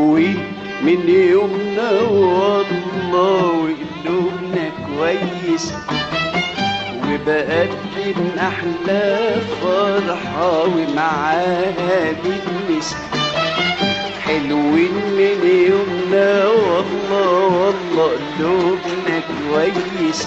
حلوين من يومنا والله وقلوبنا كويس وبقدم أحلى فرحة ومعاها بنسى حلوين من يومنا والله والله قلوبنا كويس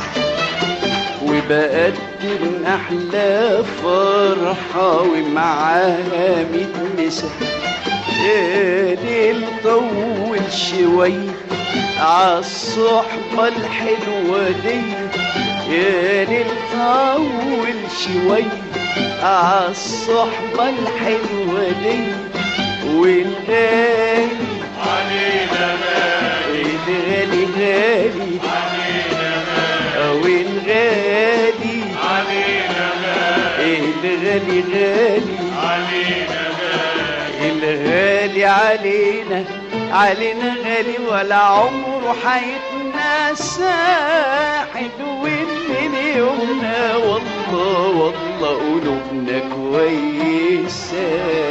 وبقدم أحلى فرحة ومعاها متنسة يا ليل طول شوية عالصحبة الحلوة دي يا ليل طول شوية عالصحبة الحلوة دي والغالي علينا غالي الغالي غالي علينا غالي أو الغالي علينا غالي الغالي غالي علينا غالي الغالي علينا علينا غالي ولا عمره حيتنسى حلوين من يومنا والله والله قلوبنا كويسة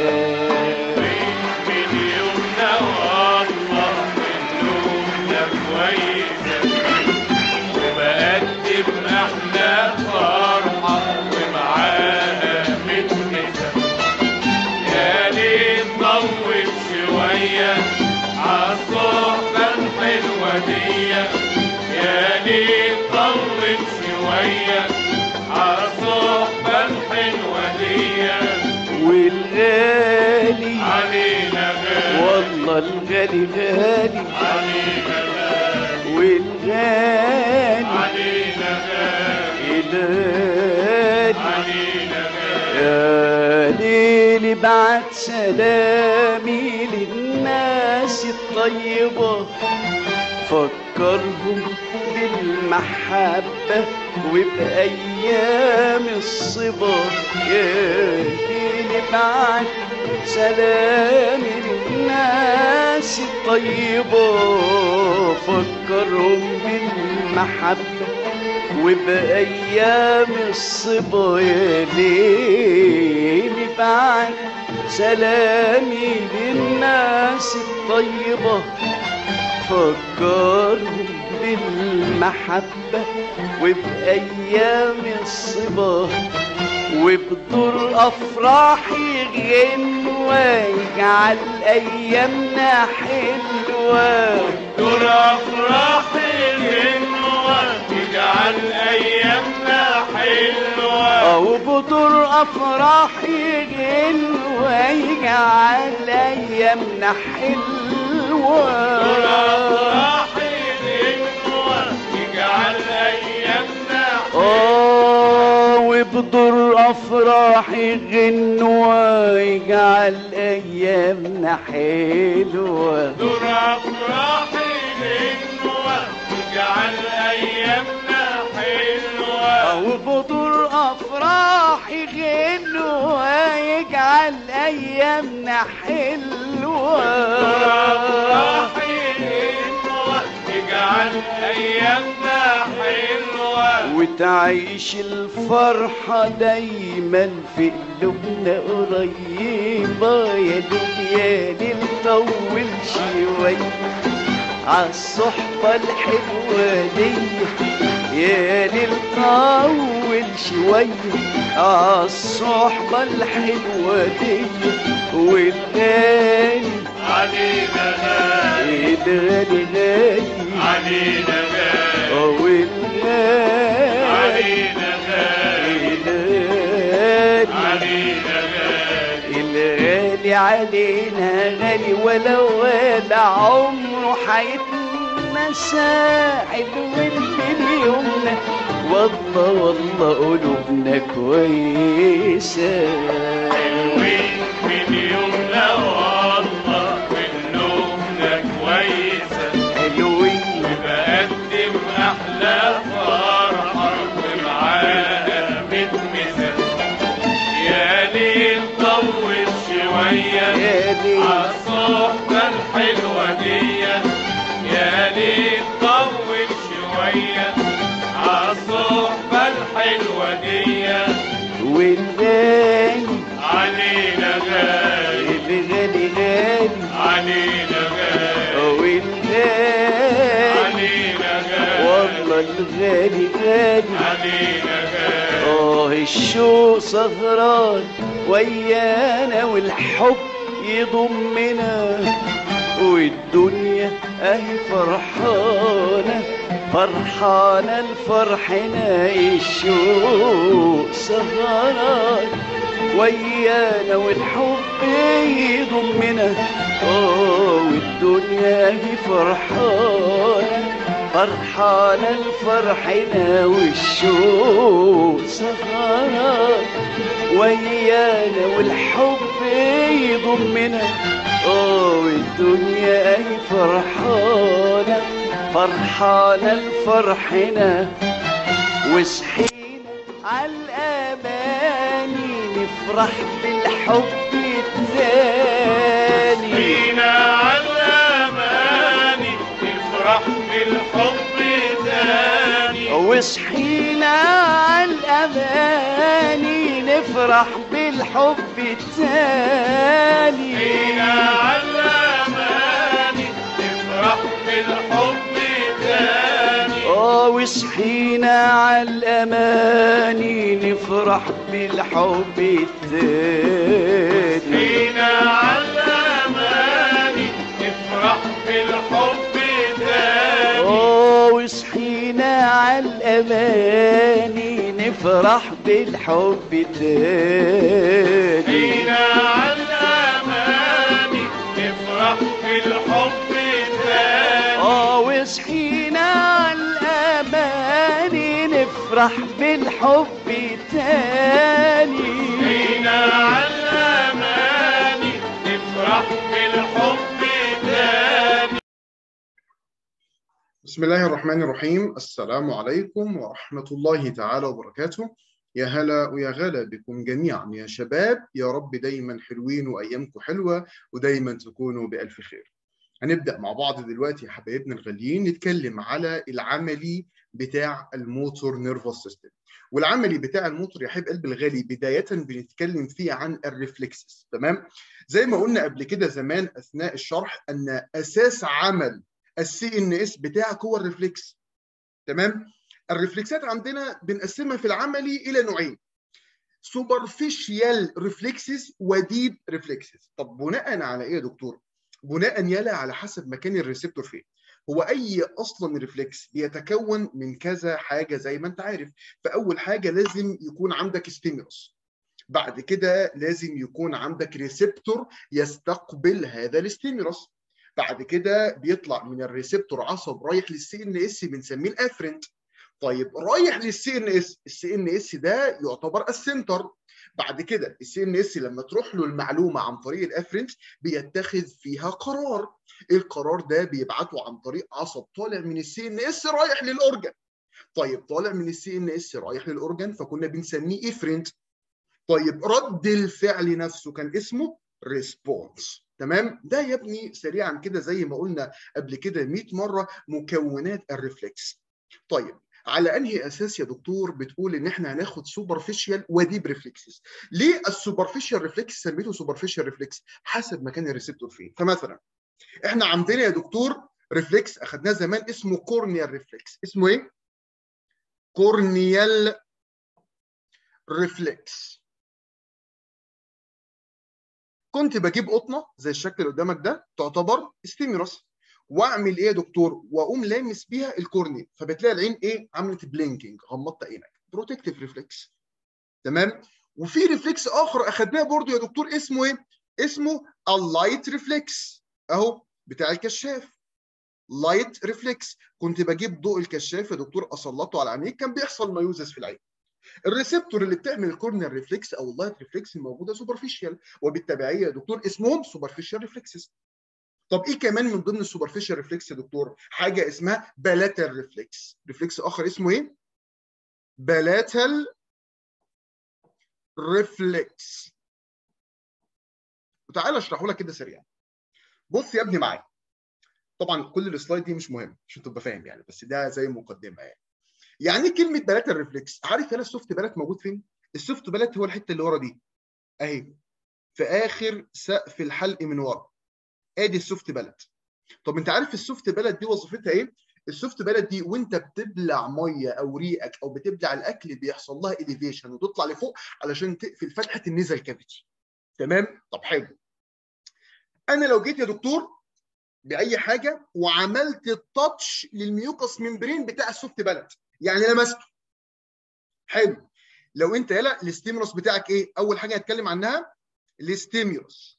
من يومنا والله قلوبنا كويسة وبقدم أحلى فرحة ومعاها متنسة يا ليل طول شوية عالصحبة الحلوة دي يا ليل طول شوية عالصحبة الحلوة دي والغالي علينا غالي والله الغالي غالي علينا غالي والغالي علينا غالي الغالي علينا غالي يا ليل بعت سلامي للناس الطيبة فكرهم بالمحبة وبأيام الصبا يا ليل بعت سلامي للناس الطيبة فكرهم بالمحبة وبأيام الصبا يا ليل بعد سلامي للناس الطيبة فكرهم بالمحبة وبأيام الصبا وبدور أفراحي غنوة يجعل أيامنا حلوة دور أفراح الغنوة تجعل أيامنا حلوة أو بدور أفراحي غنوة يجعل أيامنا دور حلوة أفراح الغنوة تجعل أيامنا آه وبدور أفراحي غنوة يجعل أيامنا حلوة دور أفراح الغنوة تجعل أيامنا حلوة أو بدور أفراحي غنوة يجعل أيامنا دور أفراح حلوة الغنوة تجعل أيامنا حلوة وتعيش الفرحة دايما في قلوبنا قريبة يا ليل يا ليل طول شوية عالصحبة الحلوة دي يا ليل طول شوية عالصحبة الحلوة دي والغالي علينا غالي الغالي غالي علينا غالي والغالي علينا غالي الغالي علينا غالي الغالي علينا غالي ولا ولا عمره حيتنسى حلوين من يومنا والله والله قلوبنا كويسة حلوين من يومنا والله قلوبنا كويسة حلوين بقدم أحلى فرحة ومعاها متمسة يا ليل طول شوية يا ليل عالصحبة الحلوة دي يا ليل طول شوية عالصحبة الحلوة دي والغالي علينا غالي الغالي غالي علينا غالي غالي غالي علينا غالي اه الشوق سهران ويانا والحب يضمنا والدنيا اهي فرحانة فرحانة لفرحنا الشوق سهران ويانا والحب يضمنا اه والدنيا اهي فرحانة فرحانة لفرحنا والشوق سهران ويانا والحب يضمنا اه والدنيا اهي فرحانة فرحانة لفرحنا وصحينا عالأماني نفرح بالحب التاني فينا علاماني نفرح بالحب تاني وصحينا عالأماني نفرح بالحب التاني فينا علاماني نفرح بالحب تاني اه وصحينا عالأماني نفرح بالحب التاني فينا علاماني نفرح بالحب تاني اه وصحينا عالأماني نفرح بالحب تاني فينا علاماني نفرح بالحب تاني اه وصحينا عالأماني نفرح بالحب تاني فينا علاماني نفرح بالحب تاني بسم الله الرحمن الرحيم السلام عليكم ورحمة الله تعالى وبركاته يا هلا ويا غلا بكم جميعا يا شباب يا رب دايما حلوين وأيامكم حلوة ودايما تكونوا بألف خير هنبدأ مع بعض دلوقتي يا حبايبنا الغاليين نتكلم على العملي بتاع الموتور نيرفوس سيستم والعملي بتاع الموتور يا حبيب قلبي الغالي بداية بنتكلم فيه عن الريفلكسز تمام زي ما قلنا قبل كده زمان أثناء الشرح أن أساس عمل السي ان اس بتاعك هو الريفلكس تمام الريفلكسات عندنا بنقسمها في العملي الى نوعين سوبرفيشيال ريفلكسز وديب ريفلكسز طب بناء على ايه يا دكتور بناء يلا على حسب مكان الريسبتور فين هو اي اصلا ريفلكس بيتكون من كذا حاجه زي ما انت عارف فاول حاجه لازم يكون عندك ستيمولس بعد كده لازم يكون عندك ريسبتور يستقبل هذا الستيمولس بعد كده بيطلع من الريسبتور عصب رايح للسي ان اس بنسميه الافرنت طيب رايح للسي ان اس السي ان اس ده يعتبر السنتر بعد كده السي ان اس لما تروح له المعلومه عن طريق الافرنت بيتخذ فيها قرار القرار ده بيبعته عن طريق عصب طالع من السي ان اس رايح للاورجن طيب طالع من السي ان اس رايح للاورجن فكنا بنسميه افرنت طيب رد الفعل نفسه كان اسمه ريسبونس تمام ده يا ابني سريعا كده زي ما قلنا قبل كده 100 مره مكونات الريفلكس طيب على انهي اساس يا دكتور بتقول ان احنا هناخد سوبرفيشال وديب ريفلكسز ليه السوبرفيشال ريفلكس سميته سوبرفيشال ريفلكس حسب مكان الريسبتور فين فمثلا احنا عندنا يا دكتور ريفلكس اخدناه زمان اسمه كورنيال ريفلكس اسمه ايه كورنيال ريفلكس كنت بجيب قطنه زي الشكل اللي قدامك ده تعتبر ستيمولس واعمل ايه يا دكتور واقوم لامس بيها الكورنيا فبتلاقي العين ايه عملت بلينكينج غمضت عينك بروتكتيف ريفلكس تمام وفي ريفلكس اخر اخدناه برضو يا دكتور اسمه ايه اسمه اللايت ريفلكس اهو بتاع الكشاف لايت ريفلكس كنت بجيب ضوء الكشاف يا دكتور اسلطه على عينيك كان بيحصل مايوزس في العين الريسبتور اللي بتعمل الكورنيال ريفلكس او اللايت ريفلكس موجوده سوبرفيشال وبالتبعيه يا دكتور اسمهم سوبرفيشال ريفلكسز طب ايه كمان من ضمن السوبرفيشال ريفلكس يا دكتور حاجه اسمها بالاتال ريفلكس ريفلكس اخر اسمه ايه بالاتال ريفلكس وتعالى اشرحه لك كده سريعا بص يا ابني معايا طبعا كل السلايد دي مش مهم عشان تبقى فاهم يعني بس ده زي مقدمه يعني يعني كلمه بلات الريفلكس عارف هنا السوفت بلات موجود فين السوفت بلات هو الحته اللي ورا دي اهي في اخر سقف الحلق من ورا ادي السوفت بلد طب انت عارف السوفت بلد دي وظيفتها ايه السوفت بلد دي وانت بتبلع ميه او ريقك او بتبلع الاكل بيحصل لها اليفيشن وتطلع لفوق علشان تقفل فتحه النزل كافيتي تمام طب حلو انا لو جيت يا دكتور باي حاجه وعملت التاتش للميوكس ممبرين بتاع السوفت بلد يعني لمسته حلو لو انت يلا الاستيمولوس بتاعك ايه اول حاجه هتكلم عنها الاستيمولوس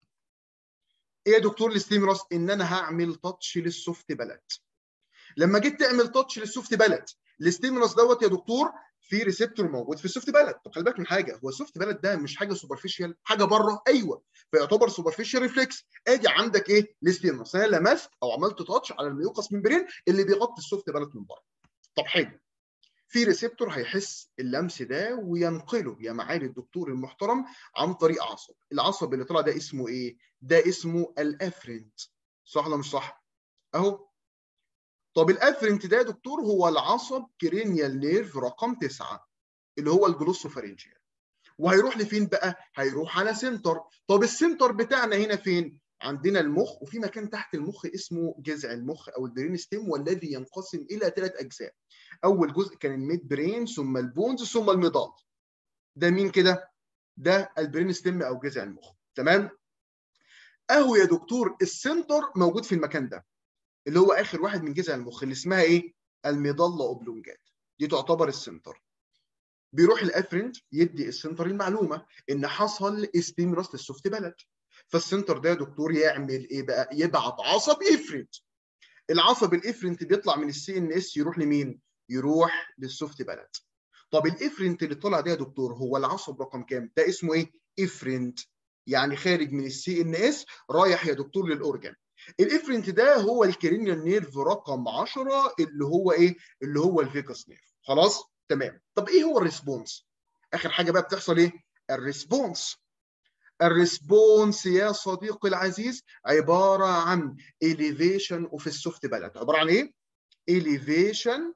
ايه يا دكتور الاستيمولوس ان انا هعمل تاتش للسوفت بلد لما جيت تعمل تاتش للسوفت بلد الاستيمولوس دوت يا دكتور في ريسبتور موجود في السوفت بلد طب خلي بالك من حاجه هو السوفت بلد ده مش حاجه سوبرفيشال حاجه بره ايوه فيعتبر سوبرفيشال ريفلكس ادي عندك ايه الاستيمولوس انا لمست او عملت تاتش على الميوكس ممبرين اللي بيغطي السوفت بلد من بره طب حلو في ريسبتور هيحس اللمس ده وينقله يا معالي الدكتور المحترم عن طريق عصب العصب اللي طلع ده اسمه ايه ده اسمه الافرنت صح ولا مش صح اهو طب الافرنت ده يا دكتور هو العصب كرينيال نيرف رقم تسعة اللي هو الجلوسوفارينجيال وهيروح لفين بقى هيروح على سنتر طب السنتر بتاعنا هنا فين عندنا المخ وفي مكان تحت المخ اسمه جذع المخ او البرين ستيم والذي ينقسم الى ثلاث اجزاء اول جزء كان الميد برين ثم البونز ثم المضاد ده مين كده ده البرين ستيم او جذع المخ تمام اهو يا دكتور السنتر موجود في المكان ده اللي هو اخر واحد من جذع المخ اللي اسمها ايه المظله اوبلونجات دي تعتبر السنتر بيروح الافرنت يدي السنتر المعلومه ان حصل استيمولاس للسوفت بلد فالسنتر ده يا دكتور يعمل ايه بقى يبعت عصب افرنت العصب الافرنت بيطلع من السي ان اس يروح لمين يروح للسوفت بلد طب الافرنت اللي طلع ده يا دكتور هو العصب رقم كام ده اسمه ايه افرنت يعني خارج من السي ان اس رايح يا دكتور للاورجن الافرنت ده هو الكرينيال نيرف رقم 10 اللي هو ايه اللي هو الفيكس نيرف خلاص تمام طب ايه هو الريسبونس اخر حاجه بقى بتحصل ايه الريسبونس الريسبونس يا صديقي العزيز عباره عن elevation اوف السوفت بلد عباره عن ايه elevation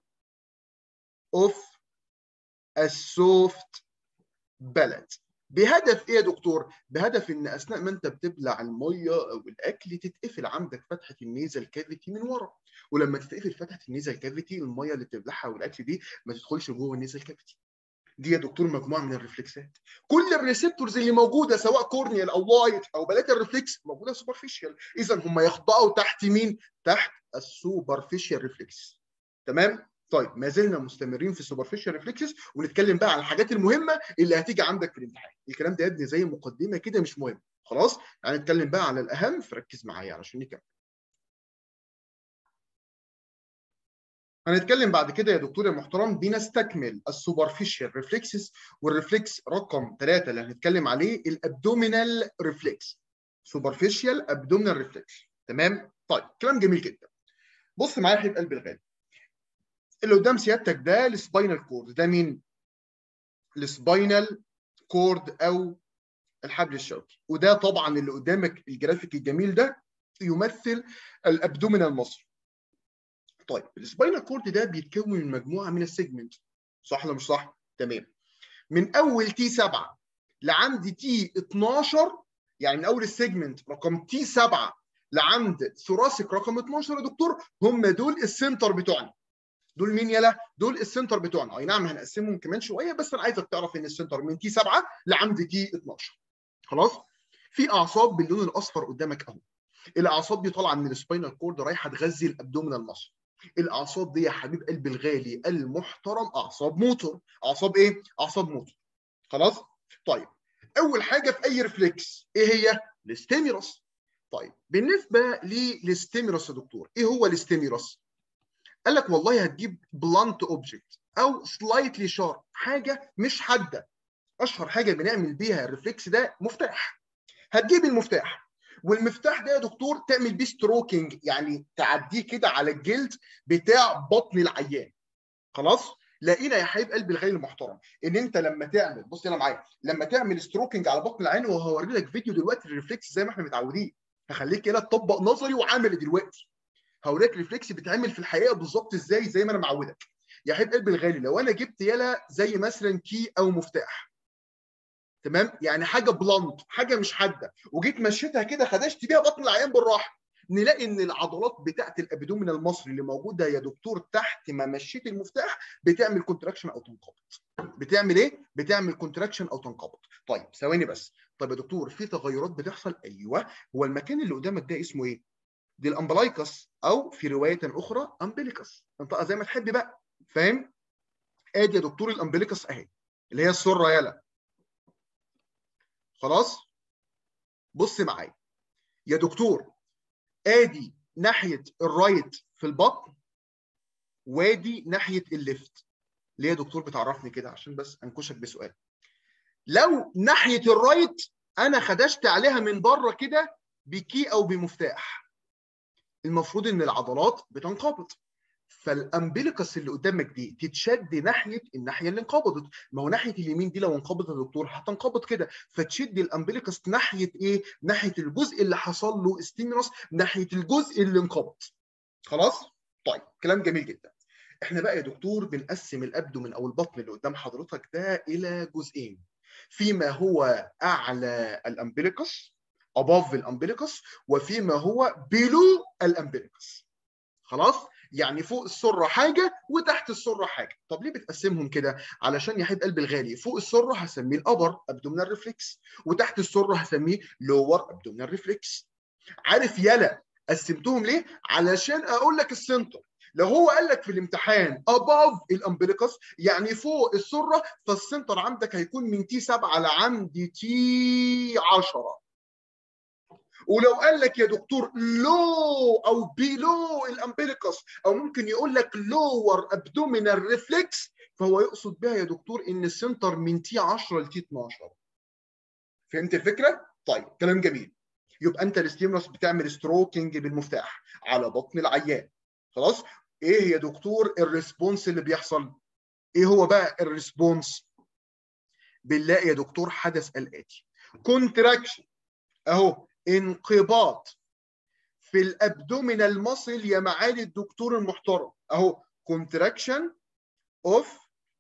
اوف السوفت بلد بهدف ايه يا دكتور؟ بهدف ان اثناء ما انت بتبلع الميه او الاكل تتقفل عندك فتحه النيزل كافيتي من ورا ولما تتقفل فتحه النيزل كافيتي الميه اللي بتبلعها والاكل دي ما تدخلش جوه النيزل كافيتي دي يا دكتور مجموعه من الريفلكسات كل الريسبتورز اللي موجوده سواء كورنيال او لايت او بلات الريفلكس موجوده سوبرفيشال اذا هم يخضعوا تحت مين تحت السوبرفيشال ريفلكس تمام طيب ما زلنا مستمرين في السوبرفيشال ريفلكسز ونتكلم بقى على الحاجات المهمه اللي هتيجي عندك في الامتحان الكلام ده يا ابني زي مقدمه كده مش مهم خلاص يعني نتكلم بقى على الاهم فركز معايا علشان نكمل هنتكلم بعد كده يا دكتور يا محترم بنستكمل السوبرفيشال ريفلكسز والريفلكس رقم ثلاثة اللي هنتكلم عليه الابدومينال ريفلكس سوبرفيشال ابدومينال ريفلكس تمام طيب كلام جميل جدا بص معايا يا حبيب قلبي الغالي اللي قدام سيادتك ده السباينال كورد ده مين السباينال كورد او الحبل الشوكي وده طبعا اللي قدامك الجرافيك الجميل ده يمثل الابدومينال مصر طيب السباينال كورد ده بيتكون من مجموعه من السيجمنت صح ولا مش صح تمام من اول تي 7 لعند تي 12 يعني من اول السيجمنت رقم تي 7 لعند ثوراسيك رقم 12 يا دكتور هم دول السنتر بتوعنا دول مين يلا دول السنتر بتوعنا اي نعم هنقسمهم كمان شويه بس انا عايزك تعرف ان السنتر من تي 7 لعند تي 12 خلاص في اعصاب باللون الاصفر قدامك اهو الاعصاب دي طالعه من السباينال كورد رايحه تغذي الابدومينال مصر الاعصاب دي يا حبيب قلبي الغالي المحترم اعصاب موتور اعصاب ايه اعصاب موتور خلاص طيب اول حاجه في اي ريفلكس ايه هي الاستيميروس طيب بالنسبه للاستيميروس يا دكتور ايه هو الاستيميروس قال لك والله هتجيب بلانت اوبجكت او سلايتلي شارب حاجه مش حاده اشهر حاجه بنعمل بيها الريفلكس ده مفتاح هتجيب المفتاح والمفتاح ده يا دكتور تعمل بيه ستروكينج يعني تعديه كده على الجلد بتاع بطن العيان خلاص لقينا يا حبيب قلبي الغالي المحترم ان انت لما تعمل بص هنا معايا لما تعمل ستروكينج على بطن العين وهوري لك فيديو دلوقتي الريفلكس زي ما احنا متعودين هخليك كده تطبق نظري وعملي دلوقتي هوريك ريفلكس بيتعمل في الحقيقه بالظبط ازاي زي ما انا معودك يا حبيب قلبي الغالي لو انا جبت يلا زي مثلا كي او مفتاح تمام يعني حاجه بلانت حاجه مش حاده وجيت مشيتها كده خدشت بيها بطن العيان بالراحه نلاقي ان العضلات بتاعت الابدومينال المصري اللي موجوده يا دكتور تحت ما مشيت المفتاح بتعمل كونتراكشن او تنقبض بتعمل ايه بتعمل كونتراكشن او تنقبض طيب ثواني بس طيب يا دكتور في تغيرات بتحصل ايوه هو المكان اللي قدامك ده اسمه ايه دي الامبلايكس او في روايه اخرى امبليكس انطقها زي ما تحب بقى فاهم ادي يا دكتور الامبليكس اهي اللي هي السره يالا خلاص بص معايا يا دكتور ادي ناحيه الرايت في البطن وادي ناحيه الليفت ليه يا دكتور بتعرفني كده عشان بس انكشك بسؤال لو ناحيه الرايت انا خدشت عليها من بره كده بكي او بمفتاح المفروض ان العضلات بتنقبض فالامبليكس اللي قدامك دي تتشد ناحيه الناحيه اللي انقبضت ما هو ناحيه اليمين دي لو انقبضت يا دكتور هتنقبض كده فتشد الامبليكس ناحيه ايه ناحيه الجزء اللي حصل له ستيمولس ناحيه الجزء اللي انقبض خلاص طيب كلام جميل جدا احنا بقى يا دكتور بنقسم الابدومن او البطن اللي قدام حضرتك ده الى جزئين فيما هو اعلى الامبليكس above الامبليكس وفيما هو below الامبليكس خلاص يعني فوق السره حاجه وتحت السره حاجه طب ليه بتقسمهم كده علشان يا حبيب قلبي الغالي فوق السره هسميه الابر ابدومينال ريفلكس وتحت السره هسميه لور ابدومينال ريفلكس عارف يلا قسمتهم ليه علشان اقول لك السنتر لو هو قال لك في الامتحان above الامبليكس يعني فوق السره فالسنتر عندك هيكون من تي 7 لعند تي 10 ولو قال لك يا دكتور لو او بيلو الامبليكس او ممكن يقول لك لور ابدومينال ريفلكس فهو يقصد بها يا دكتور ان السنتر من تي 10 لتي 12 فهمت الفكره؟ طيب كلام جميل يبقى انت الستيمولس بتعمل ستروكنج بالمفتاح على بطن العيان خلاص ايه يا دكتور الريسبونس اللي بيحصل ايه هو بقى الريسبونس بنلاقي يا دكتور حدث الاتي كونتراكشن اهو انقباض في الابدومينال ماسل يا معالي الدكتور المحترم اهو كونتراكشن اوف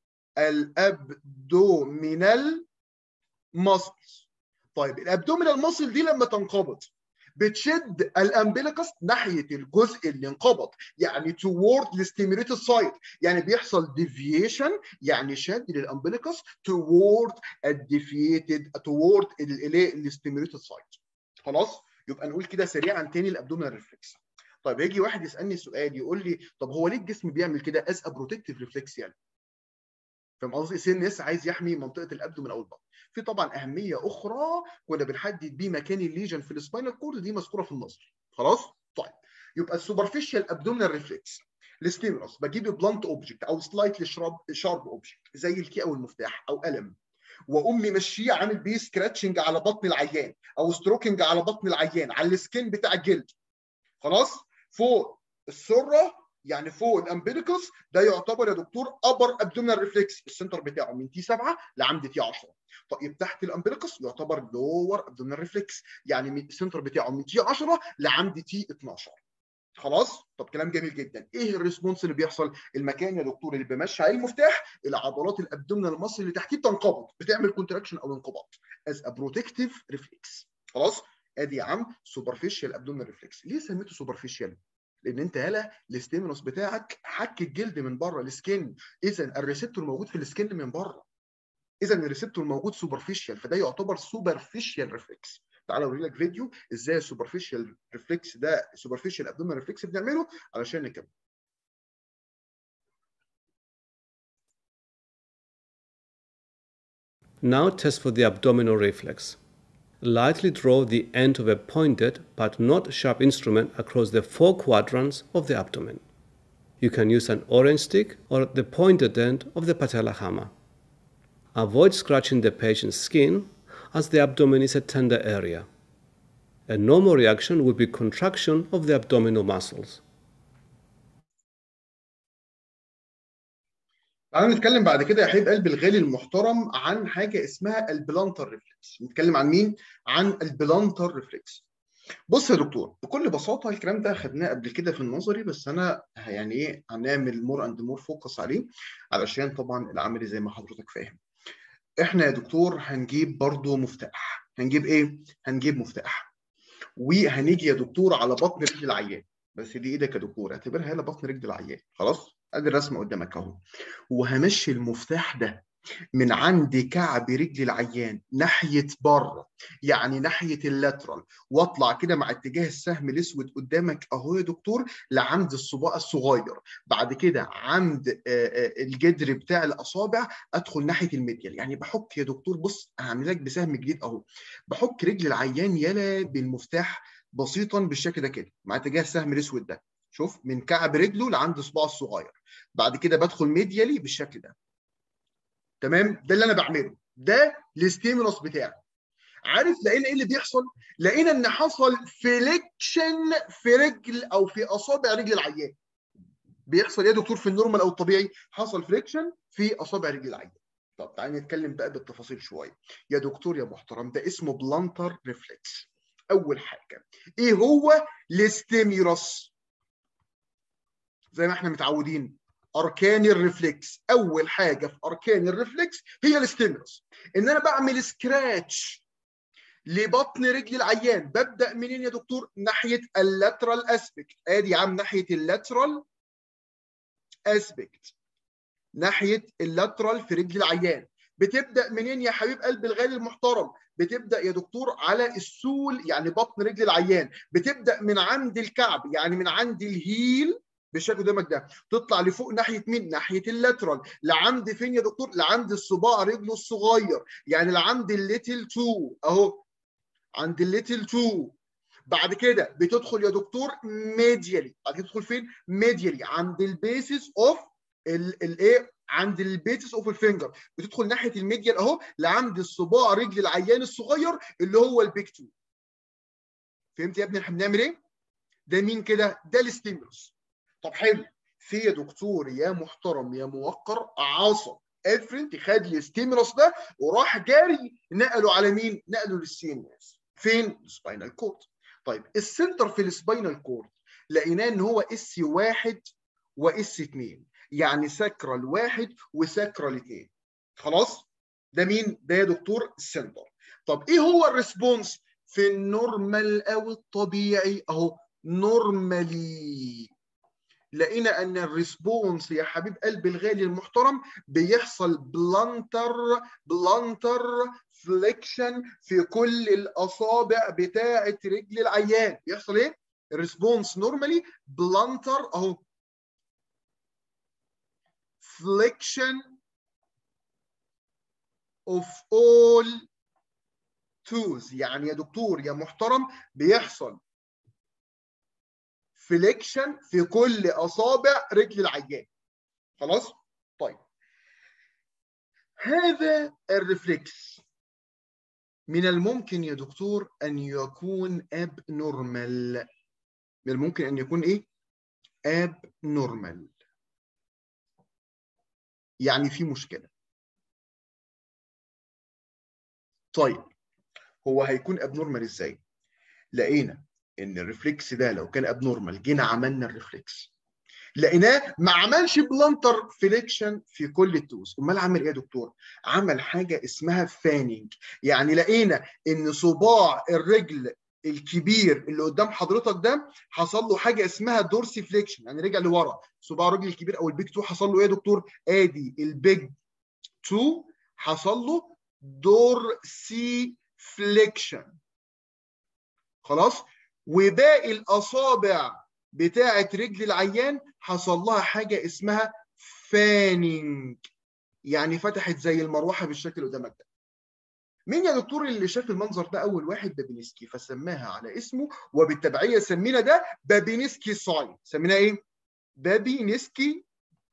الابدومينال ماسلز طيب الابدومينال ماسل دي لما تنقبض بتشد الامبليكس ناحيه الجزء اللي انقبض يعني toward الستيميوليتد سايت يعني بيحصل ديفيشن يعني شد للامبليكس toward الديفيتد toward الستيميوليتد سايت خلاص يبقى نقول كده سريعا تاني الابدومينال ريفلكس طيب يجي واحد يسالني سؤال يقول لي طب هو ليه الجسم بيعمل كده از ا بروتكتيف ريفلكس يعني فاهم قصدي سي ان اس عايز يحمي منطقه الابدومين او البطن في طبعا اهميه اخرى كنا بنحدد بيه مكان الليجن في السباينال كورد دي مذكوره في النظر خلاص طيب يبقى السوبرفيشال ابدومينال ريفلكس الستيمولس بجيب بلانت اوبجكت او سلايتلي شارب شارب اوبجكت زي الكي او المفتاح او قلم واقوم ممشيه عامل بيه سكراتشنج على بطن العيان او ستروكنج على بطن العيان على السكين بتاع الجلد خلاص فوق السره يعني فوق الامبليكس ده يعتبر يا دكتور ابر ابدومينال ريفلكس السنتر بتاعه من تي 7 لعند تي 10 طيب تحت الامبليكس يعتبر لور ابدومينال ريفلكس يعني السنتر بتاعه من تي 10 لعند تي 12 خلاص طب كلام جميل جدا ايه الريسبونس اللي بيحصل المكان يا دكتور اللي بمشي عليه المفتاح العضلات الابدومينال المصل اللي تحتيه بتنقبض بتعمل كونتراكشن او انقباض از ا بروتكتيف ريفلكس خلاص ادي يا عم سوبرفيشال ابدومينال ريفلكس ليه سميته سوبرفيشال لان انت يالا الستيمولوس بتاعك حك الجلد من بره السكين اذا الريسبتور موجود في السكين من بره اذا الريسبتور موجود سوبرفيشال فده يعتبر سوبرفيشال ريفلكس تعالى اوري لك فيديو ازاي السوبرفيشال ريفلكس ده سوبرفيشال ابدومينال ريفلكس بنعمله علشان نكمل Now test for the abdominal reflex. Lightly draw the end of a pointed but not sharp instrument across the four quadrants of the abdomen. You can use an orange stick or the pointed end of the patella hammer. Avoid scratching the patient's skin as the abdomen is a tender area. A normal reaction would be contraction of the abdominal muscles. تعالى نتكلم بعد كده يا حبيب قلبي الغالي المحترم عن حاجه اسمها البلانتر ريفلكس نتكلم عن مين عن البلانتر ريفلكس بص يا دكتور بكل بساطه الكلام ده خدناه قبل كده في النظري بس انا يعني ايه هنعمل مور اند مور فوكس عليه علشان طبعا العملي زي ما حضرتك فاهم احنا يا دكتور هنجيب برضو مفتاح هنجيب ايه هنجيب مفتاح وهنيجي يا دكتور على بطن رجل العيان بس دي ايدك يا دكتور اعتبرها هنا بطن رجل العيان خلاص ادي الرسمه قدامك اهو وهمشي المفتاح ده من عند كعب رجل العيان ناحيه بره يعني ناحيه اللاترال واطلع كده مع اتجاه السهم الاسود قدامك اهو يا دكتور لعند الصباع الصغير بعد كده عند آه، آه، الجدر بتاع الاصابع ادخل ناحيه الميديال يعني بحك يا دكتور بص هعمل لك بسهم جديد اهو بحك رجل العيان يلا بالمفتاح بسيطا بالشكل ده كده مع اتجاه السهم الاسود ده شوف من كعب رجله لعند صباعه الصغير بعد كده بدخل ميديالي بالشكل ده تمام ده اللي انا بعمله ده الستيمولس بتاعي عارف لقينا ايه اللي بيحصل لقينا ان حصل فليكشن في رجل او في اصابع رجل العيان بيحصل ايه يا دكتور في النورمال او الطبيعي حصل فليكشن في اصابع رجل العيان طب تعالى نتكلم بقى بالتفاصيل شويه يا دكتور يا محترم ده اسمه بلانتر ريفلكس اول حاجه ايه هو الستيمولس زي ما احنا متعودين اركان الريفلكس اول حاجه في اركان الريفلكس هي الستيمولس ان انا بعمل سكراتش لبطن رجل العيان ببدا منين يا دكتور ناحيه اللاترال اسبكت ادي يا عم ناحيه اللاترال اسبكت ناحيه اللاترال في رجل العيان بتبدا منين يا حبيب قلب الغالي المحترم بتبدا يا دكتور على السول يعني بطن رجل العيان بتبدا من عند الكعب يعني من عند الهيل بالشكل قدامك ده تطلع لفوق ناحيه مين ناحيه اللاترال لعند فين يا دكتور لعند الصباع رجله الصغير يعني لعند الليتل 2 اهو عند الليتل 2 بعد كده بتدخل يا دكتور ميديالي بعد كده تدخل فين ميديالي عند البيسس اوف الايه عند البيسس اوف الفينجر بتدخل ناحيه الميديال اهو لعند الصباع رجل العيان الصغير اللي هو البيك 2 فهمت يا ابني احنا بنعمل ايه ده مين كده ده الستيمولس طب حلو في يا دكتور يا محترم يا موقر عصب افرنت خد لي الستيمولس ده وراح جاري نقله على مين؟ نقله للسي ان اس فين؟ السباينال كورد طيب السنتر في السباينال كورد لقيناه ان هو اس واحد واس اثنين يعني ساكرال واحد وساكرال اثنين خلاص؟ ده مين؟ ده يا دكتور السنتر طب ايه هو الريسبونس في النورمال او الطبيعي اهو نورمالي لقينا ان الريسبونس يا حبيب قلبي الغالي المحترم بيحصل بلانتر بلانتر فليكشن في كل الاصابع بتاعه رجل العيان بيحصل ايه الريسبونس نورمالي بلانتر اهو فليكشن of all toes يعني يا دكتور يا محترم بيحصل فليكشن في كل اصابع رجل العيان خلاص طيب هذا الريفلكس من الممكن يا دكتور ان يكون اب نورمال من الممكن ان يكون ايه اب نورمال يعني في مشكله طيب هو هيكون اب نورمال ازاي لقينا ان الريفلكس ده لو كان ابنورمال جينا عملنا الريفلكس لقيناه ما عملش بلانتر فليكشن في كل التوز امال عمل ايه يا دكتور عمل حاجه اسمها فانينج يعني لقينا ان صباع الرجل الكبير اللي قدام حضرتك ده حصل له حاجه اسمها دورسي فليكشن يعني رجع لورا صباع الرجل الكبير او البيج 2 حصل له ايه يا دكتور ادي البيج 2 حصل له دورسي فليكشن خلاص وباقي الاصابع بتاعه رجل العيان حصل لها حاجه اسمها فانينج يعني فتحت زي المروحه بالشكل اللي قدامك ده مين يا دكتور اللي شاف المنظر ده اول واحد بابينسكي فسماها على اسمه وبالتبعيه سمينا ده بابينسكي ساين سميناه ايه بابينسكي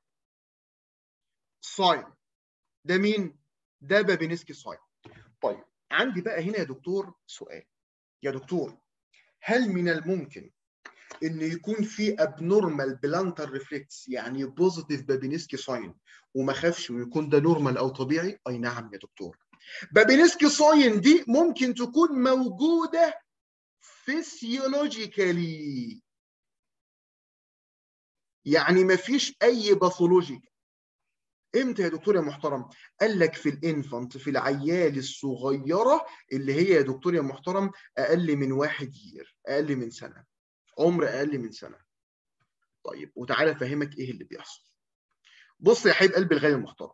ساين ده مين ده بابينسكي ساين طيب عندي بقى هنا يا دكتور سؤال يا دكتور هل من الممكن ان يكون في ابنورمال بلانتر ريفلكس يعني بوزيتيف بابينسكي ساين وما خافش ويكون ده نورمال او طبيعي اي نعم يا دكتور بابينسكي ساين دي ممكن تكون موجوده فيسيولوجيكالي يعني ما فيش اي باثولوجيك امتى يا دكتور يا محترم قال لك في الانفانت في العيال الصغيره اللي هي يا دكتور يا محترم اقل من واحد يير اقل من سنه عمر اقل من سنه طيب وتعالى افهمك ايه اللي بيحصل بص يا حبيب قلبي الغالي المحترم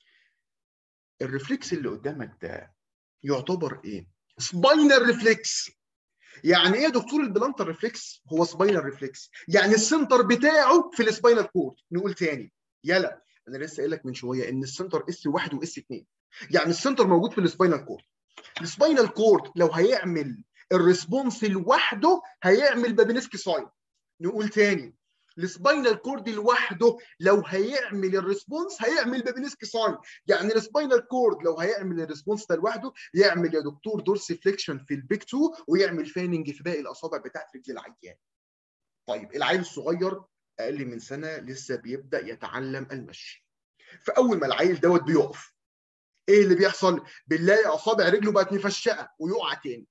الريفلكس اللي قدامك ده يعتبر ايه سباينال ريفلكس يعني ايه يا دكتور البلانتر ريفلكس هو سباينال ريفلكس يعني السنتر بتاعه في السباينال كورد نقول تاني يلا انا لسه قايل لك من شويه ان السنتر اس 1 واس 2 يعني السنتر موجود في السباينال كورد السباينال كورد لو هيعمل الريسبونس لوحده هيعمل بابينسكي ساين نقول تاني السباينال كورد لوحده لو هيعمل الريسبونس هيعمل بابينسكي ساين يعني السباينال كورد لو هيعمل الريسبونس ده لوحده يعمل يا دكتور دورسي فليكشن في البيك 2 ويعمل فاننج في باقي الاصابع بتاعت رجل العيان طيب العيل الصغير اقل من سنه لسه بيبدا يتعلم المشي فاول ما العيل دوت بيقف ايه اللي بيحصل بنلاقي اصابع رجله بقت مفشقه ويقع تاني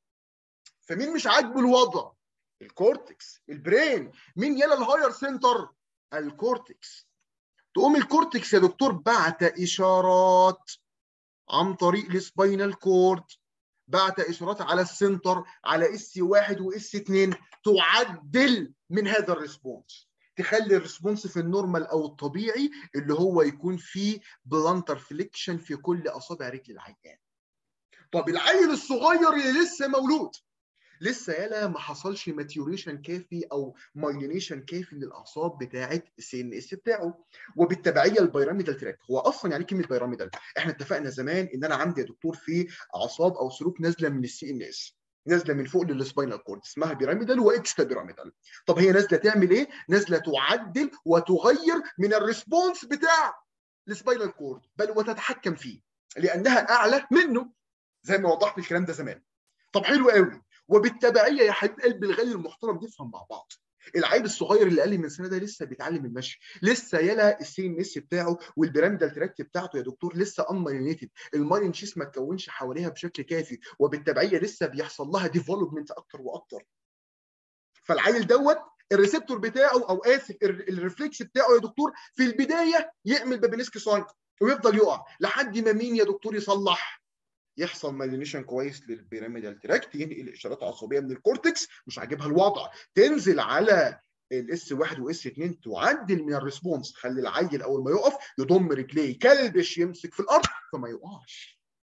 فمين مش عاجبه الوضع الكورتكس البرين مين يلا الهاير سنتر الكورتكس تقوم الكورتكس يا دكتور بعت اشارات عن طريق السباينال كورد بعت اشارات على السنتر على اس واحد واس 2 تعدل من هذا الريسبونس تخلي الريسبونس في النورمال او الطبيعي اللي هو يكون فيه بلانتر فليكشن في كل اصابع رجل العيان. طب العيل الصغير اللي لسه مولود لسه يالا ما حصلش ماتيوريشن كافي او مايلينيشن كافي للاعصاب بتاعه السي ان اس بتاعه وبالتبعيه البيراميدال تراك هو اصلا يعني كلمه بيراميدال احنا اتفقنا زمان ان انا عندي يا دكتور في اعصاب او سلوك نازله من السي ان اس نازله من فوق للسباينال كورد اسمها بيراميدال واكسترا بيراميدال طب هي نازله تعمل ايه نازله تعدل وتغير من الريسبونس بتاع السباينال كورد بل وتتحكم فيه لانها اعلى منه زي ما وضحت الكلام ده زمان طب حلو قوي وبالتبعيه يا حبيب قلبي الغالي المحترم نفهم مع بعض العيل الصغير اللي اقل من سنه ده لسه بيتعلم المشي لسه يلا السي ان اس بتاعه والبيراميدال تراكت بتاعته يا دكتور لسه انمايلينيتد الماين شيس ما اتكونش حواليها بشكل كافي وبالتبعيه لسه بيحصل لها ديفلوبمنت اكتر واكتر فالعيل دوت الريسبتور بتاعه او اسف الريفلكس بتاعه يا دكتور في البدايه يعمل بابينسكي ساين ويفضل يقع لحد ما مين يا دكتور يصلح يحصل مالينيشن كويس للبيراميدال تراكت ينقل اشارات عصبيه من الكورتكس مش عاجبها الوضع تنزل على الاس 1 واس 2 تعدل من الريسبونس تخلي العيل اول ما يقف يضم رجليه يكلبش يمسك في الارض فما يقعش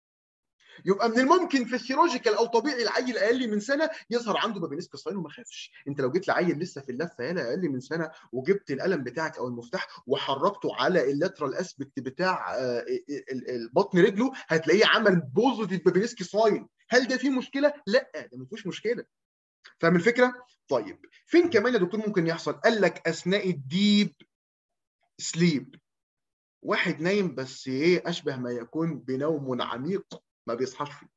يبقى من الممكن فيسيولوجيكال او طبيعي العيل اقل من سنه يظهر عنده بابينسكا ساين وما خافش انت لو جيت لعيل لسه في اللفه يالا اقل من سنه وجبت القلم بتاعك او المفتاح وحركته على اللاترال اسبكت بتاع بطن رجله هتلاقيه عمل بوزيتيف بابينسكي ساين هل ده فيه مشكله لا ده ما فيهوش مشكله فاهم الفكره طيب فين كمان يا دكتور ممكن يحصل قال لك اثناء الديب سليب واحد نايم بس ايه اشبه ما يكون بنوم عميق ما بيصحاش فيه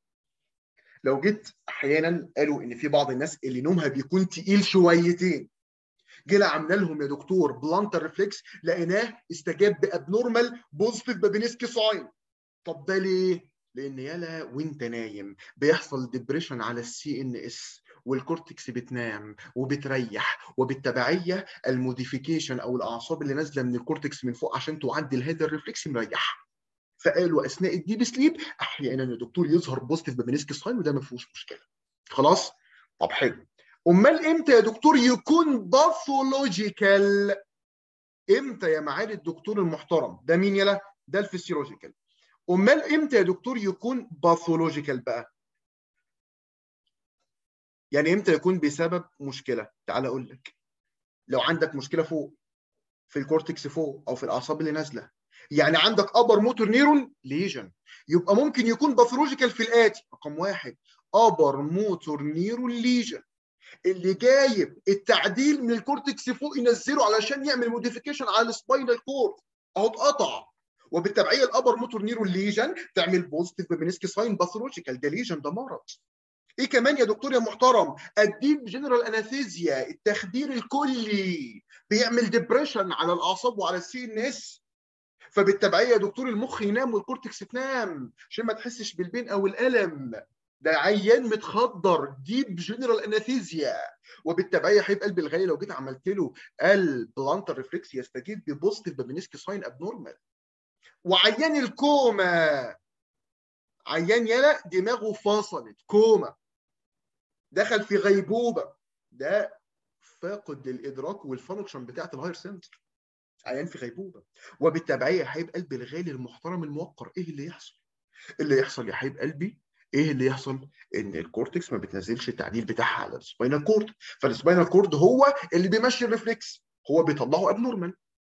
لو جيت احيانا قالوا ان في بعض الناس اللي نومها بيكون تقيل شويتين جينا عملنا لهم يا دكتور بلانتر ريفلكس لقيناه استجاب بابنورمال بوزيتيف بابينسكي ساين طب ده ليه؟ لان يالا وانت نايم بيحصل ديبريشن على السي ان اس والكورتكس بتنام وبتريح وبالتبعيه الموديفيكيشن او الاعصاب اللي نازله من الكورتكس من فوق عشان تعدل هذا الريفلكس مريح فقالوا اثناء الديب سليب احيانا يا دكتور يظهر بوزيتيف بابينسكي ساين وده ما فيهوش مشكله خلاص طب حلو امال امتى يا دكتور يكون باثولوجيكال امتى يا معالي الدكتور المحترم ده مين يلا ده الفسيولوجيكال امال امتى يا دكتور يكون باثولوجيكال بقى يعني امتى يكون بسبب مشكله تعال اقول لك لو عندك مشكله فوق في الكورتكس فوق او في الاعصاب اللي نازله يعني عندك ابر موتور نيرون ليجن يبقى ممكن يكون باثولوجيكال في الاتي رقم واحد ابر موتور نيرون ليجن اللي جايب التعديل من الكورتكس فوق ينزله علشان يعمل موديفيكيشن على السباينال كورد اهو اتقطع وبالتبعيه الابر موتور نيرون ليجن تعمل بوزيتيف بابينسكي ساين باثولوجيكال ده ليجن ده مرض ايه كمان يا دكتور يا محترم الديب جنرال اناثيزيا التخدير الكلي بيعمل ديبريشن على الاعصاب وعلى السي ان اس فبالتبعيه يا دكتور المخ ينام والكورتكس تنام عشان ما تحسش بالبين او الالم ده عيان متخدر ديب جنرال اناثيزيا وبالتبعيه حبيب قلب الغالي لو جيت عملت له البلانتر ريفلكس يستجيب ببوزيتيف بابينسكي ساين ابنورمال وعيان الكوما عيان يلا دماغه فصلت كوما دخل في غيبوبه ده فاقد للادراك والفانكشن بتاعت الهاير سنتر عيان في غيبوبه وبالتبعيه يا حبيب قلبي الغالي المحترم الموقر ايه اللي يحصل؟ اللي يحصل يا حبيب قلبي ايه اللي يحصل؟ ان الكورتكس ما بتنزلش التعديل بتاعها على السباينال كورد فالسباينال كورد هو اللي بيمشي الريفلكس هو بيطلعه ابنورمال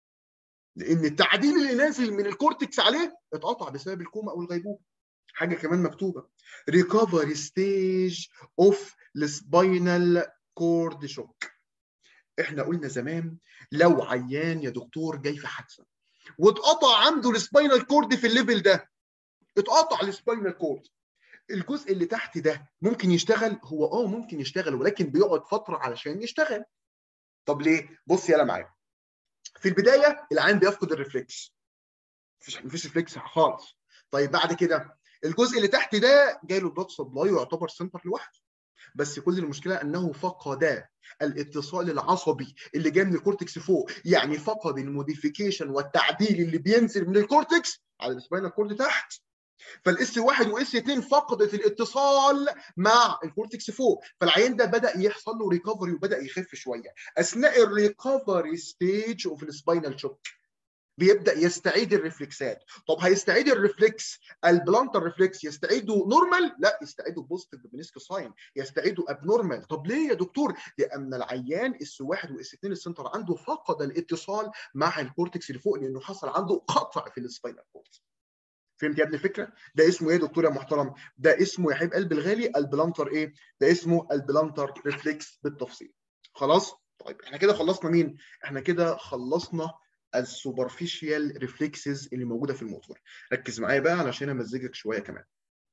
لان التعديل اللي نازل من الكورتكس عليه اتقطع بسبب الكوما او الغيبوبه حاجه كمان مكتوبه ريكفري ستيج اوف السباينال كورد شوك احنا قلنا زمان لو عيان يا دكتور جاي في حادثه واتقطع عنده السباينال كورد في الليفل ده اتقطع السباينال كورد الجزء اللي تحت ده ممكن يشتغل هو اه ممكن يشتغل ولكن بيقعد فتره علشان يشتغل طب ليه بص يلا معايا في البدايه العين بيفقد الريفلكس مفيش مفيش ريفلكس خالص طيب بعد كده الجزء اللي تحت ده جاي له بلاد سبلاي ويعتبر سنتر لوحده بس كل المشكله انه فقد الاتصال العصبي اللي جاي من الكورتكس فوق يعني فقد الموديفيكيشن والتعديل اللي بينزل من الكورتكس على السباينال كورد تحت فالاس 1 واس 2 فقدت الاتصال مع الكورتكس فوق فالعيان ده بدا يحصل له ريكفري وبدا يخف شويه اثناء الريكفري ستيج اوف السباينال شوك بيبدا يستعيد الريفلكسات طب هيستعيد الريفلكس البلانتر ريفلكس يستعيده نورمال لا يستعيده بوزيتيف بنسك ساين يستعيده ابنورمال طب ليه يا دكتور لان العيان اس 1 واس 2 السنتر عنده فقد الاتصال مع الكورتكس اللي فوق لانه حصل عنده قطع في السباينال كورد فهمت يا ابني الفكره؟ ده اسمه ايه يا دكتور يا محترم؟ ده اسمه يا حبيب قلب الغالي البلانتر ايه؟ ده اسمه البلانتر ريفلكس بالتفصيل. خلاص؟ طيب احنا كده خلصنا مين؟ احنا كده خلصنا السوبرفيشال ريفلكسز اللي موجوده في الموتور. ركز معايا بقى علشان امزجك شويه كمان.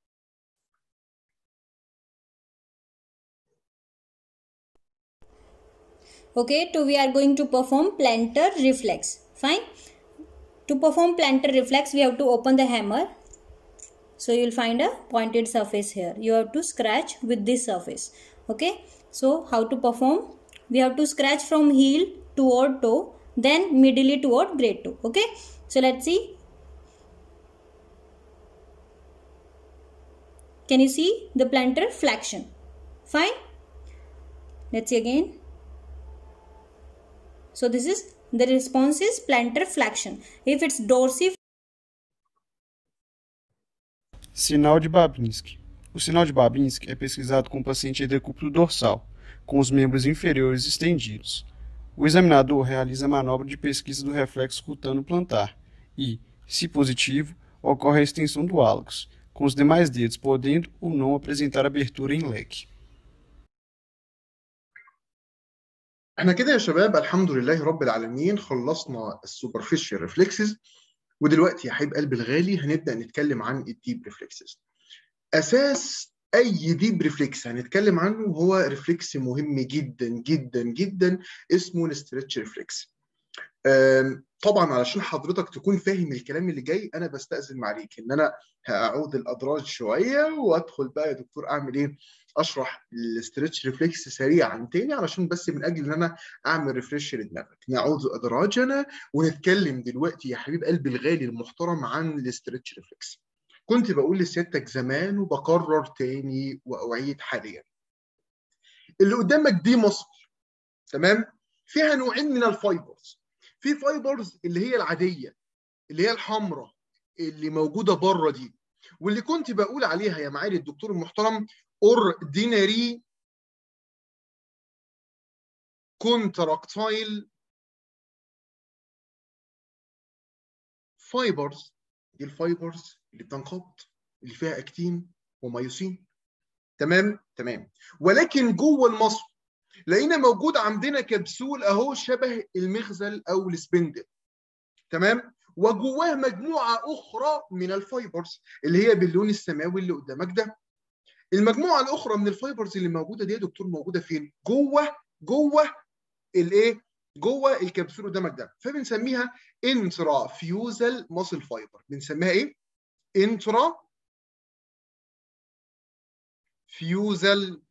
Okay, so we are going to perform plantar reflex. Fine. To perform plantar reflex, we have to open the hammer. So you will find a pointed surface here. You have to scratch with this surface. Okay. So how to perform? We have to scratch from heel toward toe, then middle toward great toe. Okay. So let's see. Can you see the plantar flexion? Fine. Let's see again. So this is the response is plantar flexion. If it's dorsi Sinal de Babinski. O sinal de Babinski é pesquisado com o paciente decúbito dorsal, com os membros inferiores estendidos. O examinador realiza a manobra de pesquisa do reflexo cutâneo plantar e, se positivo, ocorre a extensão do hálux, com os demais dedos podendo ou não apresentar abertura em leque. احنا كده يا شباب الحمد لله رب العالمين خلصنا السوبرفيشال ريفلكسز ودلوقتي يا حبيب قلبي الغالي هنبدا نتكلم عن الديب ريفلكسز اساس اي ديب ريفلكس هنتكلم عنه هو ريفلكس مهم جدا جدا جدا اسمه الاسترتش ريفلكس طبعا علشان حضرتك تكون فاهم الكلام اللي جاي انا بستاذن معاك ان انا هاعود الادراج شويه وادخل بقى يا دكتور اعمل ايه اشرح الاسترتش ريفلكس سريعا تاني علشان بس من اجل ان انا اعمل ريفرش لدماغك نعود ادراجنا ونتكلم دلوقتي يا حبيب قلبي الغالي المحترم عن الاسترتش ريفلكس كنت بقول لسيادتك زمان وبكرر تاني واعيد حاليا اللي قدامك دي مصل تمام فيها نوعين من الفايبرز في فايبرز اللي هي العاديه اللي هي الحمراء اللي موجوده بره دي واللي كنت بقول عليها يا معالي الدكتور المحترم اوردينري كونتراكتايل فايبرز دي الفايبرز اللي بتنقبض اللي فيها اكتين وميوسين تمام تمام ولكن جوه المصل لقينا موجود عندنا كبسول اهو شبه المغزل او السبندل تمام وجواه مجموعه اخرى من الفايبرز اللي هي باللون السماوي اللي قدامك ده المجموعه الاخرى من الفايبرز اللي موجوده دي يا دكتور موجوده فين جوه جوه الايه جوه الكبسول قدامك ده فبنسميها انترا فيوزال ماسل فايبر بنسميها ايه انترا فيوزال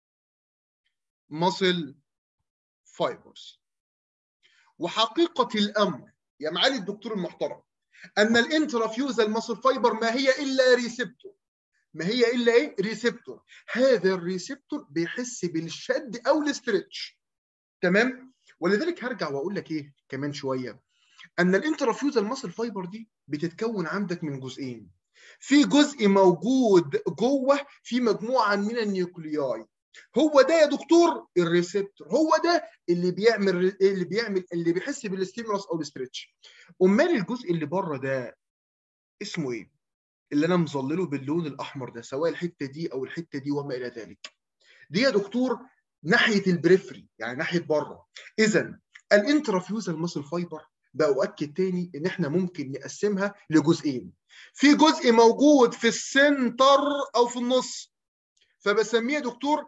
ماسل فايبرز وحقيقه الامر يا معالي الدكتور المحترم ان الانترافيوزال ماسل فايبر ما هي الا ريسبتور ما هي الا ايه ريسبتور هذا الريسبتور بيحس بالشد او الاسترتش تمام ولذلك هرجع واقول لك ايه كمان شويه ان الانترافيوزال ماسل فايبر دي بتتكون عندك من جزئين في جزء موجود جوه في مجموعه من النيوكلياي هو ده يا دكتور الريسبتور هو ده اللي بيعمل اللي بيعمل اللي بيحس بالستيمولس او الاسترتش امال الجزء اللي بره ده اسمه ايه اللي انا مظلله باللون الاحمر ده سواء الحته دي او الحته دي وما الى ذلك دي يا دكتور ناحيه البريفري يعني ناحيه بره اذا الانترافيوزال ماسل فايبر باؤكد تاني ان احنا ممكن نقسمها لجزئين في جزء موجود في السنتر او في النص فبسميه دكتور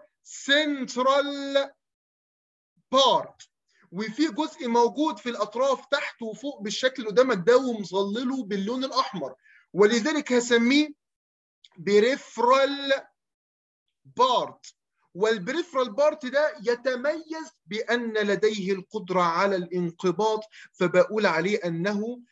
سنترال بارت وفي جزء موجود في الاطراف تحت وفوق بالشكل اللي قدامك ده ومظلله باللون الاحمر ولذلك هسميه بريفرال بارت والبريفرال بارت ده يتميز بان لديه القدره على الانقباض فبقول عليه انه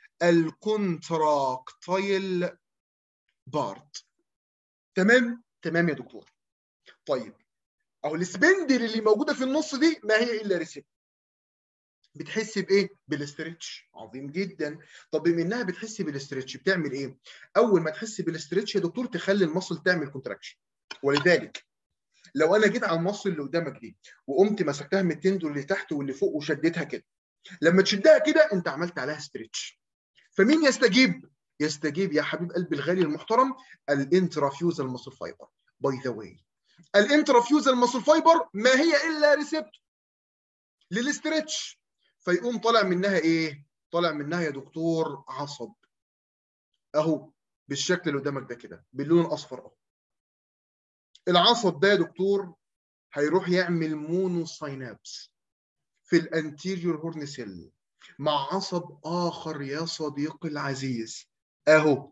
الكونتراكتايل بارت تمام تمام يا دكتور طيب اهو السبندل اللي موجوده في النص دي ما هي الا ريسبتور بتحس بايه بالاسترتش عظيم جدا طب بما انها بتحس بالاسترتش بتعمل ايه اول ما تحس بالاسترتش يا دكتور تخلي المصل تعمل كونتراكشن ولذلك لو انا جيت على المصل اللي قدامك دي وقمت مسكتها من التندون اللي تحت واللي فوق وشديتها كده لما تشدها كده انت عملت عليها ستريتش فمين يستجيب يستجيب يا حبيب قلبي الغالي المحترم الانترافيوزال ماسل فايبر باي ذا واي الانترافيوزال ماسل فايبر ما هي الا ريسبتور للاسترتش فيقوم طالع منها ايه طالع منها يا دكتور عصب اهو بالشكل اللي قدامك ده كده باللون الاصفر اهو العصب ده يا دكتور هيروح يعمل مونوساينابس في الانتيريور هورن سيل مع عصب اخر يا صديقي العزيز اهو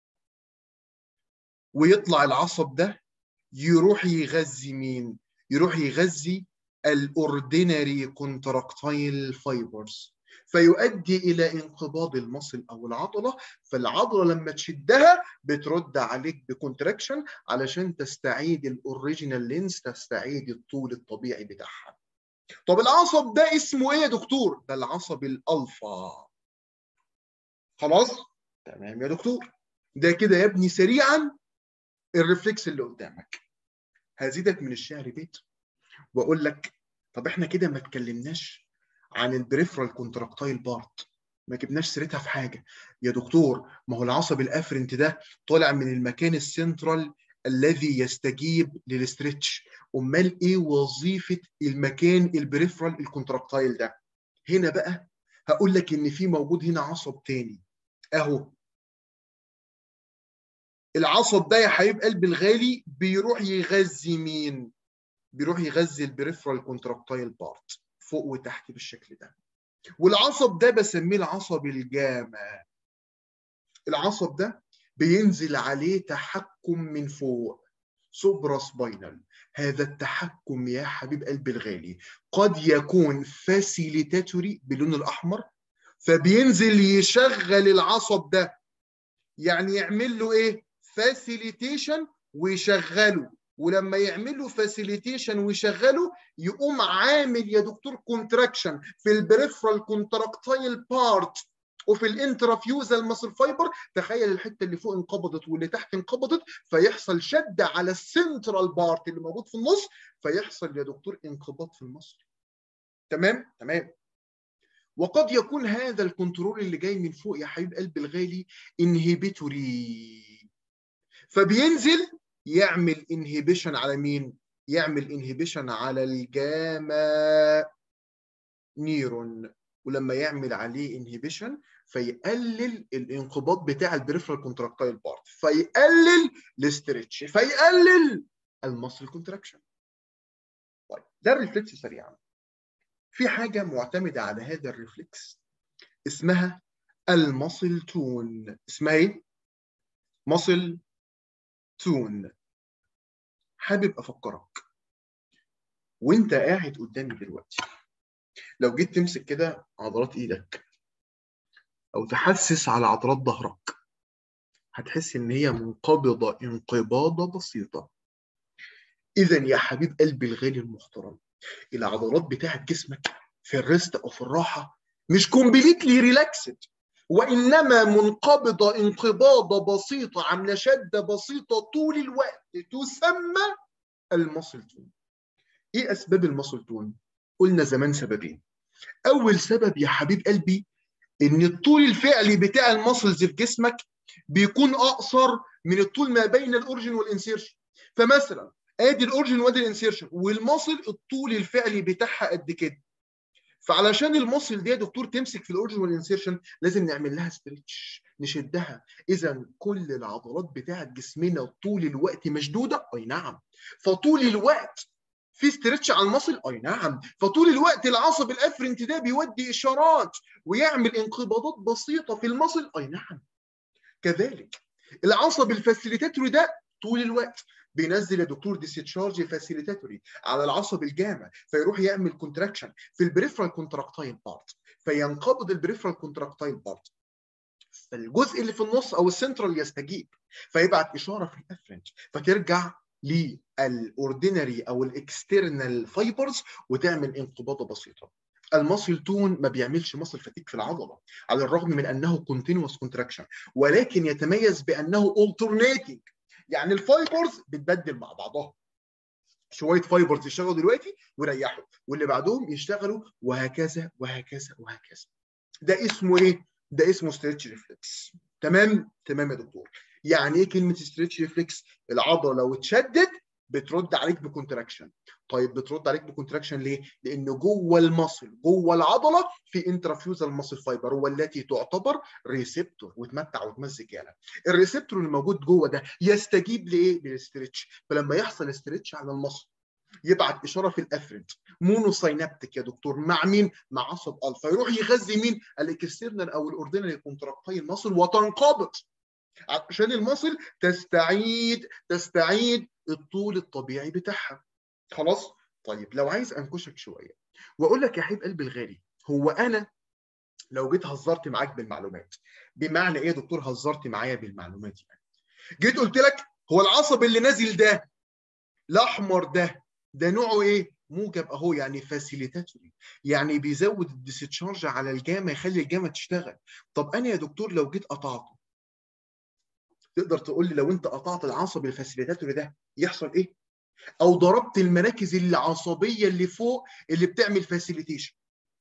ويطلع العصب ده يروح يغذي مين يروح يغذي الاوردينري كونتراكتايل فايبرز فيؤدي الى انقباض المصل او العضله فالعضله لما تشدها بترد عليك بكونتراكشن علشان تستعيد الاوريجينال لينز تستعيد الطول الطبيعي بتاعها طب العصب ده اسمه ايه يا دكتور ده العصب الالفا خلاص تمام يا دكتور ده كده يا ابني سريعا الرفلكس اللي قدامك هزيدك من الشعر بيت واقول لك طب احنا كده ما اتكلمناش عن البريفرال كونتراكتايل بارت ما جبناش سيرتها في حاجه يا دكتور ما هو العصب الافرنت ده طالع من المكان السنترال الذي يستجيب للاسترتش امال ايه وظيفه المكان البريفرال الكونتراكتايل ده هنا بقى هقول لك ان في موجود هنا عصب تاني اهو العصب ده يا حبيب قلبي الغالي بيروح يغذي مين بيروح يغذي البريفرال كونتراكتايل بارت فوق وتحت بالشكل ده والعصب ده بسميه العصب الجامع العصب ده بينزل عليه تحكم من فوق سوبرا سباينال هذا التحكم يا حبيب قلبي الغالي قد يكون فاسيليتاتوري باللون الاحمر فبينزل يشغل العصب ده يعني يعمل له ايه فاسيليتيشن ويشغله ولما يعمل له فاسيليتيشن ويشغله يقوم عامل يا دكتور كونتراكشن في البريفرال كونتراكتايل بارت وفي الانترافيوزال ماسل فايبر تخيل الحته اللي فوق انقبضت واللي تحت انقبضت فيحصل شد على السنترال بارت اللي موجود في النص فيحصل يا دكتور انقباض في المصل تمام تمام وقد يكون هذا الكنترول اللي جاي من فوق يا حبيب قلبي الغالي انهبيتوري فبينزل يعمل انهبيشن على مين يعمل انهبيشن على الجاما نيرون ولما يعمل عليه انهبيشن فيقلل الانقباض بتاع البريفرال كونتراكتايل بارت فيقلل الاسترتش فيقلل المصل كونتراكشن طيب ده الريفلكس سريعا في حاجه معتمده على هذا الريفلكس اسمها المصل تون اسمها ايه مصل تون حابب افكرك وانت قاعد قدامي دلوقتي لو جيت تمسك كده عضلات ايدك او تحسس على عضلات ظهرك هتحس ان هي منقبضه انقباضه بسيطه اذا يا حبيب قلبي الغالي المحترم العضلات بتاعت جسمك في الريست او في الراحه مش كومبليتلي ريلاكسد وانما منقبضه انقباضه بسيطه عامله شده بسيطه طول الوقت تسمى المصل تون ايه اسباب المصل تون قلنا زمان سببين اول سبب يا حبيب قلبي ان الطول الفعلي بتاع المصلز في جسمك بيكون اقصر من الطول ما بين الاورجن والانسيرشن فمثلا ادي الاورجن وادي الانسيرشن والمصل الطول الفعلي بتاعها قد كده فعلشان المصل دي يا دكتور تمسك في الاورجن والانسيرشن لازم نعمل لها ستريتش نشدها اذا كل العضلات بتاعت جسمنا طول الوقت مشدوده اي نعم فطول الوقت في ستريتش على المصل اي نعم فطول الوقت العصب الافرنت ده بيودي اشارات ويعمل انقباضات بسيطه في المصل اي نعم كذلك العصب الفاسيليتاتوري ده طول الوقت بينزل يا دكتور ديستشارج فاسيليتاتوري على العصب الجامع فيروح يعمل كونتراكشن في البريفرال كونتراكتايل بارت فينقبض البريفرال كونتراكتايل بارت فالجزء اللي في النص او السنترال يستجيب فيبعت اشاره في الافرنت فترجع للاوردينري او الاكسترنال فايبرز وتعمل انقباضه بسيطه المصل تون ما بيعملش مصل فتيك في العضله على الرغم من انه كونتينوس كونتراكشن ولكن يتميز بانه alternating يعني الفايبرز بتبدل مع بعضها شويه فايبرز يشتغلوا دلوقتي ويريحوا واللي بعدهم يشتغلوا وهكذا وهكذا وهكذا ده اسمه ايه ده اسمه ستريتش ريفلكس تمام تمام يا دكتور يعني ايه كلمه ستريتش ريفلكس العضله لو اتشدت بترد عليك بكونتراكشن طيب بترد عليك بكونتراكشن ليه لان جوه المصل جوه العضله في انترافيوزال ماسل فايبر والتي تعتبر ريسبتور وتمتع وتمزج يعني الريسبتور اللي موجود جوه ده يستجيب لايه للستريتش فلما يحصل ستريتش على المصل يبعت اشاره في الافرنت مونوساينابتيك يا دكتور مع مين مع عصب الفا يروح يغذي مين الاكسترنال او الاوردينري كونتراكتايل مصل وتنقبض عشان المصل تستعيد تستعيد الطول الطبيعي بتاعها خلاص طيب لو عايز انكشك شويه واقول لك يا حبيب قلبي الغالي هو انا لو جيت هزرت معاك بالمعلومات بمعنى ايه يا دكتور هزرت معايا بالمعلومات يعني جيت قلت لك هو العصب اللي نازل ده الاحمر ده ده نوعه ايه موجب اهو يعني فاسيليتاتوري يعني بيزود الديستشارج على الجامع يخلي الجامع تشتغل طب انا يا دكتور لو جيت قطعته تقدر تقول لي لو انت قطعت العصب الفاسيليتاتوري ده يحصل ايه او ضربت المراكز العصبيه اللي فوق اللي بتعمل فاسيليتيشن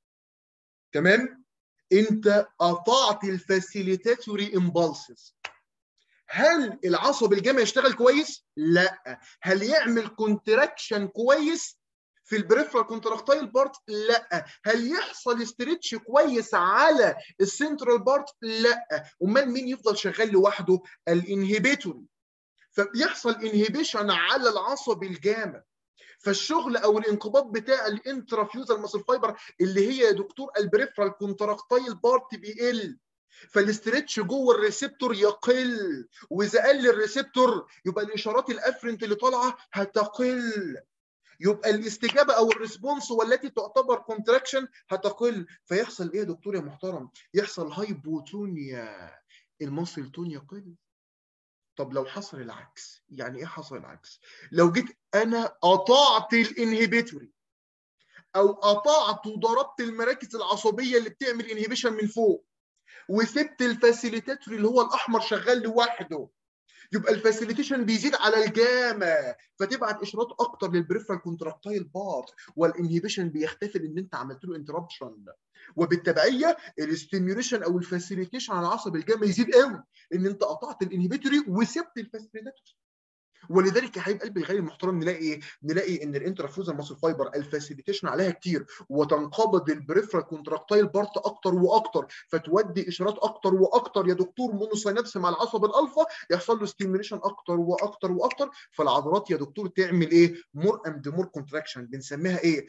تمام انت قطعت الفاسيليتاتوري امبالسز هل العصب الجامع يشتغل كويس لا هل يعمل كونتراكشن كويس في البريفرال كونتراكتايل بارت لا هل يحصل ستريتش كويس على السنترال بارت لا امال مين يفضل شغال لوحده الانهبيتوري فبيحصل انهبيشن على العصب الجامع فالشغل او الانقباض بتاع الانترافيوزال ماسل فايبر اللي هي يا دكتور البريفرال كونتراكتايل بارت بيقل فالاسترتش جوه الريسبتور يقل واذا قل الريسبتور يبقى الاشارات الافرنت اللي طالعه هتقل يبقى الاستجابه او الريسبونس والتي تعتبر كونتراكشن هتقل فيحصل ايه يا دكتور يا محترم؟ يحصل هايبوتونيا المصل تون يقل طب لو حصل العكس يعني ايه حصل العكس؟ لو جيت انا قطعت الانهبيتوري او قطعت وضربت المراكز العصبيه اللي بتعمل انهبيشن من فوق وسبت الفاسيليتاتوري اللي هو الاحمر شغال لوحده يبقى الفاسيليتيشن بيزيد على الجامع فتبعت اشارات اكتر للبريفرال كونتراكتايل بارت والانهبيشن بيختفي لان انت عملت له انتربشن وبالتبعيه الاستيميوليشن او الفاسيليتيشن على العصب الجامع يزيد قوي ان انت قطعت الانهبيتوري وسبت الفاسيليتاتوري ولذلك يا حبيب قلبي الغالي المحترم نلاقي ايه؟ نلاقي ان الانترافيوزال ماسل فايبر الفاسيليتيشن عليها كتير وتنقبض البريفرال كونتراكتايل بارت اكتر واكتر فتودي اشارات اكتر واكتر يا دكتور مونوسينابس مع العصب الالفا يحصل له ستيميوليشن اكتر واكتر واكتر فالعضلات يا دكتور تعمل ايه؟ مور اند مور كونتراكشن بنسميها ايه؟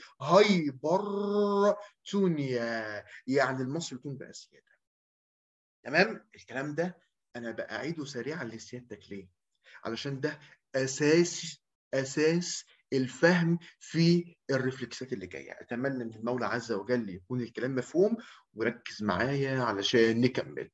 هايبرتونيا يعني المصل تون بقى زياده. تمام؟ الكلام ده انا باعيده سريعا لسيادتك ليه؟ علشان ده اساس اساس الفهم في الرفلكسات اللي جايه اتمنى من المولى عز وجل يكون الكلام مفهوم وركز معايا علشان نكمل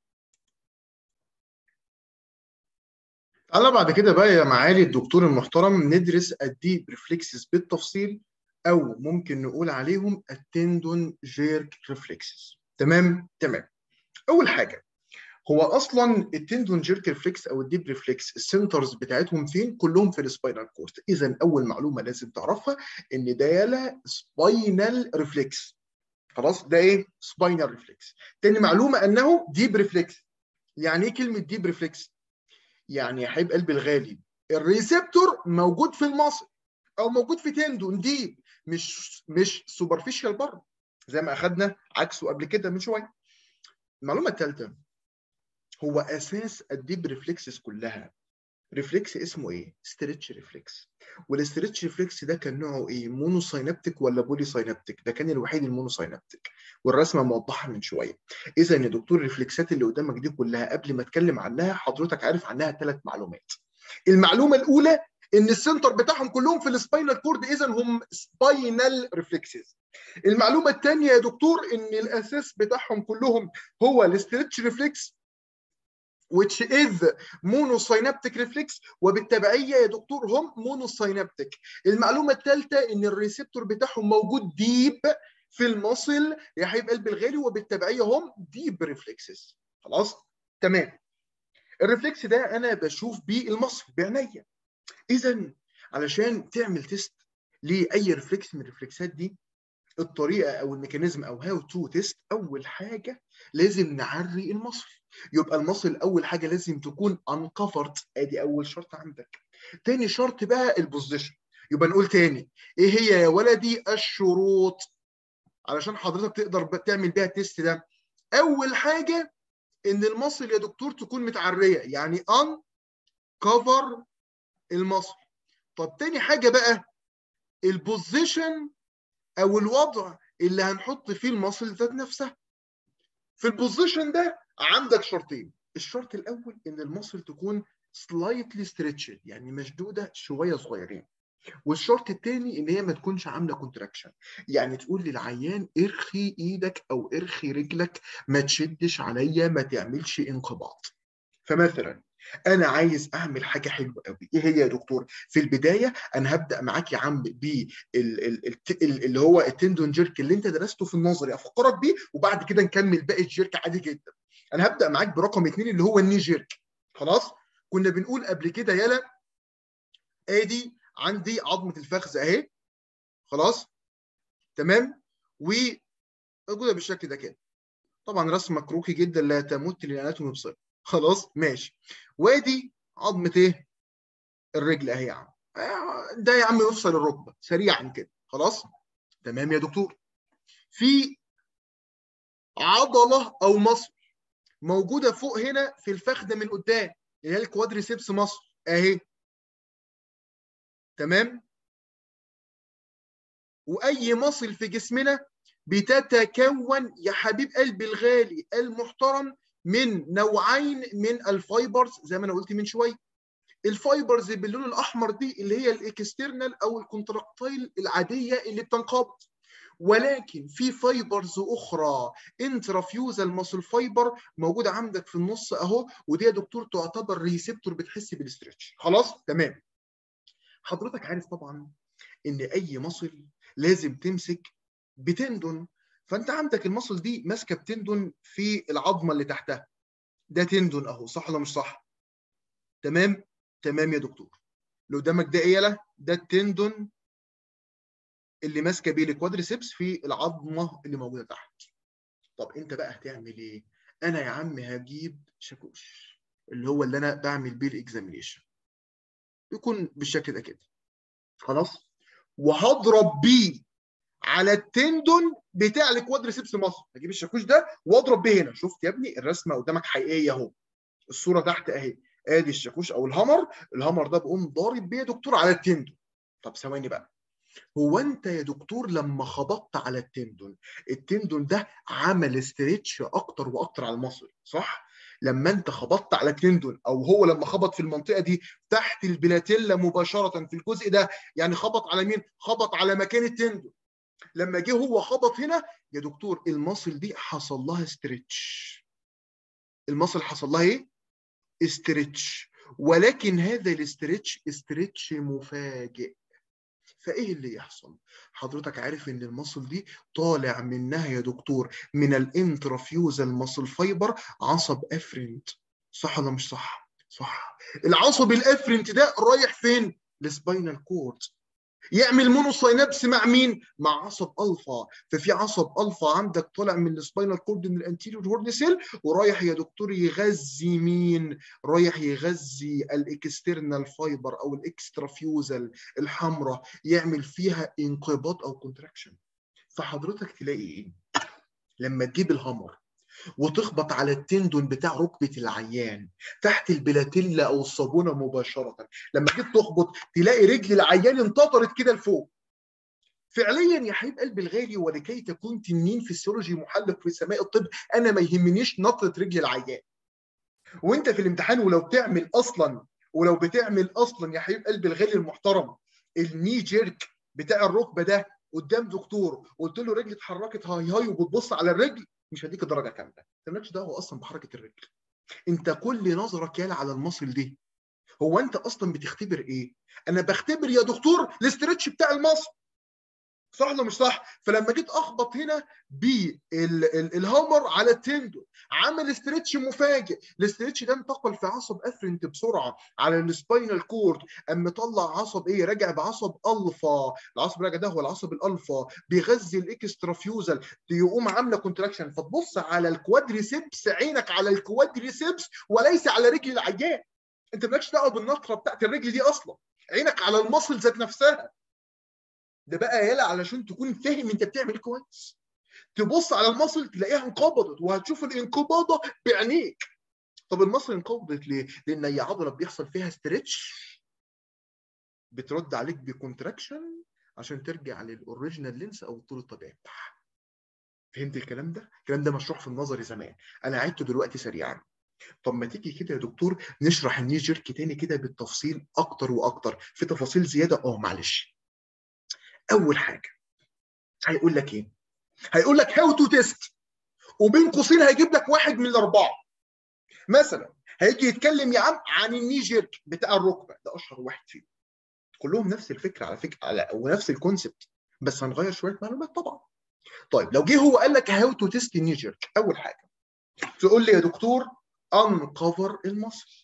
تعالى بعد كده بقى يا معالي الدكتور المحترم ندرس الديب ريفلكسز بالتفصيل او ممكن نقول عليهم التندون جيرك ريفلكسز تمام تمام اول حاجه هو اصلا التندون جيرك ريفلكس او الديب ريفلكس السنترز بتاعتهم فين كلهم في السباينال كورد اذا اول معلومه لازم تعرفها ان ده يالا سباينال ريفلكس خلاص ده ايه سباينال ريفلكس تاني معلومه انه ديب ريفلكس يعني ايه كلمه ديب ريفلكس يعني يا حبيب قلبي الغالي الريسبتور موجود في المصل او موجود في تندون ديب مش مش سوبرفيشال بره زي ما اخدنا عكسه قبل كده من شويه المعلومه الثالثه هو اساس الديب ريفلكسز كلها ريفلكس اسمه ايه؟ ستريتش ريفلكس والستريتش ريفلكس ده كان نوعه ايه؟ مونو ساينابتيك ولا بولي ساينابتيك؟ ده كان الوحيد المونو ساينابتيك والرسمه موضحه من شويه. اذا يا دكتور الريفلكسات اللي قدامك دي كلها قبل ما اتكلم عنها حضرتك عارف عنها ثلاث معلومات. المعلومه الاولى ان السنتر بتاعهم كلهم في السباينال كورد اذا هم سباينال ريفلكسز. المعلومه الثانيه يا دكتور ان الاساس بتاعهم كلهم هو الستريتش ريفلكس which is monosynaptic reflex وبالتبعيه يا دكتور هم monosynaptic المعلومه الثالثه ان الريسبتور بتاعهم موجود ديب في المصل يا حبيب قلبي الغالي وبالتبعيه هم ديب ريفلكسز خلاص تمام الريفلكس ده انا بشوف بيه المصل بعينيا اذا علشان تعمل تيست لاي ريفلكس من الريفلكسات دي الطريقه او الميكانيزم او هاو تو تيست اول حاجه لازم نعري المصل يبقى المصل اول حاجه لازم تكون انكفرت ادي اول شرط عندك تاني شرط بقى البوزيشن يبقى نقول تاني ايه هي يا ولدي الشروط علشان حضرتك تقدر تعمل بيها التيست ده اول حاجه ان المصل يا دكتور تكون متعريه يعني ان كفر المصل طب تاني حاجه بقى البوزيشن او الوضع اللي هنحط فيه المصل ذات نفسها في البوزيشن ده عندك شرطين الشرط الاول ان المصل تكون سلايتلي ستريتشد يعني مشدوده شويه صغيرين والشرط الثاني ان هي ما تكونش عامله كونتراكشن يعني تقول للعيان ارخي ايدك او ارخي رجلك ما تشدش عليا ما تعملش انقباض فمثلا انا عايز اعمل حاجه حلوه قوي ايه هي يا دكتور في البدايه انا هبدا معاك يا عم ب اللي هو التندون جيرك اللي انت درسته في النظري افكرك بيه وبعد كده نكمل باقي الجيرك عادي جدا انا هبدا معاك برقم اثنين اللي هو الني جيرك خلاص كنا بنقول قبل كده يلا ادي عندي عظمه الفخذ اهي خلاص تمام وموجوده بالشكل ده كده طبعا رسمه كروكي جدا لا تمت للاناتومي بصله خلاص ماشي وادي عظمه ايه الرجل اهي يا عم ده يا عم يفصل الركبه سريعا كده خلاص تمام يا دكتور في عضله او مصل موجوده فوق هنا في الفخذه من قدام اللي هي الكوادريسيبس مصل اهي تمام واي مصل في جسمنا بتتكون يا حبيب قلبي الغالي المحترم من نوعين من الفايبرز زي ما انا قلت من شويه الفايبرز باللون الاحمر دي اللي هي الاكسترنال او الكونتراكتايل العاديه اللي بتنقبض ولكن في فايبرز اخرى انترافيوزال ماسل فايبر موجوده عندك في النص اهو ودي يا دكتور تعتبر ريسبتور بتحس بالاسترتش خلاص تمام حضرتك عارف طبعا ان اي مصل لازم تمسك بتندون فانت عندك المصل دي ماسكه بتندون في العظمه اللي تحتها ده تندون اهو صح ولا مش صح تمام تمام يا دكتور اللي قدامك ده ايه يلا ده التندون اللي ماسكه بيه الكوادريسبس في العظمه اللي موجوده تحت طب انت بقى هتعمل ايه انا يا عم هجيب شاكوش اللي هو اللي انا بعمل بيه الاكزامينيشن يكون بالشكل ده كده خلاص وهضرب بيه على التندون بتاع الكوادريسبس مصر هجيب الشاكوش ده واضرب بيه هنا شفت يا ابني الرسمه قدامك حقيقيه اهو الصوره تحت اهي ادي الشاكوش او الهامر الهامر ده بقوم ضارب بيه يا دكتور على التندون طب ثواني بقى هو انت يا دكتور لما خبطت على التندون التندون ده عمل استريتش اكتر واكتر على المصل صح لما انت خبطت على تندون او هو لما خبط في المنطقه دي تحت البلاتيلا مباشره في الجزء ده يعني خبط على مين خبط على مكان التندون لما جه هو خبط هنا يا دكتور المصل دي حصل لها ستريتش المصل حصل لها ايه استريتش ولكن هذا الاستريتش استريتش مفاجئ فايه اللي يحصل حضرتك عارف ان المصل دي طالع منها يا دكتور من الانترافيوزال مصل فايبر عصب افرنت صح ولا مش صح صح العصب الافرنت ده رايح فين السباينال كورد يعمل مونوساينابس مع مين؟ مع عصب الفا، ففي عصب الفا عندك طالع من السباينال كورد من الانتيريور هورن سيل ورايح يا دكتور يغذي مين؟ رايح يغذي الاكسترنال فايبر او الاكسترا فيوزل الحمراء يعمل فيها انقباض او كونتراكشن. فحضرتك تلاقي ايه؟ لما تجيب الهامر وتخبط على التندون بتاع ركبه العيان تحت البلاتيلا او الصابونه مباشره لما جيت تخبط تلاقي رجل العيان انتطرت كده لفوق فعليا يا حبيب قلبي الغالي ولكي تكون تنين فيسيولوجي محلق في سماء الطب انا ما يهمنيش نطره رجل العيان وانت في الامتحان ولو بتعمل اصلا ولو بتعمل اصلا يا حبيب قلبي الغالي المحترم الني جيرك بتاع الركبه ده قدام دكتور قلت له رجلي اتحركت هاي هاي وبتبص على الرجل مش هديك الدرجه كامله انت مالكش دعوه اصلا بحركه الرجل انت كل نظرك يالا على المصل دي هو انت اصلا بتختبر ايه انا بختبر يا دكتور الاسترتش بتاع المصل صح ولا مش صح فلما جيت اخبط هنا بالهامر على التندون عمل استرتش مفاجئ الاسترتش ده انتقل في عصب افرنت بسرعه على السباينال كورد قام مطلع عصب ايه راجع بعصب الفا العصب راجع ده هو العصب الالفا بيغذي الاكسترا فيوزل يقوم عامله كونتراكشن فتبص على الكوادريسبس عينك على الكوادريسبس وليس على رجل العيان انت مالكش دعوه بالنطره بتاعت الرجل دي اصلا عينك على المصل ذات نفسها ده بقى يلا علشان تكون فاهم انت بتعمل كويس تبص على المصل تلاقيها انقبضت وهتشوف الانقباضه بعينيك طب المصل انقبضت ليه؟ لان هي عضله بيحصل فيها ستريتش بترد عليك بكونتراكشن عشان ترجع للاوريجينال لينس او الطول الطبيعي بتاعها فهمت الكلام ده؟ الكلام ده مشروح في النظري زمان انا عدته دلوقتي سريعا طب ما تيجي كده يا دكتور نشرح الني جيرك تاني كده بالتفصيل اكتر واكتر في تفاصيل زياده اه معلش اول حاجه هيقول لك ايه هيقول لك هاو تو تيست وبين قوسين هيجيب لك واحد من الاربعه مثلا هيجي يتكلم يا عم عن الني جيرك بتاع الركبه ده اشهر واحد فيهم كلهم نفس الفكره على فكره على ونفس الكونسبت بس هنغير شويه معلومات طبعا طيب لو جه هو قال لك هاو تو تيست الني جيرك اول حاجه تقول لي يا دكتور انكفر المصل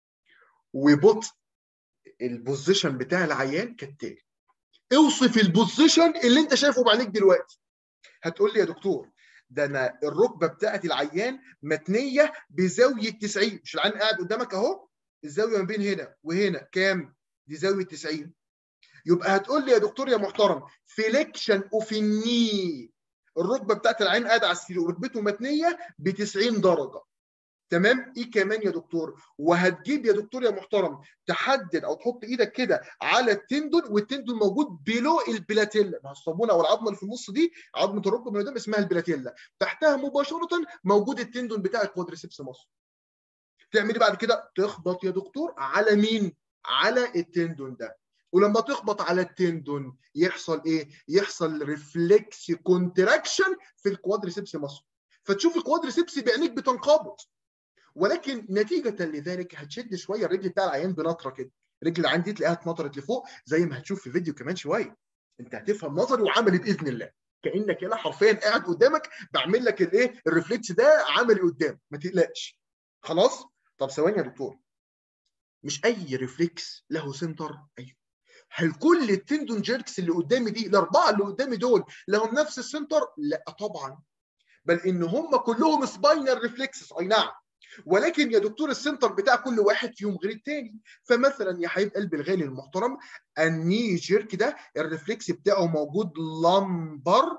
وبط البوزيشن بتاع العيان كالتالي اوصف البوزيشن اللي انت شايفه بعينيك دلوقتي هتقول لي يا دكتور ده انا الركبه بتاعت العيان متنيه بزاويه 90 مش العيان قاعد قدامك اهو الزاويه ما بين هنا وهنا كام دي زاويه 90 يبقى هتقول لي يا دكتور يا محترم فليكشن اوف الني الركبه بتاعت العين قاعده على السرير وركبته متنيه ب 90 درجه تمام ايه كمان يا دكتور وهتجيب يا دكتور يا محترم تحدد او تحط ايدك كده على التندون والتندون موجود بلو البلاتيلا مع الصابونه او العظمه اللي في النص دي عظمه الركبه من قدام اسمها البلاتيلا تحتها مباشره موجود التندون بتاع الكوادريسبس مصر تعمل ايه بعد كده تخبط يا دكتور على مين على التندون ده ولما تخبط على التندون يحصل ايه يحصل ريفلكس كونتراكشن في الكوادريسبس مصر فتشوف الكوادريسبس بعينيك بتنقبض ولكن نتيجه لذلك هتشد شويه الرجل بتاع العيان بنطره كده رجل العيان دي تلاقيها اتنطرت لفوق زي ما هتشوف في فيديو كمان شويه انت هتفهم نظري وعملي باذن الله كانك هنا حرفيا قاعد قدامك بعمل لك الايه الريفلكس ده عملي قدام ما تقلقش خلاص طب ثواني يا دكتور مش اي ريفلكس له سنتر ايوه هل كل التندون جيركس اللي قدامي دي الاربعه اللي قدامي دول لهم نفس السنتر لا طبعا بل ان هم كلهم سباينال ريفلكسز اي نعم ولكن يا دكتور السنتر بتاع كل واحد فيهم غير التاني فمثلا يا حبيب قلبي الغالي المحترم الني جيرك ده الريفلكس بتاعه موجود لمبر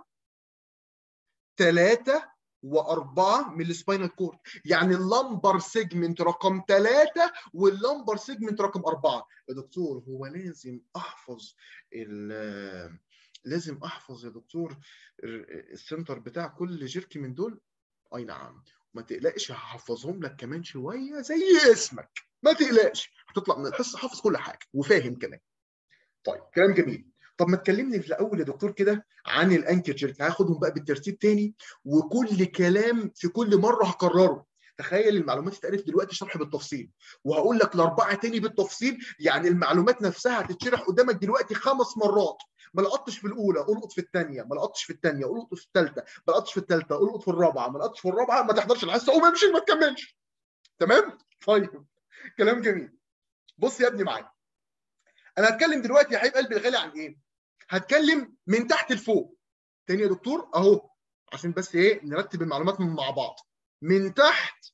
ثلاثة وأربعة من السباينال كورد يعني اللمبر سيجمنت رقم ثلاثة واللمبر سيجمنت رقم أربعة يا دكتور هو لازم أحفظ لازم أحفظ يا دكتور السنتر بتاع كل جيرك من دول أي نعم ما تقلقش هحفظهم لك كمان شويه زي اسمك ما تقلقش هتطلع من الحصه حافظ كل حاجه وفاهم كمان طيب كلام جميل طب ما تكلمني في الاول يا دكتور كده عن الانكل جيرك هاخدهم بقى بالترتيب تاني وكل كلام في كل مره هكرره تخيل المعلومات اتقالت دلوقتي شرح بالتفصيل وهقول لك الاربعه تاني بالتفصيل يعني المعلومات نفسها هتتشرح قدامك دلوقتي خمس مرات ما لقطتش في الاولى القط في الثانيه ما لقطش في الثانيه القط في الثالثه ما لقطش في الثالثه القط في الرابعه ما لقطش في الرابعه ما تحضرش الحصه وما امشي ما تكملش تمام طيب كلام جميل بص يا ابني معايا انا هتكلم دلوقتي يا حبيب قلبي الغالي عن ايه هتكلم من تحت لفوق تاني يا دكتور اهو عشان بس ايه نرتب المعلومات مع بعض من تحت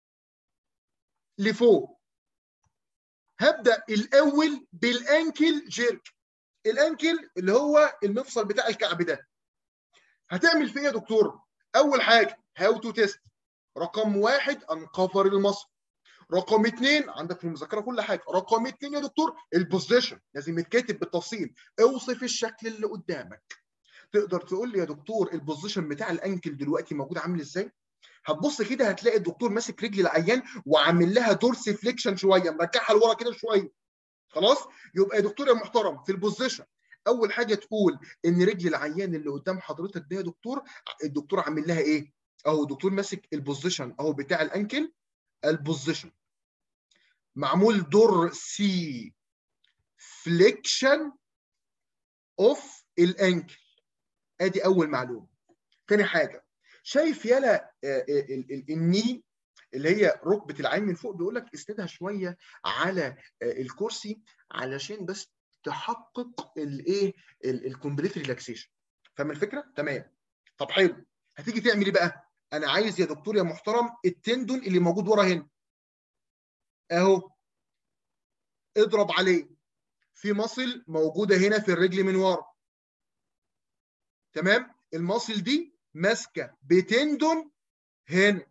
لفوق هبدا الاول بالانكل جيرك الانكل اللي هو المفصل بتاع الكعب ده هتعمل فيه ايه يا دكتور اول حاجه هاو تو تيست رقم واحد انقفر المصل رقم اثنين عندك في المذكره كل حاجه رقم اثنين يا دكتور البوزيشن لازم يتكتب بالتفصيل اوصف الشكل اللي قدامك تقدر تقول لي يا دكتور البوزيشن بتاع الانكل دلوقتي موجود عامل ازاي هتبص كده هتلاقي الدكتور ماسك رجل العيان وعامل لها دورس فليكشن شويه مرجعها لورا كده شويه خلاص يبقى يا دكتور يا محترم في البوزيشن اول حاجه تقول ان رجل العيان اللي قدام حضرتك ده يا دكتور الدكتور عامل لها ايه اهو الدكتور ماسك البوزيشن اهو بتاع الانكل البوزيشن معمول دور سي فليكشن اوف الانكل ادي اول معلومه تاني حاجه شايف يلا الني اللي هي ركبه العين من فوق بيقول لك اسندها شويه على الكرسي علشان بس تحقق الايه الكومبليت ريلاكسيشن فاهم الفكره تمام طب حلو هتيجي تعمل ايه بقى انا عايز يا دكتور يا محترم التندون اللي موجود ورا هنا اهو اضرب عليه في مصل موجوده هنا في الرجل من ورا تمام المصل دي ماسكه بتندون هنا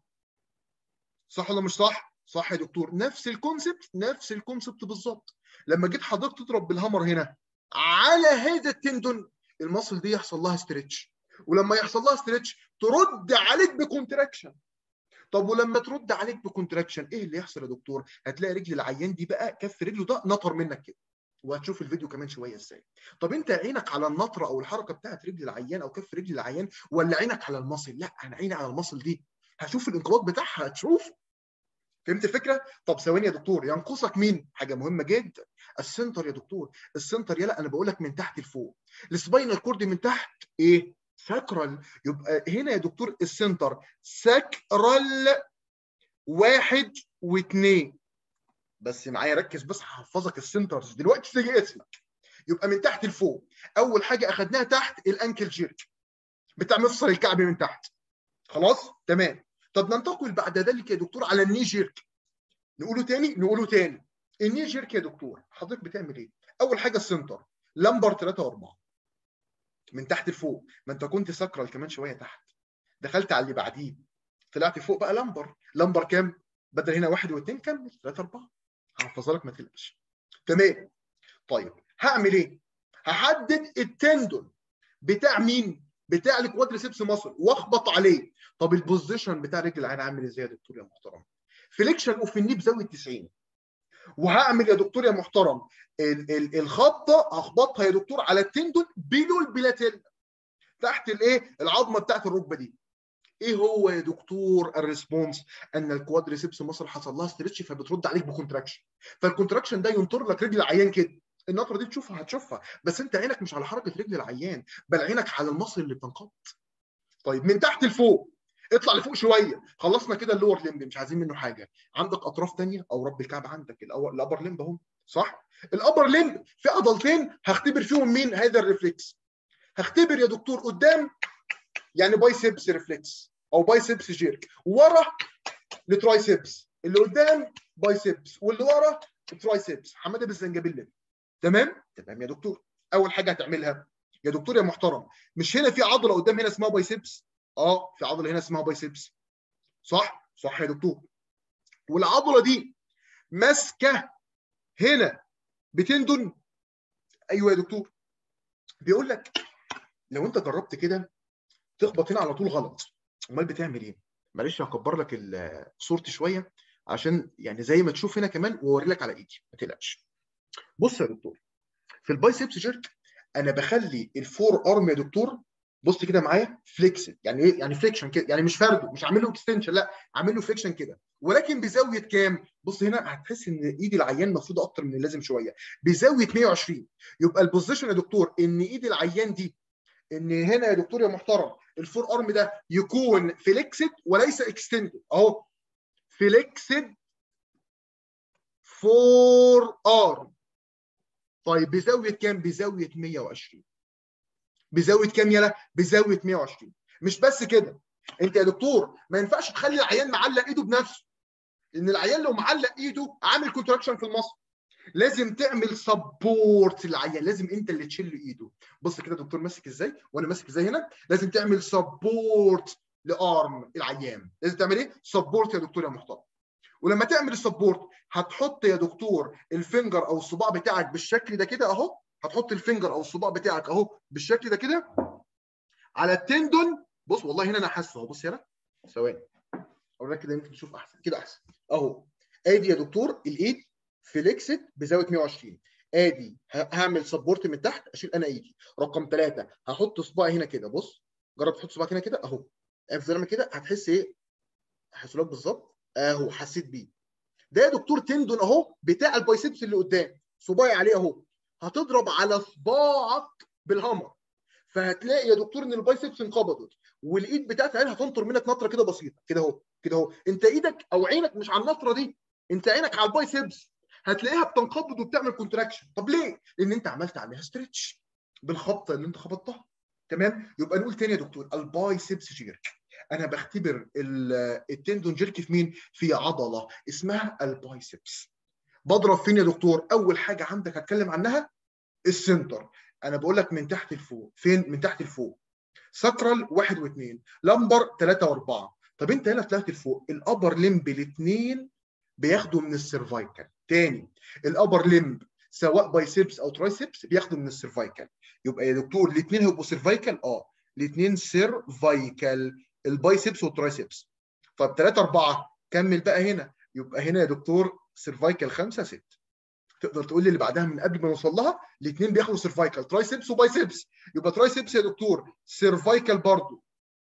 صح ولا مش صح صح يا دكتور نفس الكونسبت نفس الكونسبت بالظبط لما جيت حضرتك تضرب بالهامر هنا على هذا التندون المصل دي يحصل لها ستريتش ولما يحصل لها ستريتش ترد عليك بكونتراكشن طب ولما ترد عليك بكونتراكشن ايه اللي يحصل يا دكتور هتلاقي رجل العيان دي بقى كف رجله ده نطر منك كده وهتشوف الفيديو كمان شويه ازاي طب انت عينك على النطره او الحركه بتاعت رجل العيان او كف رجل العيان ولا عينك على المصل لا انا عيني على المصل دي هشوف الانقباض بتاعها هتشوف فهمت الفكره طب ثواني يا دكتور ينقصك مين حاجه مهمه جدا السنتر يا دكتور السنتر يلا انا بقول لك من تحت لفوق السباينال كورد من تحت ايه ساكرال يبقى هنا يا دكتور السنتر ساكرال واحد واثنين بس معايا ركز بس هحفظك السنترز دلوقتي زي اسمك يبقى من تحت لفوق اول حاجه اخدناها تحت الانكل جيرك بتاع مفصل الكعب من تحت خلاص تمام طب ننتقل بعد ذلك يا دكتور على الني جيرك نقوله تاني نقوله تاني الني جيرك يا دكتور حضرتك بتعمل ايه اول حاجه السنتر لمبر 3 و4 من تحت لفوق ما انت كنت ساكرال كمان شويه تحت دخلت على اللي بعديه طلعت فوق بقى لمبر لمبر كام بدل هنا واحد واثنين كمل 3 4 هحفظها لك ما تقلقش تمام طيب هعمل ايه هحدد التندون بتاع مين بتاع الكوادريسبس ماسل واخبط عليه طب البوزيشن بتاع رجل العين عامل ازاي يا دكتور يا محترم فليكشن اوف الني بزاويه 90 وهعمل يا دكتور يا محترم ال ال الخبطه هخبطها يا دكتور على التندون بيلو البلاتيلا تحت الايه العظمه بتاعت الركبه دي ايه هو يا دكتور الريسبونس ان الكوادريسبس مصر حصل لها ستريتش فبترد عليك بكونتراكشن فالكونتراكشن ده ينطر لك رجل العيان كده النطره دي تشوفها هتشوفها بس انت عينك مش على حركه رجل العيان بل عينك على المصل اللي بتنقبض طيب من تحت لفوق اطلع لفوق شويه خلصنا كده اللور ليمب مش عايزين منه حاجه عندك اطراف ثانيه او رب الكعب عندك الابر ليمب اهو صح الابر ليمب في عضلتين هختبر فيهم مين هذا الريفلكس هختبر يا دكتور قدام يعني بايسبس ريفلكس او بايسبس جيرك ورا لترايسبس اللي قدام بايسبس واللي ورا ترايسبس حماده بالزنجبيل تمام تمام يا دكتور اول حاجه هتعملها يا دكتور يا محترم مش هنا في عضله قدام هنا اسمها بايسبس اه في عضله هنا اسمها بايسبس صح صح يا دكتور والعضله دي ماسكه هنا بتندن ايوه يا دكتور بيقول لك لو انت جربت كده تخبط هنا على طول غلط امال بتعمل ايه معلش هكبر لك ال- صورتي شويه عشان يعني زي ما تشوف هنا كمان واوري لك على ايدي ما تقلقش بص يا دكتور في البايسبس جيرك انا بخلي الفور ارم يا دكتور بص كده معايا فليكسد يعني ايه يعني فليكشن كده يعني مش فرده مش عامل له اكستنشن لا عامل له فليكشن كده ولكن بزاويه كام بص هنا هتحس ان ايد العيان مفروضه اكتر من اللازم شويه بزاويه 120 يبقى البوزيشن يا دكتور ان ايد العيان دي ان هنا يا دكتور يا محترم الفور ارم ده يكون فليكسد وليس اكستندد اهو فليكسد فور ارم طيب بزاويه كام بزاويه 120 بزاويه كام يلا بزاويه 120 مش بس كده انت يا دكتور ما ينفعش تخلي العيان معلق ايده بنفسه ان العيان لو معلق ايده عامل كونتراكشن في المصل لازم تعمل سبورت للعيان لازم انت اللي تشيل له ايده بص كده الدكتور ماسك ازاي وانا ماسك ازاي هنا لازم تعمل سبورت لارم العيان لازم تعمل ايه سبورت يا دكتور يا محترم ولما تعمل السبورت هتحط يا دكتور الفنجر او الصباع بتاعك بالشكل ده كده اهو هتحط الفنجر او الصباع بتاعك اهو بالشكل ده كده على التندون بص والله هنا انا حاسه اهو بص هنا ثواني اقول لك كده يمكن تشوف احسن كده احسن اهو ادي يا دكتور الايد فليكسد بزاويه 120 ادي ه- هعمل سبورت من تحت اشيل انا ايدي رقم ثلاثه هحط صباعي هنا كده بص جرب تحط صباعك هنا كده اهو افضل اعمل كده هتحس ايه هحسه لك بالظبط اهو حسيت بيه ده يا دكتور تندون اهو بتاع البايسبس اللي قدام صباعي عليه اهو هتضرب على صباعك بالهامر فهتلاقي يا دكتور ان البايسبس انقبضت والايد بتاعت العين هتنطر منك نطره كده بسيطه كده اهو كده اهو انت ايدك او عينك مش على النطره دي انت عينك على البايسبس هتلاقيها بتنقبض وبتعمل كونتراكشن طب ليه؟ لان انت عملت عليها ستريتش بالخبطه اللي انت خبطتها تمام يبقى نقول تاني يا دكتور البايسبس جيرك انا بختبر ال- التندون جيرك في مين؟ في عضله اسمها البايسبس بضرب فين يا دكتور؟ اول حاجه عندك هتكلم عنها السنتر انا بقول لك من تحت لفوق فين؟ من تحت لفوق ساكرال واحد واثنين لمبر ثلاثه واربعه طب انت هنا طلعت لفوق الابر لمب الاثنين بياخدوا من السيرفايكال تاني الابر لمب سواء بايسبس او ترايسبس بياخدوا من السيرفايكال يبقى يا دكتور الاثنين هيبقوا سيرفايكال اه الاثنين سيرفايكال البايسبس والترايسبس طب 3 4 كمل بقى هنا يبقى هنا يا دكتور سيرفايكال 5 6 تقدر تقول لي اللي بعدها من قبل ما نوصل لها الاثنين بياخدوا سيرفايكال ترايسبس وبايسبس يبقى ترايسبس يا دكتور سيرفايكال برضو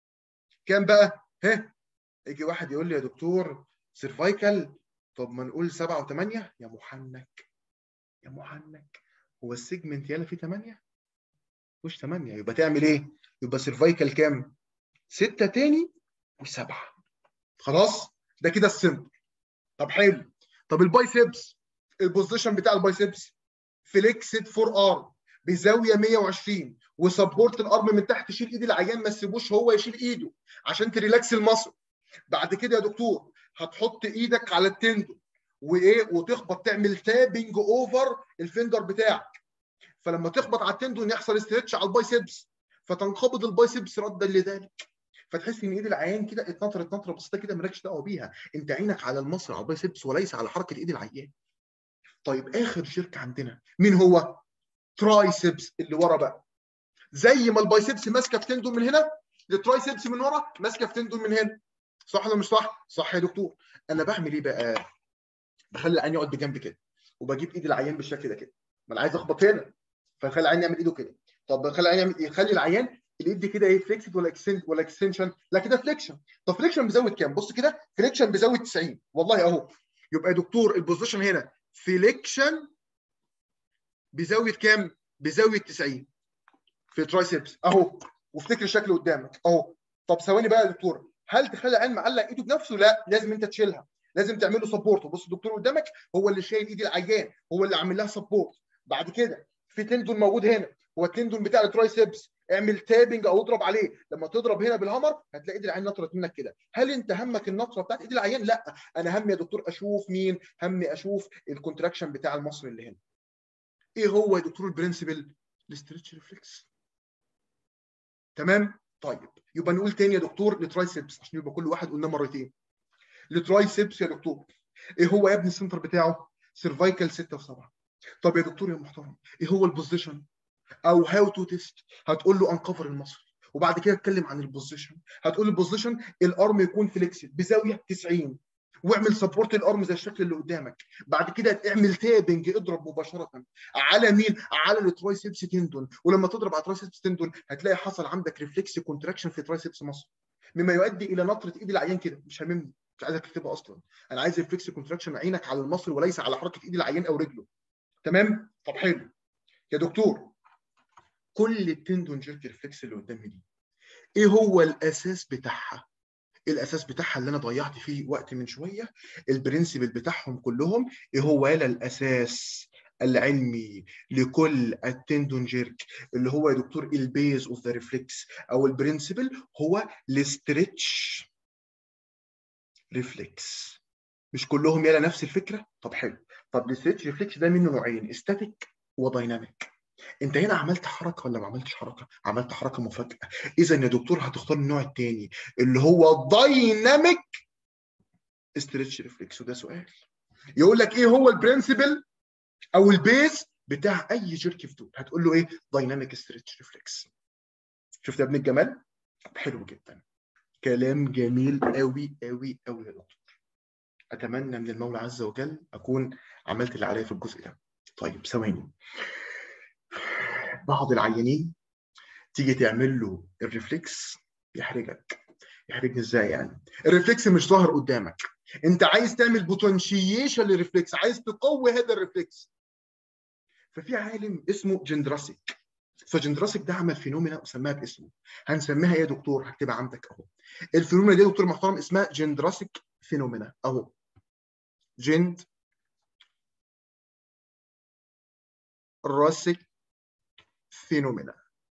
كام بقى ها يجي واحد يقول لي يا دكتور سيرفايكال طب ما نقول 7 و8 يا محنك يا محنك هو السيجمنت يلا فيه 8 مش 8 يبقى تعمل ايه يبقى سيرفايكال كام 6 تاني و7 خلاص ده كده السنتر طب حلو طب البايسبس البوزيشن بتاع البايسبس فليكسد فور ارم بزاويه 120 وسبورت الارم من تحت شيل ايد العيان ما تسيبوش هو يشيل ايده عشان تريلاكس المصل بعد كده يا دكتور هتحط ايدك على التندون وايه وتخبط تعمل تابنج اوفر الفينجر بتاعك فلما تخبط على التندون يحصل استرتش على البايسبس فتنقبض البايسبس ردا لذلك فتحس ان ايد العيان كده اتنطرت نطره بسيطه كده مالكش دعوه بيها انت عينك على المصل على البايسبس وليس على حركه ايد العيان طيب اخر شركه عندنا مين هو ترايسبس اللي ورا بقى زي ما البايسبس ماسكه في تندون من هنا الترايسبس من ورا ماسكه في تندون من هنا صح ولا مش صح صح يا دكتور انا بعمل ايه بقى بخلي العيان يقعد بجنب كده وبجيب ايد العيان بالشكل ده كده ما انا عايز اخبط هنا فخلي العيان يعمل ايده كده طب خلي العيان يعمل ايه خلي العيان الايد دي كده ايه فليكسد ولا اكستنشن ولا اكستنشن لا كده فليكشن طب فليكشن بزاويه كام بص كده فليكشن بزاويه 90 والله اهو يبقى يا دكتور البوزيشن هنا فليكشن بزاويه كام بزاويه 90 في الترايسبس اهو وافتكر الشكل قدامك اهو طب ثواني بقى يا دكتور هل تخلي العيان معلق ايده بنفسه لا لازم انت تشيلها لازم تعمل له سبورت بص الدكتور قدامك هو اللي شايل ايد العيان هو اللي عامل لها سبورت بعد كده في تندون موجود هنا هو التندون بتاع الترايسبس اعمل تابنج او اضرب عليه لما تضرب هنا بالهامر هتلاقي ايد العيان نطرت منك كده هل انت همك النطره بتاعت ايد العيان لا انا همي يا دكتور اشوف مين همي اشوف الكونتراكشن بتاع المصل اللي هنا ايه هو يا دكتور البرنسبل الاسترتش ريفلكس تمام طيب يبقى نقول تاني يا دكتور لترايسبس عشان يبقى كل واحد قلنا مرتين لترايسبس يا دكتور ايه هو يا ابني السنتر بتاعه سيرفايكال 6 و7 طب يا دكتور يا محترم ايه هو البوزيشن او هاو تو تيست هتقول له انكفر المصري وبعد كده اتكلم عن البوزيشن هتقول البوزيشن الارم يكون فليكسد بزاويه 90 واعمل سبورت الارم زي الشكل اللي قدامك بعد كده اعمل تابنج اضرب مباشره على مين على الترايسبس تندون ولما تضرب على الترايسبس تندون هتلاقي حصل عندك ريفلكس كونتراكشن في ترايسبس مصر مما يؤدي الى نطره ايد العيان كده مش هاممني مش عايزك تكتبها اصلا انا عايز ريفلكس كونتراكشن عينك على المصل وليس على حركه ايد العيان او رجله تمام طب حلو يا دكتور كل التندون جيرك ريفلكس اللي قدامي دي ايه هو الاساس بتاعها الاساس بتاعها اللي انا ضيعت فيه وقت من شويه البرنسبل بتاعهم كلهم ايه هو يلا الاساس العلمي لكل التندون جيرك اللي هو يا دكتور البيز اوف ذا ريفلكس او البرنسبل هو الاسترتش ريفلكس مش كلهم يلا نفس الفكره طب حلو طب الاسترتش ريفلكس ده منه نوعين استاتيك ودايناميك انت هنا عملت حركه ولا ما عملتش حركه عملت حركه مفاجاه اذا يا دكتور هتختار النوع الثاني اللي هو دايناميك استرتش ريفلكس وده سؤال يقول لك ايه هو البرنسبل او البيز بتاع اي جيرك في دول هتقول له ايه دايناميك ستريتش ريفلكس شفت يا ابن الجمال حلو جدا كلام جميل قوي قوي قوي يا دكتور اتمنى من المولى عز وجل اكون عملت اللي عليا في الجزء ده طيب ثواني بعض العيانين تيجي تعمل له الريفلكس يحرجك يحرجني ازاي يعني الريفلكس مش ظاهر قدامك انت عايز تعمل بوتنشيشن للريفلكس عايز تقوي هذا الريفلكس ففي عالم اسمه جندراسيك فجندراسيك ده عمل فينومينا وسماها باسمه هنسميها ايه يا دكتور هكتبها عندك اهو الفينومينا دي يا دكتور محترم اسمها جندراسيك فينومينا اهو جند راسك فينومينا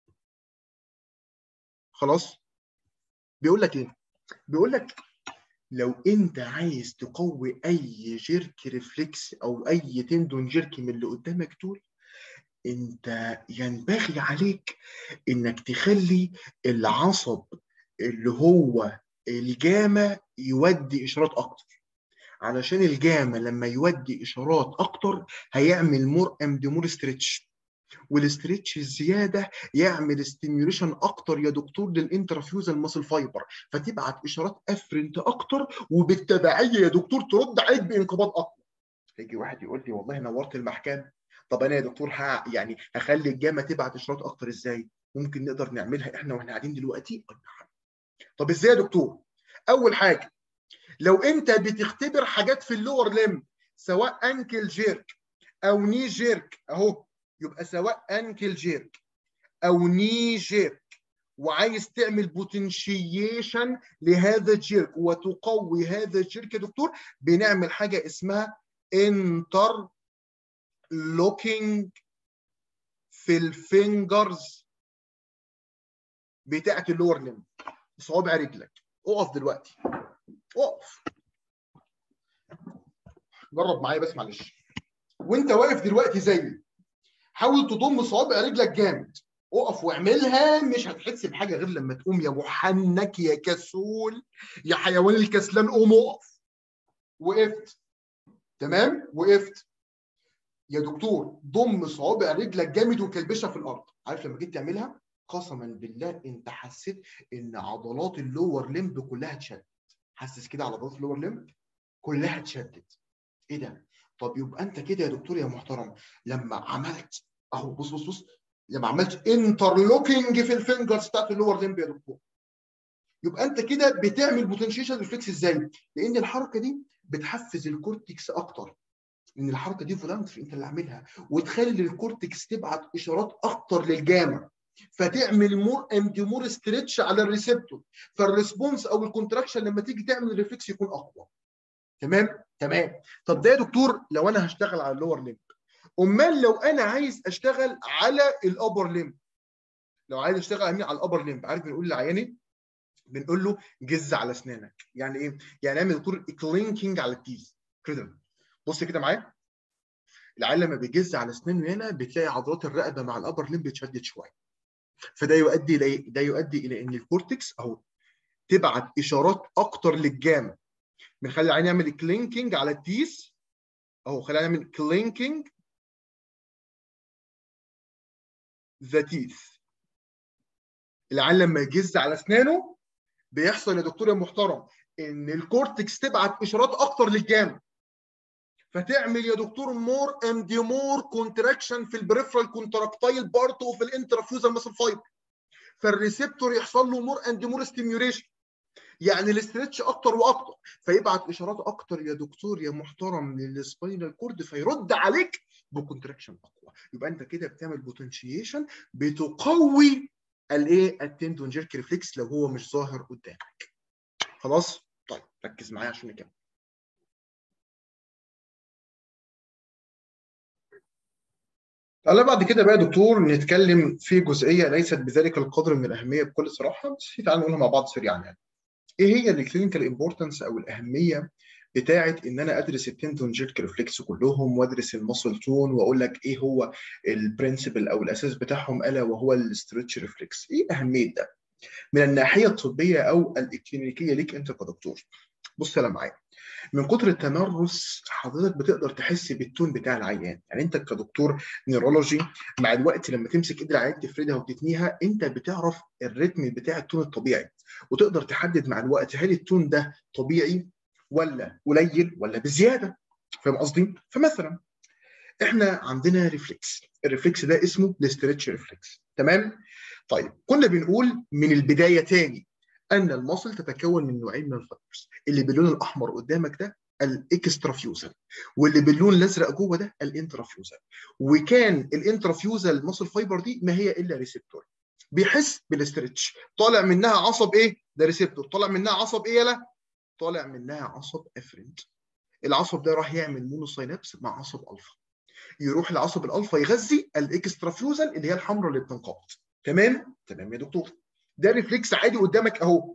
خلاص بيقول لك ايه بيقول لك لو انت عايز تقوي اي جيرك ريفلكس او اي تندون جيرك من اللي قدامك دول انت ينبغي عليك انك تخلي العصب اللي هو الجامة يودي اشارات اكتر علشان الجامة لما يودي اشارات اكتر هيعمل مور اند مور ستريتش والاسترتش الزياده يعمل ستيميوليشن اكتر يا دكتور للانترفيوزال ماسل فايبر فتبعت اشارات افرنت اكتر وبالتبعيه يا دكتور ترد عليك بانقباض اقوى يجي واحد يقول لي والله نورت المحكمه طب انا يا دكتور ها يعني هخلي الجامعه تبعت اشارات اكتر ازاي ممكن نقدر نعملها احنا واحنا قاعدين دلوقتي طب ازاي يا دكتور اول حاجه لو انت بتختبر حاجات في اللور ليم سواء انكل جيرك او ني جيرك اهو يبقى سواء انكل جيرك او ني جيرك وعايز تعمل بوتنشيشن لهذا الجيرك وتقوي هذا الجيرك يا دكتور بنعمل حاجه اسمها انتر لوكينج في الفينجرز بتاعت اللور ليم صوابع رجلك اقف دلوقتي اقف جرب معايا بس معلش وانت واقف دلوقتي زيي حاول تضم صوابع رجلك جامد اقف واعملها مش هتحس بحاجه غير لما تقوم يا محنك يا كسول يا حيوان الكسلان قوم اقف وقفت تمام وقفت يا دكتور ضم صوابع رجلك جامد وكلبشها في الارض عارف لما جيت تعملها قسما بالله انت حسيت ان عضلات اللور ليمب كلها اتشدت حاسس كده على عضلات اللور ليمب كلها اتشدت ايه ده طب يبقى انت كده يا دكتور يا محترم لما عملت اهو بص بص بص لما عملت انترلوكينج في الفينجرز بتاعت اللور ليمب يا دكتور يبقى انت كده بتعمل بوتنشيشن ريفلكس ازاي؟ لان الحركه دي بتحفز الكورتكس اكتر لان الحركه دي فولانتري انت اللي عاملها وتخلي الكورتكس تبعت اشارات اكتر للجامع فتعمل مور اند مور ستريتش على الريسبتور فالريسبونس او الكونتراكشن لما تيجي تعمل الريفلكس يكون اقوى تمام تمام طب ده يا دكتور لو انا هشتغل على اللور ليمب امال لو انا عايز اشتغل على الابر ليمب لو عايز اشتغل على الابر ليمب عارف بنقول لعياني بنقول له جز على اسنانك يعني ايه يعني اعمل دكتور كلينكينج على التيز كده بص كده معايا العيال لما بيجز على اسنانه هنا بتلاقي عضلات الرقبه مع الابر ليمب اتشدت شويه فده يؤدي الى ايه ده يؤدي الى ان الكورتكس اهو تبعت اشارات اكتر للجامع بنخلي العين يعمل كلينكينج على التيس اهو خلينا نعمل كلينكينج ذا تيث العيان لما يجز على اسنانه بيحصل يا دكتور يا محترم ان الكورتكس تبعت اشارات اكتر للجامع فتعمل يا دكتور مور اند مور كونتراكشن في البريفرال كونتراكتايل بارت وفي الانترافيوزال ماسل فايبر فالريسبتور يحصل له مور اند مور ستيميوليشن يعني الاسترتش اكتر واكتر فيبعت اشارات اكتر يا دكتور يا محترم للسباينال كورد فيرد عليك بكونتراكشن اقوى يبقى انت كده بتعمل بوتنشيشن بتقوي الايه التندون جيرك ريفلكس لو هو مش ظاهر قدامك خلاص طيب ركز معايا عشان نكمل تعالى بعد كده بقى يا دكتور نتكلم في جزئيه ليست بذلك القدر من الاهميه بكل صراحه بس تعالى نقولها مع بعض سريعا يعني ايه هي الكلينيكال امبورتنس او الاهميه بتاعه ان انا ادرس التندون جيرك ريفلكس كلهم وادرس المسل تون واقول لك ايه هو البرنسبل او الاساس بتاعهم الا وهو الاسترتش ريفلكس ايه اهميه ده من الناحيه الطبيه او الاكلينيكيه ليك انت كدكتور بص يلا معايا من كتر التمرس حضرتك بتقدر تحس بالتون بتاع العيان يعني انت كدكتور نيرولوجي مع الوقت لما تمسك ايد العيان تفردها وتتنيها انت بتعرف الريتم بتاع التون الطبيعي وتقدر تحدد مع الوقت هل التون ده طبيعي ولا قليل ولا بزياده فاهم قصدي فمثلا احنا عندنا ريفلكس الريفلكس ده اسمه الاسترتش ريفلكس تمام طيب كنا بنقول من البدايه تاني ان المصل تتكون من نوعين من الفايبرز اللي باللون الاحمر قدامك ده الاكسترافيوزل واللي باللون الازرق جوه ده الانترافيوزل وكان الانترافيوزل مصل فايبر دي ما هي الا ريسبتور بيحس بالاسترتش طالع منها عصب ايه ده ريسبتور طالع منها عصب ايه يلا طالع منها عصب افرنت العصب ده راح يعمل مونوساينابس مع عصب الفا يروح العصب الالفا يغذي الاكسترافيوزل اللي هي الحمراء اللي بتنقبض تمام تمام يا دكتور ده ريفلكس عادي قدامك اهو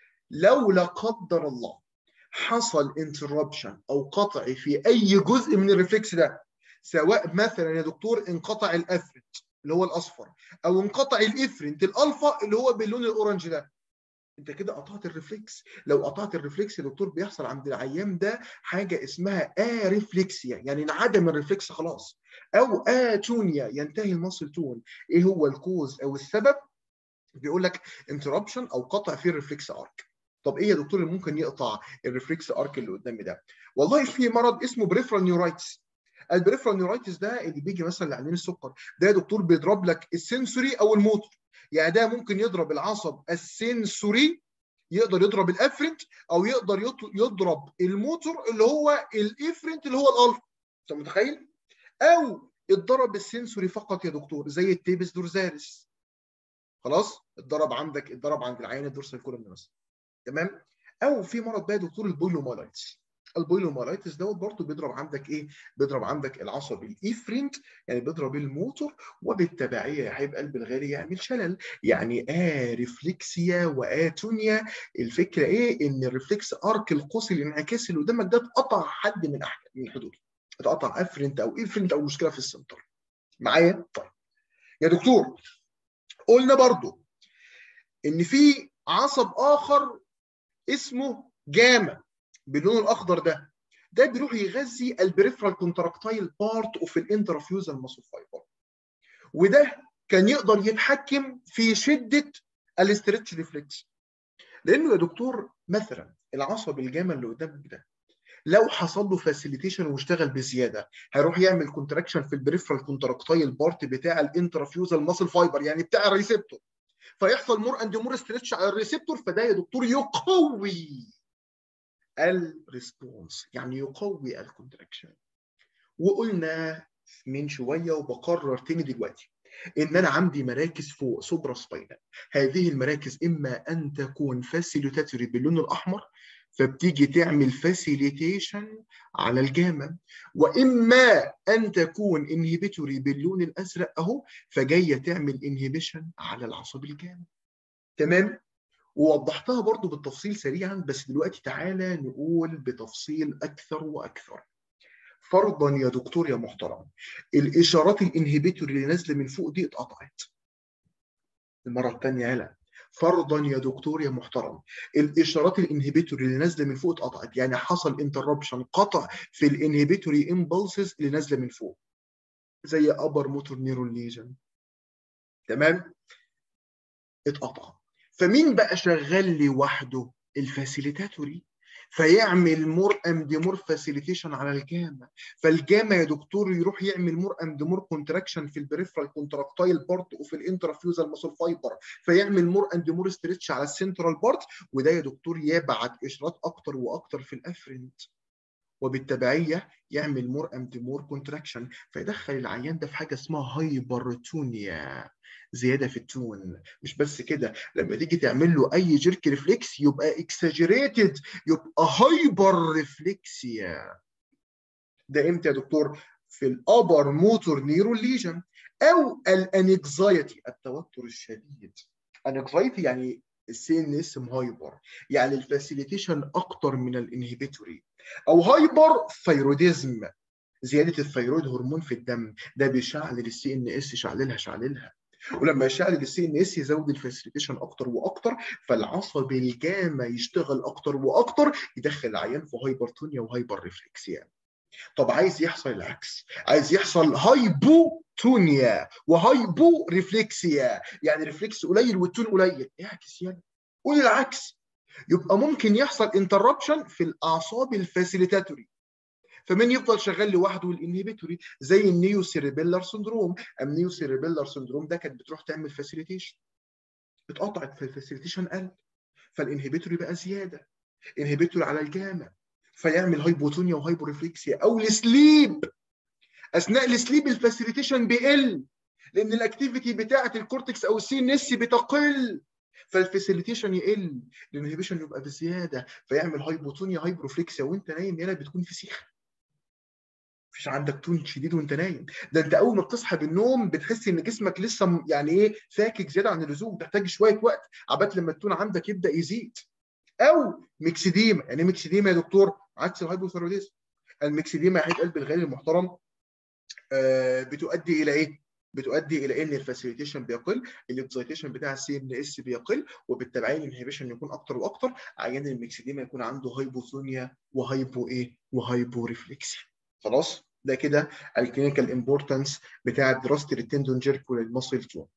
لو لا قدر الله حصل انتربشن او قطع في اي جزء من الريفلكس ده سواء مثلا يا دكتور انقطع الافرنت اللي هو الاصفر او انقطع الافرنت الالفا اللي هو باللون الاورنج ده انت كده قطعت الريفلكس لو قطعت الريفلكس يا دكتور بيحصل عند العيان ده حاجه اسمها اريفلكسيا يعني انعدم الريفلكس خلاص او اتونيا ينتهي المصل تون ايه هو الكوز او السبب بيقول لك انتربشن او قطع في الريفلكس ارك طب ايه يا دكتور اللي ممكن يقطع الريفلكس ارك اللي قدامي ده والله في مرض اسمه بريفرال نيورايتس البريفرال نيورايتس ده اللي بيجي مثلا لعيانين السكر ده يا دكتور بيضرب لك السنسوري او الموتور يعني ده ممكن يضرب العصب السنسوري يقدر يضرب الافرنت او يقدر يضرب الموتور اللي هو الافرنت اللي هو الالفا انت متخيل او اتضرب السنسوري فقط يا دكتور زي التيبس دورزاريس خلاص اتضرب عندك اتضرب عند العيان الدورسال كولوم مثلا تمام او في مرض بقى دكتور البوليومايلايتس البوليومايلايتس دوت برضه بيضرب عندك ايه؟ بيضرب عندك العصب الايفرنت يعني بيضرب الموتور وبالتبعيه يا حبيب قلب الغالي يعمل شلل يعني اريفلكسيا واتونيا الفكره ايه؟ ان الريفلكس ارك القوسي الانعكاسي اللي قدامك ده اتقطع حد من أحد من حدوده اتقطع افرنت او ايفرنت او مشكله في السنتر معايا؟ طيب يا دكتور قلنا برضو ان في عصب اخر اسمه جاما باللون الاخضر ده ده بيروح يغذي البريفرال كونتراكتايل بارت اوف الانترافيوزال ماسل فايبر وده كان يقدر يتحكم في شده الاسترتش ريفلكس لانه يا دكتور مثلا العصب الجاما اللي قدامك ده لو حصل له فاسيليتيشن واشتغل بزياده هيروح يعمل كونتراكشن في البريفرال كونتراكتايل بارت بتاع الانترافيوزال ماسل فايبر يعني بتاع الريسبتور فيحصل مور اند مور ستريتش على الريسبتور فده يا دكتور يقوي الريسبونس يعني يقوي الكونتراكشن وقلنا من شويه وبكرر تاني دلوقتي ان انا عندي مراكز فوق سوبرا سباينال هذه المراكز اما ان تكون فاسيليتاتوري باللون الاحمر فبتيجي تعمل فاسيليتيشن على الجاما واما ان تكون انهبيتوري باللون الازرق اهو فجايه تعمل انهبيشن على العصب الجاما تمام ووضحتها برضو بالتفصيل سريعا بس دلوقتي تعالى نقول بتفصيل اكثر واكثر فرضا يا دكتور يا محترم الاشارات الانهبيتوري اللي نازله من فوق دي اتقطعت المره الثانيه هلا فرضا يا دكتور يا محترم الاشارات الانهبيتوري اللي نازله من فوق اتقطعت يعني حصل انتربشن قطع في الانهبيتوري امبulses اللي نازله من فوق زي ابر موتور نيرون ليجن تمام اتقطع فمين بقى شغال لوحده الفاسيليتاتوري فيعمل مور اند مور فاسيليتيشن على الجاما فالجاما يا دكتور يروح يعمل مور اند مور كونتراكشن في البريفرال كونتراكتايل بارت وفي الانترافيوزال ماسل فايبر فيعمل مور اند مور ستريتش على السنترال بارت وده يا دكتور يبعت اشارات اكتر واكتر في الافرنت وبالتبعيه يعمل مور اند مور كونتراكشن فيدخل العيان ده في حاجه اسمها هايبرتونيا زياده في التون مش بس كده لما تيجي تعمل له اي جيرك ريفلكس يبقى اكساجريتد يبقى هايبر ريفلكسيا ده امتى يا دكتور في الابر موتور نيرو ليجن او الانكزايتي التوتر الشديد انكزايتي يعني السي ان اس هايبر يعني الفاسيليتيشن اكتر من الانهبيتوري او هايبر ثيروديزم زياده الثيرويد هرمون في الدم ده بيشعل السي ان اس شعللها شعللها ولما يشعل السي ان اس يزود الفاسيليتيشن اكتر واكتر فالعصب الجاما يشتغل اكتر واكتر يدخل العيان في هايبرتونيا وهايبر ريفلكسيا طب عايز يحصل العكس عايز يحصل هايبوتونيا وهايبو ريفلكسيا يعني ريفلكس قليل والتون قليل اعكس يعني قول العكس يبقى ممكن يحصل انتربشن في الاعصاب الفاسيليتاتوري فمن يفضل شغال لوحده الانهبيتوري زي النيو سيريبيلر سندروم النيو سيريبيلر سندروم ده كانت بتروح تعمل فاسيليتيشن اتقطعت فالفاسيليتيشن قل فالانهبيتوري بقى زياده انهبيتوري على الجاما فيعمل هايبوتونيا وهايبوريفلكسيا او السليب اثناء السليب الفاسيليتيشن بيقل لان الاكتيفيتي بتاعه الكورتكس او السي ان اس بتقل فالفاسيليتيشن يقل الانهبيشن يبقى بزياده فيعمل هايبوتونيا هايبروفلكسيا وانت نايم يلا بتكون في سيخه مفيش عندك تون شديد وانت نايم ده انت اول ما بتصحى بالنوم بتحس ان جسمك لسه يعني ايه فاكك زياده عن اللزوم تحتاج شويه وقت عبال لما التون عندك يبدا يزيد او ميكسيديما يعني ميكسيديما يا دكتور عكس الهايبوثيروديزم الميكسيديما يا حبيب قلب الغالي المحترم آه بتؤدي الى ايه؟ بتؤدي الى ان الفاسيليتيشن بيقل الاكسايتيشن بتاع السي ان اس بيقل وبالتبعيه الانهبيشن يكون اكتر واكتر عيان الميكسيديما يكون عنده هايبوثونيا وهايبو ايه؟ وهايبو ريفلكسيا خلاص؟ ده كده الكلينيكال امبورتنس بتاع دراسه التندون جيرك والمصل تون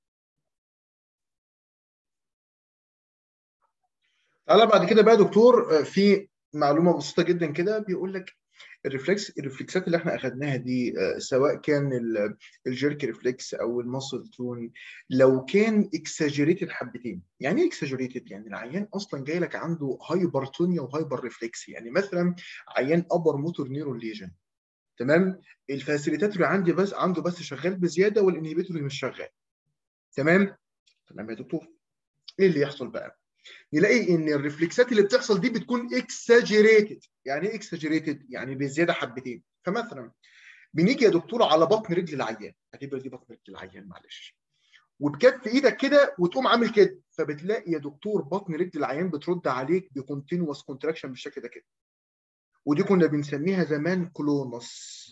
تعالى بعد كده بقى دكتور في معلومه بسيطه جدا كده بيقول لك الريفلكس الريفلكسات اللي احنا اخذناها دي سواء كان الجيرك ريفلكس او الماسل تون لو كان اكساجريتد حبتين يعني ايه اكساجريتد يعني العيان اصلا جاي لك عنده هايبرتونيا وهايبر ريفلكس يعني مثلا عيان ابر موتور نيرون ليجن تمام الفاسيليتاتوري عندي بس عنده بس شغال بزياده والانهبيتوري مش شغال تمام تمام يا دكتور ايه اللي يحصل بقى نلاقي ان الريفلكسات اللي بتحصل دي بتكون اكساجريتد يعني ايه اكساجريتد يعني بزياده حبتين فمثلا بنيجي يا دكتور على بطن رجل العيان اعتبر دي بطن رجل العيان معلش وبكف ايدك كده وتقوم عامل كده فبتلاقي يا دكتور بطن رجل العيان بترد عليك بكونتينوس كونتراكشن بالشكل ده كده ودي كنا بنسميها زمان كلونس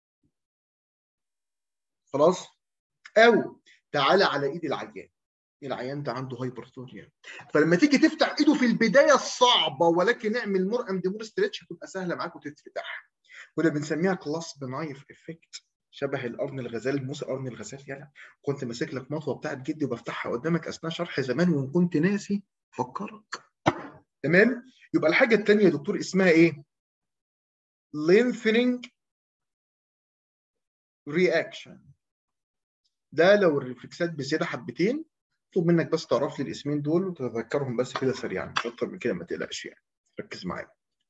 خلاص او تعالى على ايد العيان العيان ده عنده هايبرتونيا فلما تيجي تفتح ايده في البدايه الصعبه ولكن اعمل مور اند مور ستريتش هتبقى سهله معاك وتتفتح كنا بنسميها كلاس بنايف افكت شبه القرن الغزال موسى قرن الغزال يلا كنت ماسك لك مطوه بتاعت جدي وبفتحها قدامك اثناء شرح زمان وان كنت ناسي فكرك تمام يبقى الحاجه الثانيه يا دكتور اسمها ايه lengthening reaction ده لو الريفلكسات بزياده حبتين اطلب منك بس تعرف لي الاسمين دول وتتذكرهم بس كده سريعا مش اكتر من كده ما تقلقش يعني ركز معايا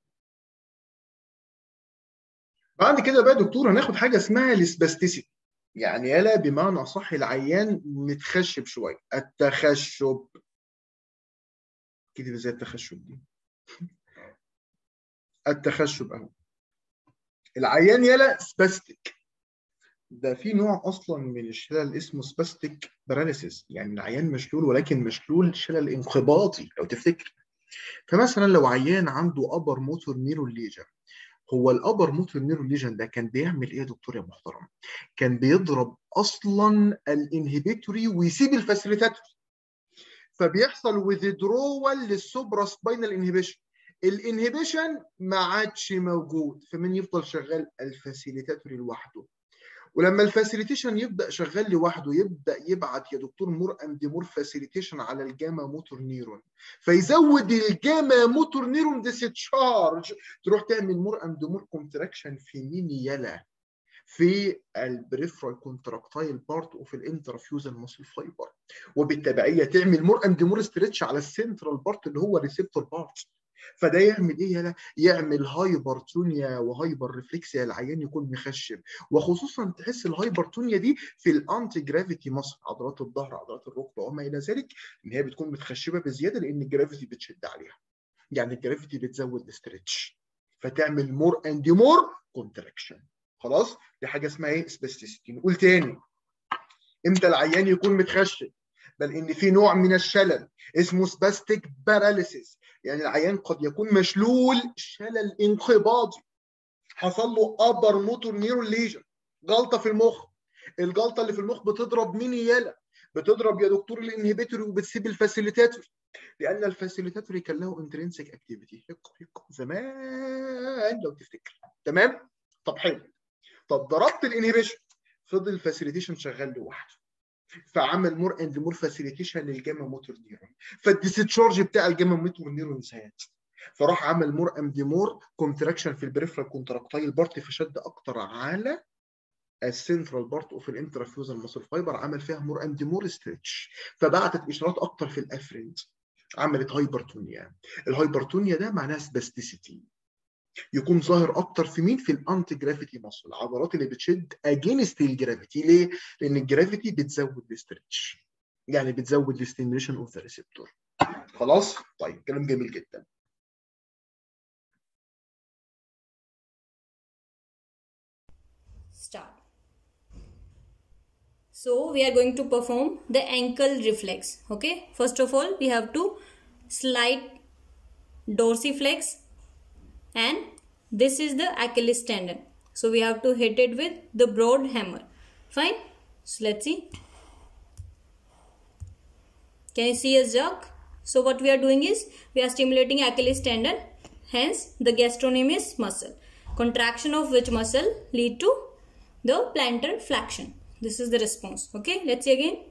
بعد كده بقى دكتور هناخد حاجه اسمها الاسباستيسيتي يعني يلا بمعنى اصح العيان متخشب شويه التخشب كده ازاي التخشب دي التخشب اهو العيان يلا سباستيك ده في نوع اصلا من الشلل اسمه سباستيك باراليسيس يعني العيان مشلول ولكن مشلول شلل انقباضي لو تفتكر فمثلا لو عيان عنده ابر موتور نيرو ليجن هو الابر موتور نيرو ليجن ده كان بيعمل ايه يا دكتور يا محترم كان بيضرب اصلا الانهبيتوري ويسيب الفاسيليتاتوري فبيحصل وذدرول للسوبرا سباينال انهبيشن الانهبيشن ما عادش موجود فمن يفضل شغال الفاسيليتاتوري لوحده ولما الفاسيليتيشن يبدا شغال لوحده يبدا يبعت يا دكتور مور اند مور فاسيليتيشن على الجاما موتور نيرون فيزود الجاما موتور نيرون ديستشارج تروح تعمل مور اند مور كونتراكشن في مين يلا في البريفرال كونتراكتايل بارت اوف الانترفيوزال ماسل فايبر وبالتبعيه تعمل مور اند مور ستريتش على السنترال بارت اللي هو ريسبتور بارت فده يعمل ايه يلا يعمل هايبرتونيا وهايبر ريفلكسيا العيان يكون مخشب وخصوصا تحس الهايبرتونيا دي في الانتي جرافيتي مصر عضلات الظهر عضلات الركبه وما الى ذلك ان هي بتكون متخشبه بزياده لان الجرافيتي بتشد عليها يعني الجرافيتي بتزود الاسترتش فتعمل مور اند مور كونتراكشن خلاص دي حاجه اسمها ايه سبيستيسيتي نقول تاني امتى العيان يكون متخشب بل ان في نوع من الشلل اسمه سباستيك باراليسيس يعني العيان قد يكون مشلول شلل انقباضي حصل له ابر موتور نيرون ليجن جلطه في المخ الجلطه اللي في المخ بتضرب مين يالا بتضرب يا دكتور الانهبيتوري وبتسيب الفاسيليتاتوري لان الفاسيليتاتوري كان له انترنسك اكتيفيتي زمان لو تفتكر تمام طب حلو طب ضربت الانهبيشن فضل الفاسيليتيشن شغال لوحده فعمل مور اند مور فاسيليتيشن للجاما موتور نيرون فالديستشارج بتاع الجاما موتور نيرون زاد فراح عمل مور اند مور كونتراكشن في البريفرال كونتراكتايل بارت فشد اكتر على السنترال بارت اوف الانترافيوزال ماسل فايبر عمل فيها مور اند مور ستريتش فبعتت اشارات اكتر في الافرنت عملت هايبرتونيا الهايبرتونيا ده معناها سباستيسيتي يكون ظاهر اكتر في مين في الانتي جرافيتي ماسل العضلات اللي بتشد اجينست الجرافيتي ليه لان الجرافيتي بتزود الاسترتش يعني بتزود الاستيميليشن اوف ذا ريسبتور خلاص طيب كلام جميل جدا start so we are going to perform the ankle reflex okay first of all we have to slide dorsiflex and this is the achilles tendon so we have to hit it with the broad hammer fine so let's see can you see a jerk so what we are doing is we are stimulating achilles tendon hence the gastrocnemius muscle contraction of which muscle lead to the plantar flexion this is the response okay let's see again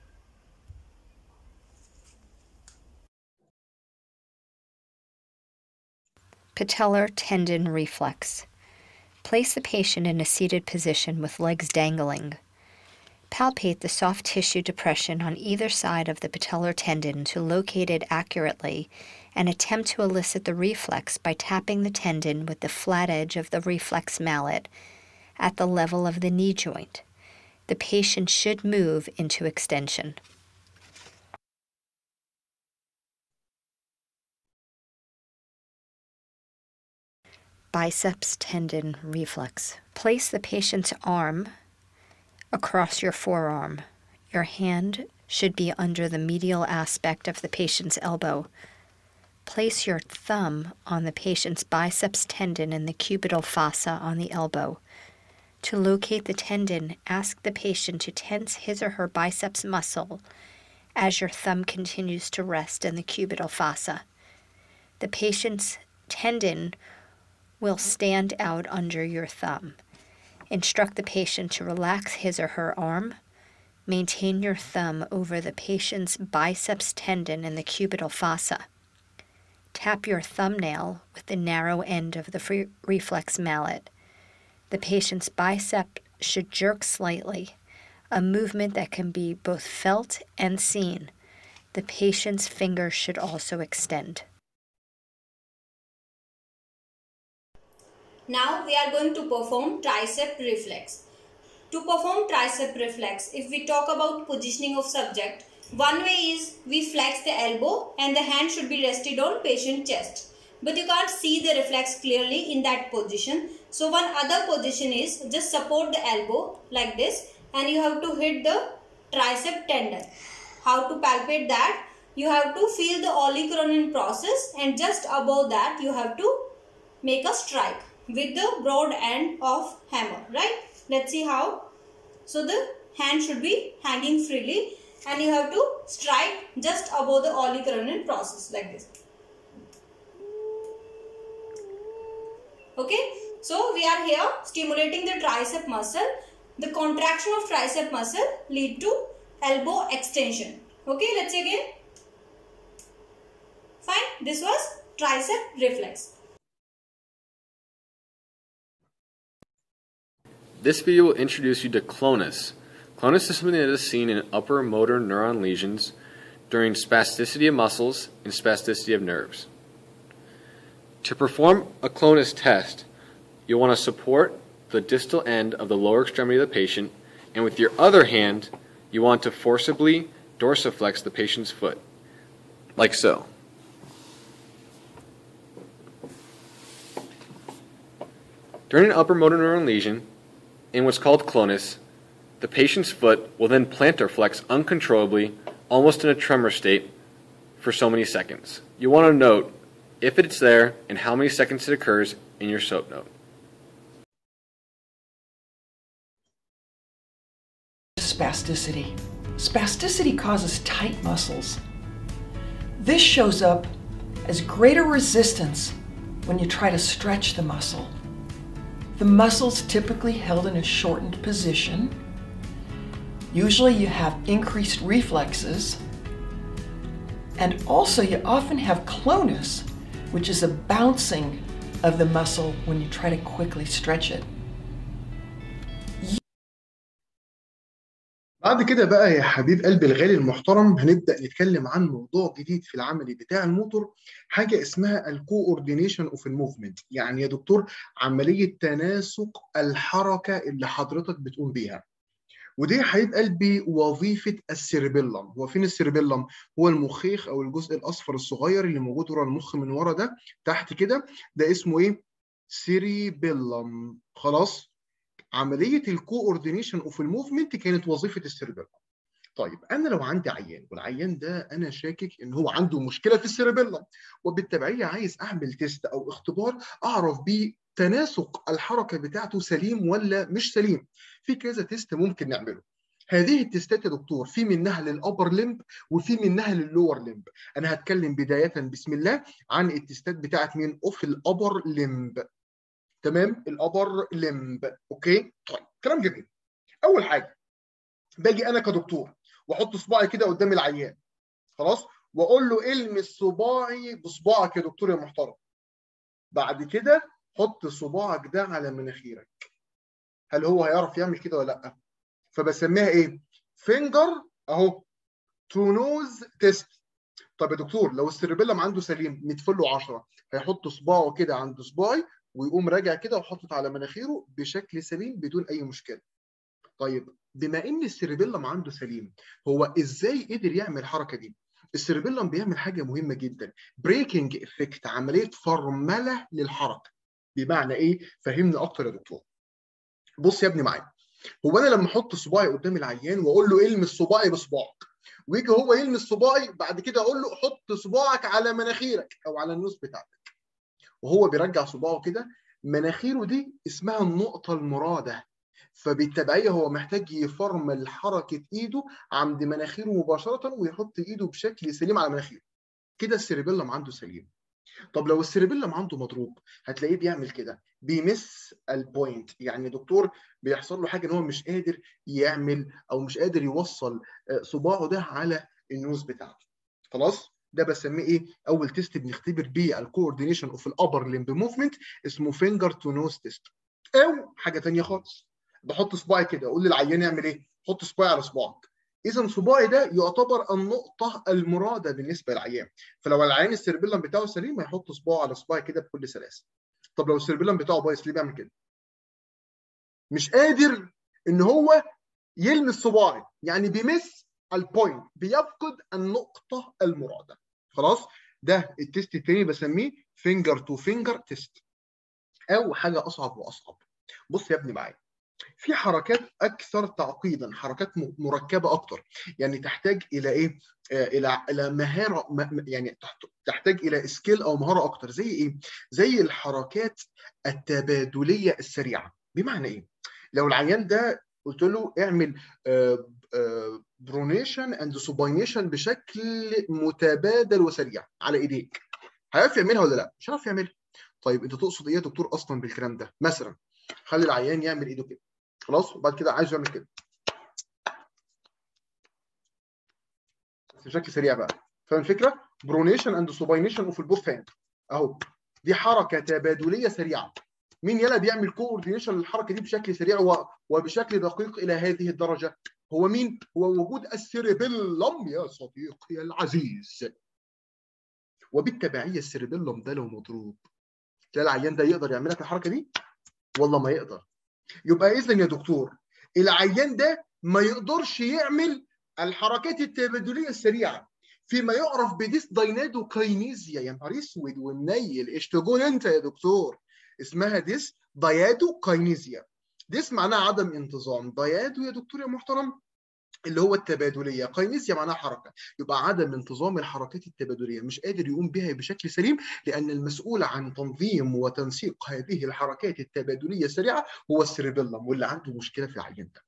Patellar tendon reflex. Place the patient in a seated position with legs dangling. Palpate the soft tissue depression on either side of the patellar tendon to locate it accurately and attempt to elicit the reflex by tapping the tendon with the flat edge of the reflex mallet at the level of the knee joint. The patient should move into extension. Biceps tendon reflex. Place the patient's arm across your forearm. Your hand should be under the medial aspect of the patient's elbow. Place your thumb on the patient's biceps tendon and the cubital fossa on the elbow. To locate the tendon, ask the patient to tense his or her biceps muscle as your thumb continues to rest in the cubital fossa. The patient's tendon will stand out under your thumb. Instruct the patient to relax his or her arm. Maintain your thumb over the patient's biceps tendon and the cubital fossa. Tap your thumbnail with the narrow end of the free reflex mallet. The patient's bicep should jerk slightly, a movement that can be both felt and seen. The patient's fingers should also extend. Now we are going to perform tricep reflex. To perform tricep reflex, if we talk about positioning of subject, one way is we flex the elbow and the hand should be rested on patient chest. But you can't see the reflex clearly in that position. So one other position is just support the elbow like this and you have to hit the tricep tendon. How to palpate that? You have to feel the olecranon process and just above that you have to make a strike with the broad end of hammer right let's see how so the hand should be hanging freely and you have to strike just above the olecranon process like this okay so we are here stimulating the tricep muscle the contraction of tricep muscle lead to elbow extension okay let's see again fine this was tricep reflex This video will introduce you to clonus. Clonus is something that is seen in upper motor neuron lesions during spasticity of muscles and spasticity of nerves. To perform a clonus test, you'll want to support the distal end of the lower extremity of the patient, and with your other hand, you want to forcibly dorsiflex the patient's foot, like so. During an upper motor neuron lesion, in what's called clonus, the patient's foot will then plantar flex uncontrollably, almost in a tremor state, for so many seconds. You want to note if it's there and how many seconds it occurs in your SOAP note. Spasticity. Spasticity causes tight muscles. This shows up as greater resistance when you try to stretch the muscle. The muscle's typically held in a shortened position. Usually you have increased reflexes. And also you often have clonus, which is a bouncing of the muscle when you try to quickly stretch it. بعد كده بقى يا حبيب قلبي الغالي المحترم هنبدأ نتكلم عن موضوع جديد في العملي بتاع الموتور حاجة اسمها الكوردينيشن اوف الموفمنت يعني يا دكتور عملية تناسق الحركة اللي حضرتك بتقوم بيها ودي يا حبيب قلبي وظيفة السيربيلم هو فين السيربيلم هو المخيخ او الجزء الاصفر الصغير اللي موجود ورا المخ من ورا ده تحت كده ده اسمه ايه سيريبيلم خلاص عمليه الكوردينيشن اوف الموفمنت كانت وظيفه السيربيلم طيب انا لو عندي عيان والعيان ده انا شاكك ان هو عنده مشكله في السيربيلم وبالتبعيه عايز اعمل تيست او اختبار اعرف بيه تناسق الحركه بتاعته سليم ولا مش سليم في كذا تيست ممكن نعمله هذه التستات يا دكتور في منها للابر لمب وفي منها لللور لمب انا هتكلم بدايه بسم الله عن التستات بتاعت مين اوف الابر لمب تمام الابر لمب اوكي طيب كلام جميل اول حاجه باجي انا كدكتور واحط صباعي كده قدام العيان خلاص واقول له المس صباعي بصباعك يا دكتور يا محترم بعد كده حط صباعك ده على مناخيرك هل هو هيعرف يعمل كده ولا لا فبسميها ايه فينجر اهو تو نوز تيست طب يا دكتور لو السيربيلم عنده سليم متفله 10 هيحط صباعه كده عند صباعي ويقوم راجع كده وحاطط على مناخيره بشكل سليم بدون اي مشكله. طيب بما ان السيربيلم عنده سليم هو ازاي قدر يعمل الحركه دي؟ السيربيلم بيعمل حاجه مهمه جدا بريكنج افكت عمليه فرمله للحركه. بمعنى ايه؟ فهمني اكتر يا دكتور. بص يا ابني معايا هو انا لما احط صباعي قدام العيان واقول له المس صباعي بصباعك ويجي هو يلمس صباعي بعد كده اقول له حط صباعك على مناخيرك او على النوز بتاعتك وهو بيرجع صباعه كده مناخيره دي اسمها النقطة المرادة فبالتبعية هو محتاج يفرمل حركة ايده عند مناخيره مباشرة ويحط ايده بشكل سليم على مناخيره كده السيربيلم عنده سليم طب لو السيربيلم عنده مضروب هتلاقيه بيعمل كده بيمس البوينت يعني دكتور بيحصل له حاجه ان هو مش قادر يعمل او مش قادر يوصل صباعه ده على النوز بتاعته خلاص ده بسميه ايه اول تيست بنختبر بيه الكوردينيشن اوف الابر لمب موفمنت اسمه فينجر تو نوز تيست او حاجه ثانيه خالص بحط صباعي كده اقول للعيان يعمل ايه حط صباعي على صباعك اذا صباعي ده يعتبر النقطه المراده بالنسبه للعيان فلو العيان السيربيلم بتاعه سليم هيحط صباعه على صباعي كده بكل سلاسه طب لو السيربيلم بتاعه بايظ ليه بيعمل كده مش قادر ان هو يلمس صباعي يعني بيمس البوينت بيفقد النقطه المراده خلاص ده التيست التاني بسميه فينجر تو فينجر تيست او حاجه اصعب واصعب بص يا ابني معايا في حركات اكثر تعقيدا حركات مركبه اكتر يعني تحتاج الى ايه آه الى الى مهاره يعني تحتاج الى سكيل او مهاره اكتر زي ايه زي الحركات التبادليه السريعه بمعنى ايه لو العيان ده قلت له اعمل آه آه برونيشن اند سوباينيشن بشكل متبادل وسريع على ايديك هيعرف يعملها ولا لا مش هيعرف يعملها طيب انت تقصد ايه يا دكتور اصلا بالكلام ده مثلا خلي العيان يعمل ايده كده خلاص وبعد كده عايز يعمل كده بس بشكل سريع بقى فاهم الفكره؟ برونيشن اند سوباينيشن اوف البوث هاند اهو دي حركه تبادليه سريعه مين يلا بيعمل كوردينيشن للحركه دي بشكل سريع و- وبشكل دقيق الى هذه الدرجه هو مين هو وجود السيربيلم يا صديقي العزيز وبالتبعيه السيربيلم ده لو مضروب تلاقي العيان ده يقدر يعمل لك الحركه دي والله ما يقدر يبقى اذا يا دكتور العيان ده ما يقدرش يعمل الحركات التبادليه السريعه فيما يعرف بديس داينادوكاينيزيا يا نهار اسود ومنيل ايش تقول انت يا دكتور اسمها ديس دايادوكاينيزيا ديس معناها عدم انتظام دايادو يا دكتور يا محترم اللي هو التبادليه قينيسيا معناها حركه يبقى عدم انتظام الحركات التبادليه مش قادر يقوم بها بشكل سليم لان المسؤول عن تنظيم وتنسيق هذه الحركات التبادليه السريعه هو السيربيلم واللي عنده مشكله في العيان ده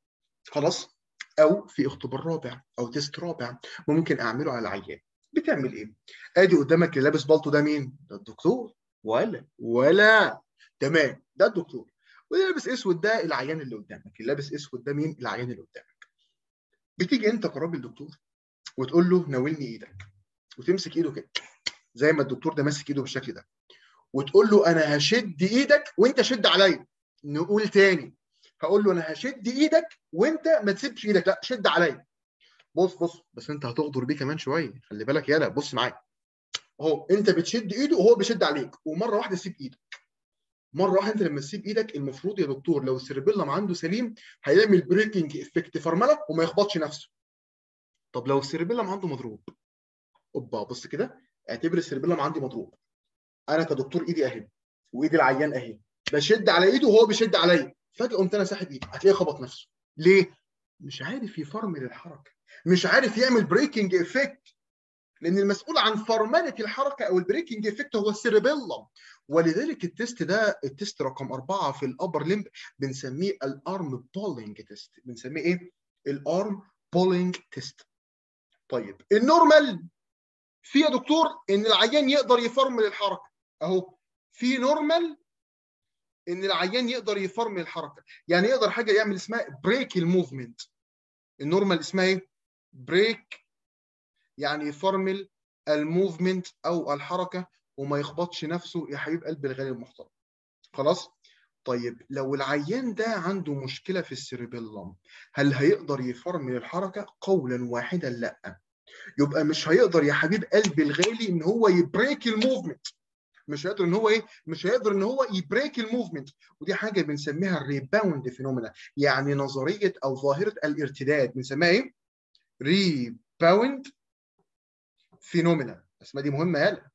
خلاص او في اختبار رابع او تيست رابع ممكن اعمله على العيان بتعمل ايه ادي قدامك اللي لابس بالطو ده مين ده الدكتور ولا ولا تمام ده الدكتور واللي لابس اسود ده العيان اللي قدامك اللي لابس اسود ده مين العيان اللي قدامك بتيجي انت كراجل دكتور وتقول له ناولني ايدك وتمسك ايده كده زي ما الدكتور ده ماسك ايده بالشكل ده وتقول له انا هشد ايدك وانت شد عليا نقول تاني هقول له انا هشد ايدك وانت ما تسيبش ايدك لا شد عليا بص بص بس انت هتغدر بيه كمان شويه خلي بالك يالا بص معايا اهو انت بتشد ايده وهو بيشد عليك ومره واحده سيب ايدك مره واحده انت لما تسيب ايدك المفروض يا دكتور لو السيربيلم عنده سليم هيعمل بريكنج افكت فرمله وما يخبطش نفسه طب لو السيربيلم عنده مضروب اوبا بص كده اعتبر السيربيلم عندي مضروب انا كدكتور ايدي اهي وايد العيان اهي بشد على ايده وهو بيشد عليا فجاه قمت انا ساحب ايدي هتلاقيه خبط نفسه ليه مش عارف يفرمل الحركه مش عارف يعمل بريكنج افكت لان المسؤول عن فرمله الحركه او البريكنج افكت هو السيربيلم ولذلك التست ده التست رقم أربعة في الأبر ليمب بنسميه الأرم بولينج تيست بنسميه إيه؟ الأرم بولينج تيست طيب النورمال في يا دكتور إن العيان يقدر يفرمل الحركة أهو في نورمال إن العيان يقدر يفرمل الحركة يعني يقدر حاجة يعمل اسمها بريك الموفمنت النورمال اسمها إيه؟ بريك يعني يفرمل الموفمنت أو الحركة وما يخبطش نفسه يا حبيب قلب الغالي المحترم خلاص طيب لو العيان ده عنده مشكله في السيربيلم هل هيقدر يفرمل الحركه قولا واحدا لا يبقى مش هيقدر يا حبيب قلبي الغالي ان هو يبريك الموفمنت مش هيقدر ان هو ايه مش هيقدر ان هو يبريك الموفمنت ودي حاجه بنسميها الريباوند فينومينا يعني نظريه او ظاهره الارتداد بنسميها ايه ريباوند فينومينا اسمها دي مهمه يالا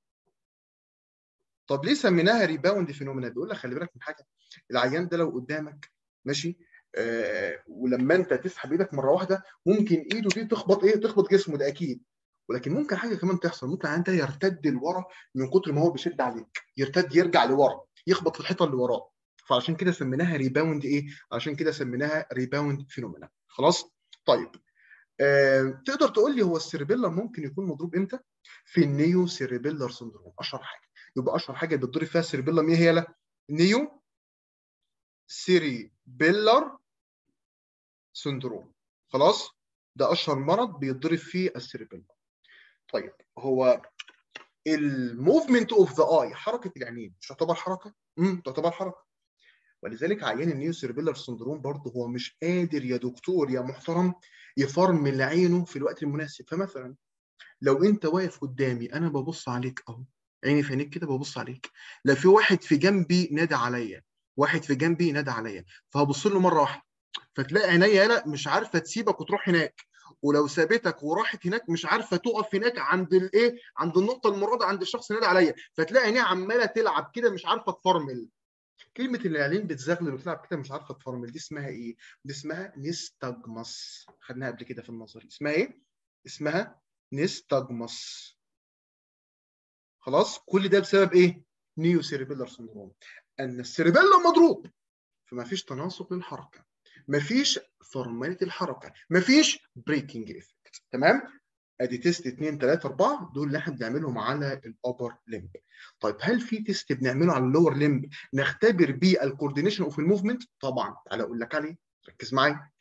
طب ليه سميناها ريباوند فينومينا بيقول لك خلي بالك من حاجه العيان ده لو قدامك ماشي آه ولما انت تسحب ايدك مره واحده ممكن ايده دي تخبط ايه تخبط جسمه ده اكيد ولكن ممكن حاجه كمان تحصل ممكن العيان ده يرتد لورا من كتر ما هو بيشد عليك يرتد يرجع لورا يخبط في الحيطه اللي وراه فعشان كده سميناها ريباوند ايه عشان كده سميناها ريباوند فينومينا خلاص طيب آه، تقدر تقول لي هو السيربيلر ممكن يكون مضروب امتى؟ في النيو سيربيلر سندروم اشهر حاجه يبقى اشهر حاجه بتضرب فيها السيربيلر ايه هي لا نيو سيربيلر سندروم خلاص ده اشهر مرض بيتضرب فيه السيربيلر طيب هو الموفمنت اوف ذا اي حركه العينين مش تعتبر حركه؟ امم تعتبر حركه ولذلك عيان النيو سيربيلر سندروم برضه هو مش قادر يا دكتور يا محترم يفرمل عينه في الوقت المناسب فمثلا لو انت واقف قدامي انا ببص عليك اهو عيني في عينيك كده ببص عليك لا في واحد في جنبي نادى عليا واحد في جنبي نادى عليا فهبص له مره واحده فتلاقي عينيا لا مش عارفه تسيبك وتروح هناك ولو سابتك وراحت هناك مش عارفه تقف هناك عند الايه عند النقطه المراده عند الشخص اللي نادى عليا فتلاقي عينيها عماله تلعب كده مش عارفه تفرمل كلمة اللي العينين بتزغلل وتلعب كده مش عارفة تفرمل دي اسمها ايه؟ دي اسمها نستجمس خدناها قبل كده في النظري اسمها ايه؟ اسمها نستجمس خلاص كل ده بسبب ايه؟ نيو سيربيلر سندروم ان السيربيلر مضروب فما فيش تناسق للحركة ما فيش فرملة الحركة ما فيش بريكنج افكت تمام؟ ادي تيست 2 3 4 دول اللي احنا بنعملهم على الابر ليمب طيب هل في تيست بنعمله على اللور ليمب نختبر بيه الكوردينيشن اوف الموفمنت طبعا تعالى اقول لك عليه ركز معايا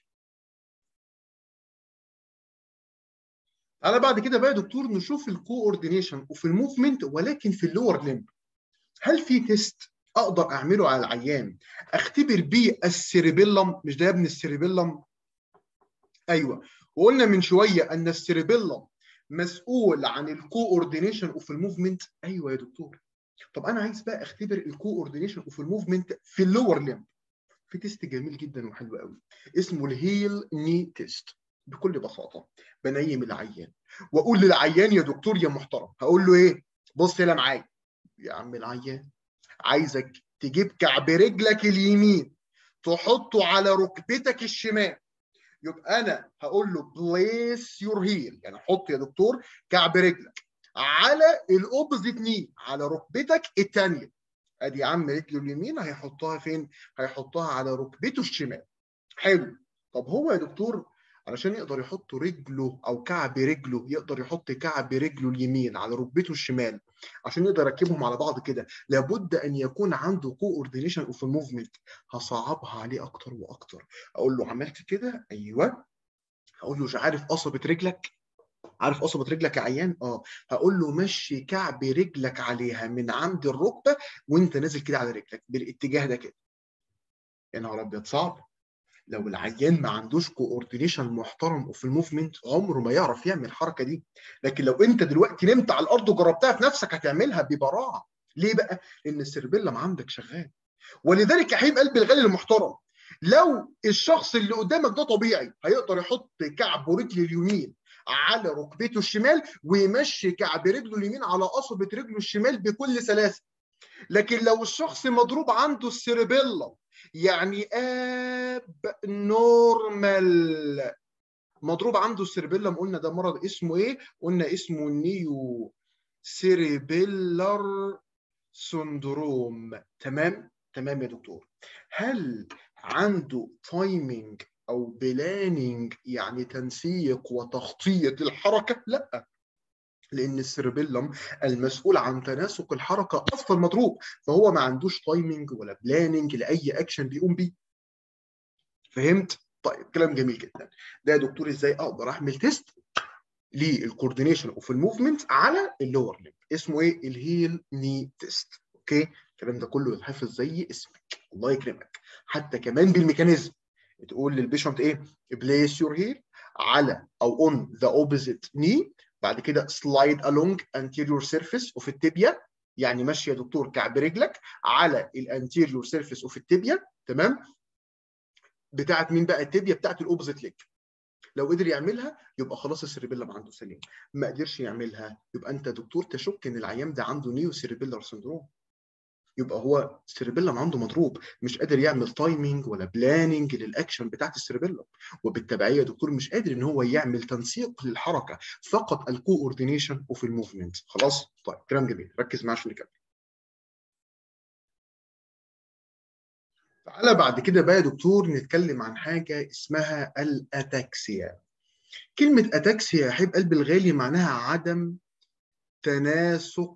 تعالى بعد كده بقى يا دكتور نشوف الكوردينيشن اوف الموفمنت ولكن في اللور ليمب هل في تيست اقدر اعمله على العيان اختبر بيه السيريبيلم مش ده يا ابن السيريبيلم ايوه وقلنا من شويه ان السيريبيلم مسؤول عن الكوردينيشن اوف الموفمنت ايوه يا دكتور طب انا عايز بقى اختبر الكوردينيشن اوف الموفمنت في اللور ليمب في تيست جميل جدا وحلو قوي اسمه الهيل ني تيست بكل بساطه بنيم العيان واقول للعيان يا دكتور يا محترم هقول له ايه بص هنا معايا يا عم العيان عايزك تجيب كعب رجلك اليمين تحطه على ركبتك الشمال يبقى انا هقول له بليس يور هيل يعني حط يا دكتور كعب رجلك على الاوبزيت ني على ركبتك الثانيه ادي يا عم رجله اليمين هيحطها فين هيحطها على ركبته الشمال حلو طب هو يا دكتور علشان يقدر يحط رجله او كعب رجله يقدر يحط كعب رجله اليمين على ركبته الشمال عشان يقدر يركبهم على بعض كده لابد ان يكون عنده كوردينيشن اوف الموفمنت هصعبها عليه اكتر واكتر اقول له عملت كده ايوه هقول له مش عارف قصبه رجلك عارف قصبة رجلك يا عيان؟ اه هقول له مشي كعب رجلك عليها من عند الركبة وانت نازل كده على رجلك بالاتجاه ده كده. يا نهار ابيض صعب. لو العيان ما عندوش كوردينيشن محترم في الموفمنت عمره ما يعرف يعمل الحركه دي لكن لو انت دلوقتي نمت على الارض وجربتها في نفسك هتعملها ببراعه ليه بقى لان السيربيلم عندك شغال ولذلك يا حبيب قلبي الغالي المحترم لو الشخص اللي قدامك ده طبيعي هيقدر يحط كعب رجل اليمين على ركبته الشمال ويمشي كعب رجله اليمين على قصبة رجله الشمال بكل سلاسة لكن لو الشخص مضروب عنده السيربيلم يعني اب نورمال مضروب عنده السيربيلم قلنا ده مرض اسمه ايه قلنا اسمه نيو سيربيلر سندروم تمام تمام يا دكتور هل عنده تايمينج او بلاننج يعني تنسيق وتخطيط الحركه لا لان السيربيلم المسؤول عن تناسق الحركه اصلا مضروب فهو ما عندوش تايمنج ولا بلاننج لاي اكشن بيقوم بيه فهمت طيب كلام جميل جدا ده يا دكتور ازاي اقدر اعمل تيست للكوردينيشن اوف الموفمنت على اللور ليمب اسمه ايه الهيل ني تيست اوكي الكلام ده كله يتحفظ زي اسمك الله يكرمك حتى كمان بالميكانيزم تقول للبيشنت ايه بليس يور هيل على او اون ذا اوبوزيت ني بعد كده سلايد along anterior surface اوف التibia يعني ماشي يا دكتور كعب رجلك على الانتيريور سيرفيس اوف التibia تمام بتاعت مين بقى التibia بتاعت الاوبوزيت ليج لو قدر يعملها يبقى خلاص السيربيلم عنده سليم ما قدرش يعملها يبقى انت دكتور تشك ان العيان ده عنده نيو سيربيلر سندروم يبقى هو السيربيلم عنده مضروب مش قادر يعمل تايمينج ولا بلاننج للاكشن بتاعت السيربيلم وبالتبعيه يا دكتور مش قادر ان هو يعمل تنسيق للحركه فقط الكوردينيشن اوف الموفمنت خلاص طيب كلام جميل ركز معايا عشان نكمل تعالى بعد كده بقى يا دكتور نتكلم عن حاجه اسمها الاتاكسيا كلمه اتاكسيا يا حبيب قلبي الغالي معناها عدم تناسق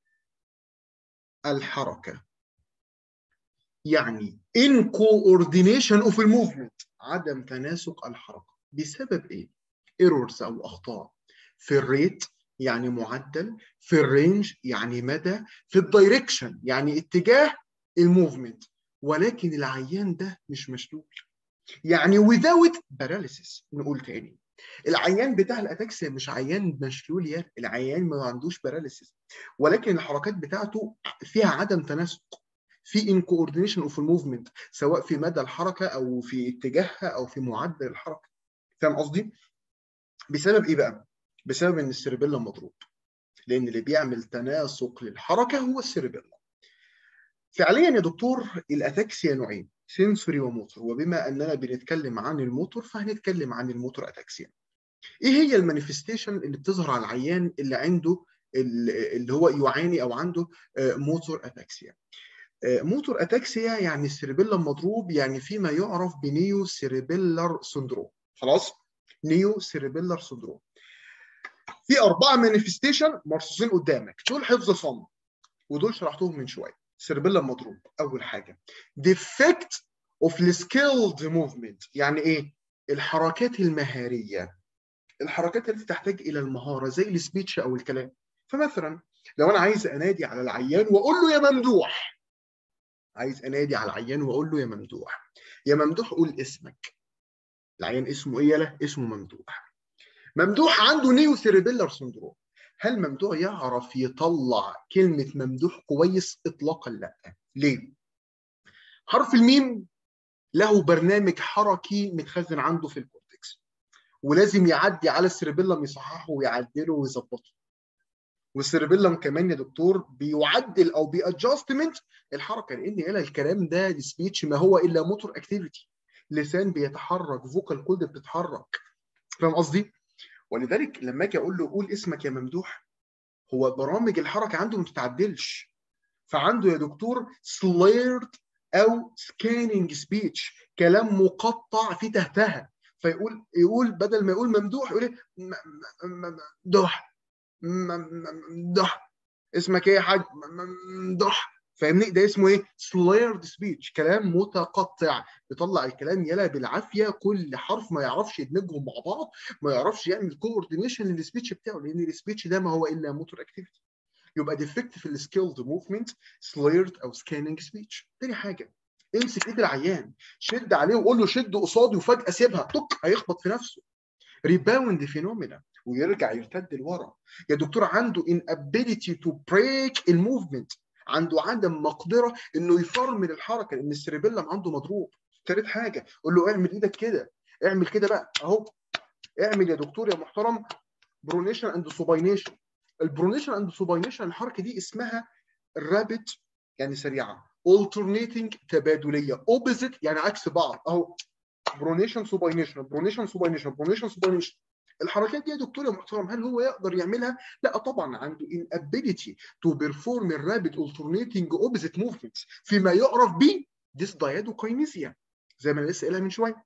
الحركه يعني in coordination of movement عدم تناسق الحركه بسبب ايه ايرورز او اخطاء في الريت يعني معدل في الرينج يعني مدى في الدايركشن يعني اتجاه الموفمنت ولكن العيان ده مش مشلول يعني without paralysis نقول تاني العيان بتاع الاتاكسيا مش عيان مشلول يا العيان ما عندوش باراليسيس ولكن الحركات بتاعته فيها عدم تناسق في ان كوردينيشن اوف الموفمنت سواء في مدى الحركه او في اتجاهها او في معدل الحركه فاهم قصدي بسبب ايه بقى بسبب ان السيربيلم مضروب لان اللي بيعمل تناسق للحركه هو السيربيلم فعليا يا دكتور الاتاكسيا نوعين سنسوري وموتور وبما اننا بنتكلم عن الموتور فهنتكلم عن الموتور اتاكسيا ايه هي المانيفستيشن اللي بتظهر على العيان اللي عنده اللي هو يعاني او عنده موتور اتاكسيا موتور اتاكسيا يعني السيربيلم مضروب يعني فيما يعرف بنيو سيربيلر سندروم خلاص نيو سيربيلر سندروم في اربعه مانيفستيشن مرصوصين قدامك دول حفظ صم ودول شرحتهم من شويه سيربيلم مضروب اول حاجه defect of the skilled movement يعني ايه الحركات المهاريه الحركات التي تحتاج الى المهاره زي السبيتش او الكلام فمثلا لو انا عايز انادي على العيان واقول له يا ممدوح عايز انادي على العيان واقول له يا ممدوح يا ممدوح قول اسمك العيان اسمه ايه يلا اسمه ممدوح ممدوح عنده نيو سيريبيلر سندروم هل ممدوح يعرف يطلع كلمة ممدوح كويس؟ إطلاقا لا. ليه؟ حرف الميم له برنامج حركي متخزن عنده في الكورتكس ولازم يعدي على السيربيلم يصححه ويعدله ويظبطه. والسيربيلم كمان يا دكتور بيعدل او بيادجستمنت الحركه لان الى الكلام ده السبيتش ما هو الا موتور اكتيفيتي لسان بيتحرك فوكال كود بتتحرك فاهم قصدي؟ ولذلك لما اجي اقول له قول اسمك يا ممدوح هو برامج الحركه عنده ما بتتعدلش فعنده يا دكتور سليرد او سكاننج سبيتش كلام مقطع فيه تهتها فيقول يقول بدل ما يقول ممدوح يقول ايه ممدوح ممدوح اسمك ايه يا حاج ممدوح فاهمني ده اسمه ايه سليرد سبيتش كلام متقطع بيطلع الكلام يلا بالعافيه كل حرف ما يعرفش يدمجهم مع بعض ما يعرفش يعمل كوردينيشن للسبيتش بتاعه لان السبيتش ده ما هو الا موتور اكتيفيتي يبقى ديفكت في السكيلد موفمنت سليرد او سكاننج سبيتش تاني حاجه امسك ايد العيان شد عليه وقول له شد قصادي وفجاه سيبها طق هيخبط في نفسه ريباوند فينومينا ويرجع يرتد لورا يا دكتور عنده inability to break الموفمنت عنده عدم مقدره انه يفرمل الحركه لان السيربيلم عنده مضروب ثالث حاجه قول له اعمل ايدك كده اعمل كده بقى اهو اعمل يا دكتور يا محترم برونيشن اند سوباينيشن البرونيشن اند سوباينيشن الحركه دي اسمها رابت يعني سريعه alternating تبادليه opposite يعني عكس بعض اهو برونيشن سوباينيشن برونيشن سوباينيشن برونيشن سوباينيشن الحركات دي يا دكتور يا محترم هل هو يقدر يعملها؟ لا طبعا عنده inability to perform a rapid alternating opposite movements فيما يعرف ب dysdiadokinesia زي ما انا لسه قايلها من شويه.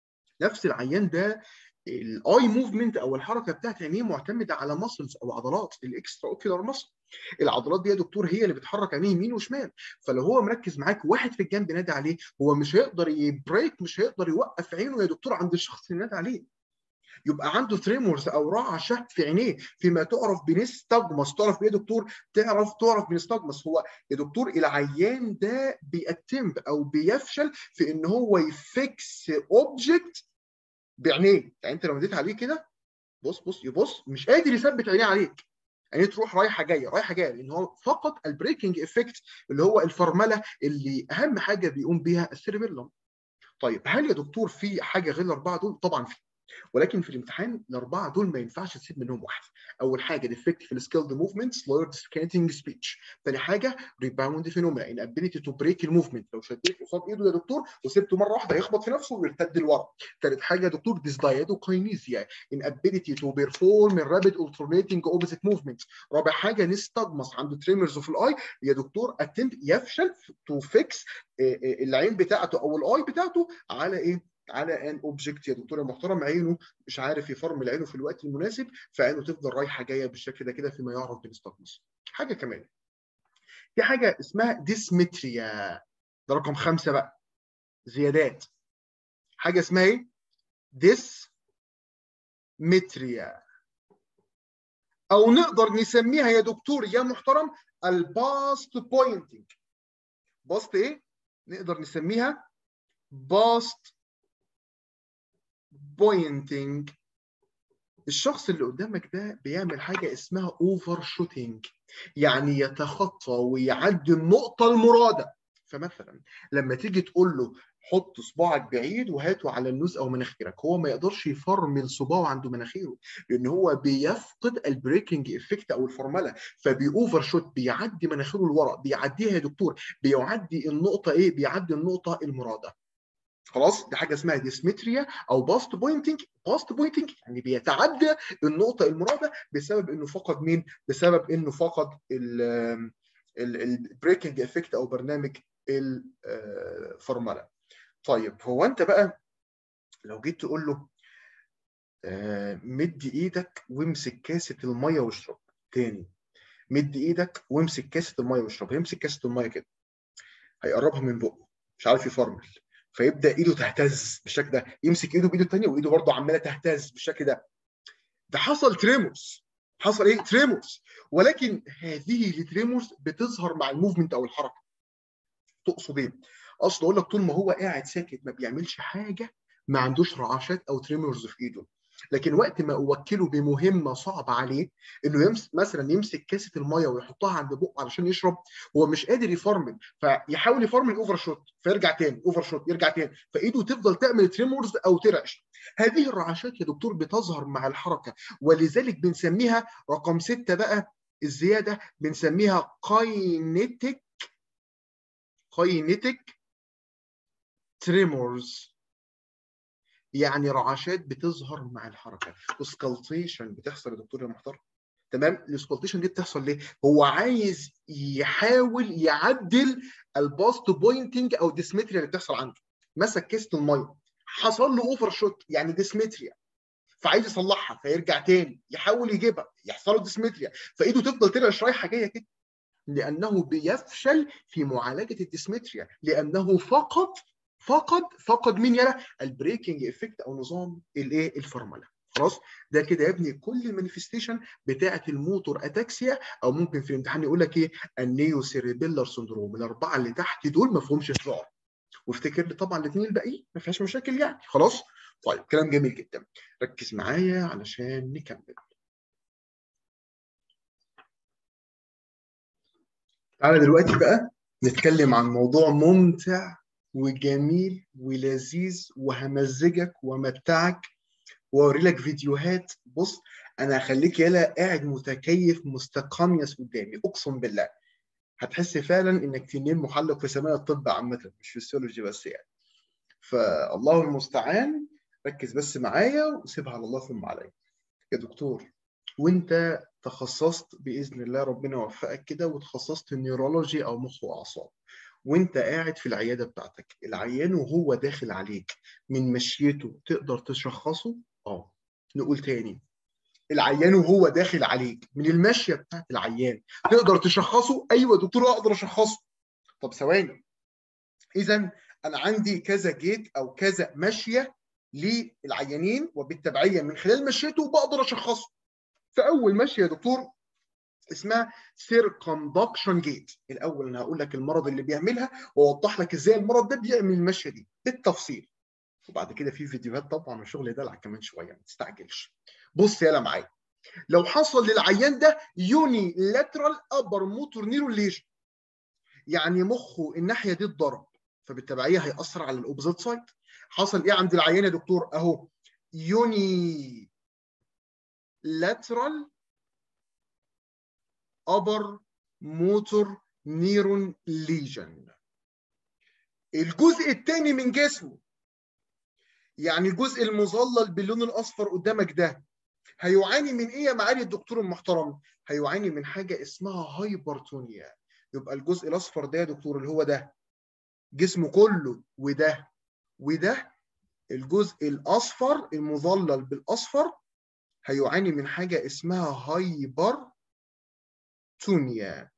نفس العيان ده الاي موفمنت او الحركه بتاعت عينيه معتمده على ماسلز او عضلات الاكسترا اوكيولار ماسل العضلات دي يا دكتور هي اللي بتحرك عينيه يمين وشمال فلو هو مركز معاك واحد في الجنب نادي عليه هو مش هيقدر يبريك مش هيقدر يوقف عينه يا دكتور عند الشخص اللي نادي عليه يبقى عنده تريمورز او رعشه في عينيه فيما تعرف بنستجمس تعرف بايه يا دكتور تعرف تعرف بنستجمس هو يا دكتور العيان ده بيأتمب او بيفشل في ان هو يفكس اوبجكت بعينيه يعني انت لو ناديت عليه كده بص بص يبص مش قادر يثبت عينيه عليك يعني تروح رايحه جايه رايحه جايه لان هو فقط البريكنج افكت اللي هو الفرمله اللي اهم حاجه بيقوم بيها السيربيلوم طيب هل يا دكتور في حاجه غير الاربعه دول؟ طبعا في ولكن في الامتحان الاربعه دول ما ينفعش تسيب منهم واحد اول حاجه ديفكت في السكيلد موفمنت سلورد سكانتنج سبيتش ثاني حاجه ريباوند فينومينا ان ابيليتي تو بريك الموفمنت لو شديت قصاد ايده يا دكتور وسبته مره واحده هيخبط في نفسه ويرتد لورا ثالث حاجه يا دكتور ديسدايدوكاينيزيا ان ابيليتي تو بيرفورم الرابيد alternating اوبوزيت موفمنت رابع حاجه نستجمس عنده تريمرز في الاي يا دكتور اتمت يفشل تو فيكس العين بتاعته او الاي بتاعته على ايه على ان اوبجكت يا دكتور محترم عينه مش عارف يفرمل عينه في الوقت المناسب فعينه تفضل رايحه جايه بالشكل ده كده فيما يعرف بالستاجمس حاجه كمان في حاجه اسمها ديسمتريا ده رقم خمسه بقى زيادات حاجه اسمها ايه؟ ديسمتريا او نقدر نسميها يا دكتور يا محترم الباست بوينتنج باست ايه؟ نقدر نسميها باست بوينتنج الشخص اللي قدامك ده بيعمل حاجه اسمها اوفر شوتنج يعني يتخطى ويعدي النقطه المراده فمثلا لما تيجي تقول له حط صباعك بعيد وهاته على النوز او مناخيرك هو ما يقدرش يفرمل صباعه عند مناخيره لان هو بيفقد البريكنج افكت او الفورمولا فبيوفر شوت بيعدي مناخيره لورا بيعديها يا دكتور بيعدي النقطه ايه بيعدي النقطه المراده خلاص دي حاجه اسمها ديسمتريا او باست بوينتنج باست بوينتنج يعني بيتعدى النقطه المراده بسبب انه فقد مين بسبب انه فقد البريكنج افكت او برنامج الفورمولا طيب هو انت بقى لو جيت تقول له آه، مد ايدك وامسك كاسه الميه واشرب تاني مد ايدك وامسك كاسه الميه واشرب هيمسك كاسه الميه كده هيقربها من بقه مش عارف يفرمل فيبدا ايده تهتز بالشكل ده يمسك ايده بايده الثانيه وايده برضه عماله تهتز بالشكل ده ده حصل تريمورز حصل ايه تريمورز ولكن هذه التريمورز بتظهر مع الموفمنت او الحركه تقصد ايه اقصد اقول لك طول ما هو قاعد ساكت ما بيعملش حاجه ما عندوش رعاشات او تريمورز في ايده لكن وقت ما اوكله بمهمه صعبه عليه انه يمس مثلا يمسك كاسه الميه ويحطها عند بقه علشان يشرب هو مش قادر يفرمل فيحاول يفرمل اوفر شوت فيرجع تاني اوفر شوت يرجع تاني فايده تفضل تعمل تريمورز او ترعش هذه الرعشات يا دكتور بتظهر مع الحركه ولذلك بنسميها رقم ستة بقى الزياده بنسميها كاينيتيك كاينيتيك تريمورز يعني رعشات بتظهر مع الحركه اسكالتيشن بتحصل يا دكتور يا محترم تمام الاسكالتيشن دي بتحصل ليه هو عايز يحاول يعدل الباست بوينتنج او ديسمتريا اللي بتحصل عنده مسك كيسه الميه حصل له اوفر شوت يعني ديسمتريا فعايز يصلحها فيرجع تاني يحاول يجيبها يحصل له ديسمتريا فايده تفضل ترعش رايحه جايه كده لانه بيفشل في معالجه الديسمتريا لانه فقط فقد فقد مين يلا البريكنج افكت او نظام الايه الفرمله خلاص ده كده يا ابني كل المانيفستيشن بتاعه الموتور اتاكسيا او ممكن في الامتحان يقول لك ايه النيو سيريبيلر سندروم الاربعه اللي تحت دول ما فيهمش هزار وافتكر لي طبعا الاثنين الباقيين ما فيهاش مشاكل يعني خلاص طيب كلام جميل جدا ركز معايا علشان نكمل تعالى دلوقتي بقى نتكلم عن موضوع ممتع وجميل ولذيذ وهمزجك ومتعك واوري لك فيديوهات بص انا هخليك يلا قاعد متكيف مستقنيس قدامي اقسم بالله هتحس فعلا انك تنين محلق في سماء الطب عامه مش فيسيولوجي بس يعني فالله المستعان ركز بس معايا وسيبها على الله ثم عليا يا دكتور وانت تخصصت باذن الله ربنا يوفقك كده وتخصصت نيورولوجي او مخ واعصاب وانت قاعد في العياده بتاعتك العيان وهو داخل عليك من مشيته تقدر تشخصه اه نقول تاني العيان وهو داخل عليك من المشيه بتاعت العيان تقدر تشخصه ايوه يا دكتور اقدر اشخصه طب ثواني اذا انا عندي كذا جيت او كذا ماشيه للعيانين وبالتبعيه من خلال مشيته بقدر اشخصه فاول ماشيه يا دكتور اسمها سيركمدكشن جيت الاول انا هقول لك المرض اللي بيعملها واوضح لك ازاي المرض ده بيعمل المشيه دي بالتفصيل وبعد كده في فيديوهات طبعا وشغل دلع كمان شويه ما تستعجلش بص يلا معايا لو حصل للعيان ده يوني لاترال ابر موتور نيرو ليجن يعني مخه الناحيه دي اتضرب فبالتبعيه هيأثر على الاوبزيت سايد حصل ايه عند العيان يا دكتور اهو يوني لاترال upper motor neuron lesion الجزء الثاني من جسمه يعني الجزء المظلل باللون الاصفر قدامك ده هيعاني من ايه يا معالي الدكتور المحترم هيعاني من حاجه اسمها هايبرتونيا يبقى الجزء الاصفر ده يا دكتور اللي هو ده جسمه كله وده وده الجزء الاصفر المظلل بالاصفر هيعاني من حاجه اسمها هايبر تونيا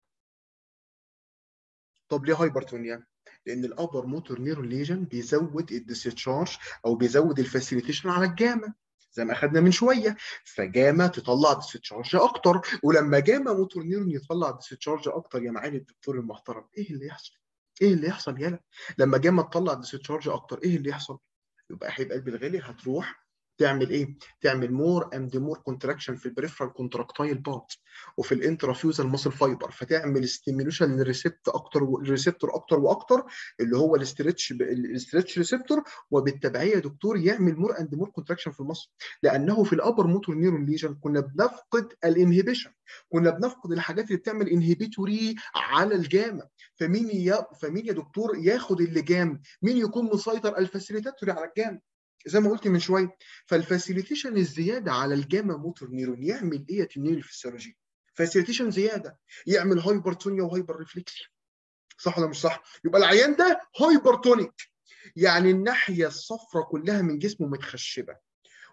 طب ليه هايبرتونيا؟ لان الابر موتور نيرون ليجن بيزود الديسشارج او بيزود الفاسيليتيشن على الجاما زي ما اخدنا من شويه فجاما تطلع ديسشارج اكتر ولما جاما موتور نيرون يطلع ديسشارج اكتر يا معالي الدكتور المحترم ايه اللي يحصل؟ ايه اللي يحصل يلا؟ لما جاما تطلع ديسشارج اكتر ايه اللي يحصل؟ يبقى حبيب قلبي الغالي هتروح تعمل ايه؟ تعمل مور اند مور كونتراكشن في البريفرال كونتراكتايل بارت وفي الانترافيوزال ماسل فايبر فتعمل ستيميوليشن للريسبت اكتر ريسبتور اكتر واكتر اللي هو الاسترتش الاسترتش ريسبتور وبالتبعيه يا دكتور يعمل مور اند مور كونتراكشن في المصل لانه في الابر موتور نيرون ليجن كنا بنفقد الانهبيشن كنا بنفقد الحاجات اللي بتعمل انهبيتوري على الجاما فمين يا فمين يا دكتور ياخد اللجام مين يكون مسيطر الفاسيليتاتوري على الجاما زي ما قلت من شويه فالفاسيليتيشن الزياده على الجاما موتور نيرون يعمل ايه يا تنين الفسيولوجي؟ فاسيليتيشن زياده يعمل هايبرتونيا وهايبر ريفلكسيا صح ولا مش صح؟ يبقى العيان ده هايبرتونيك يعني الناحيه الصفراء كلها من جسمه متخشبه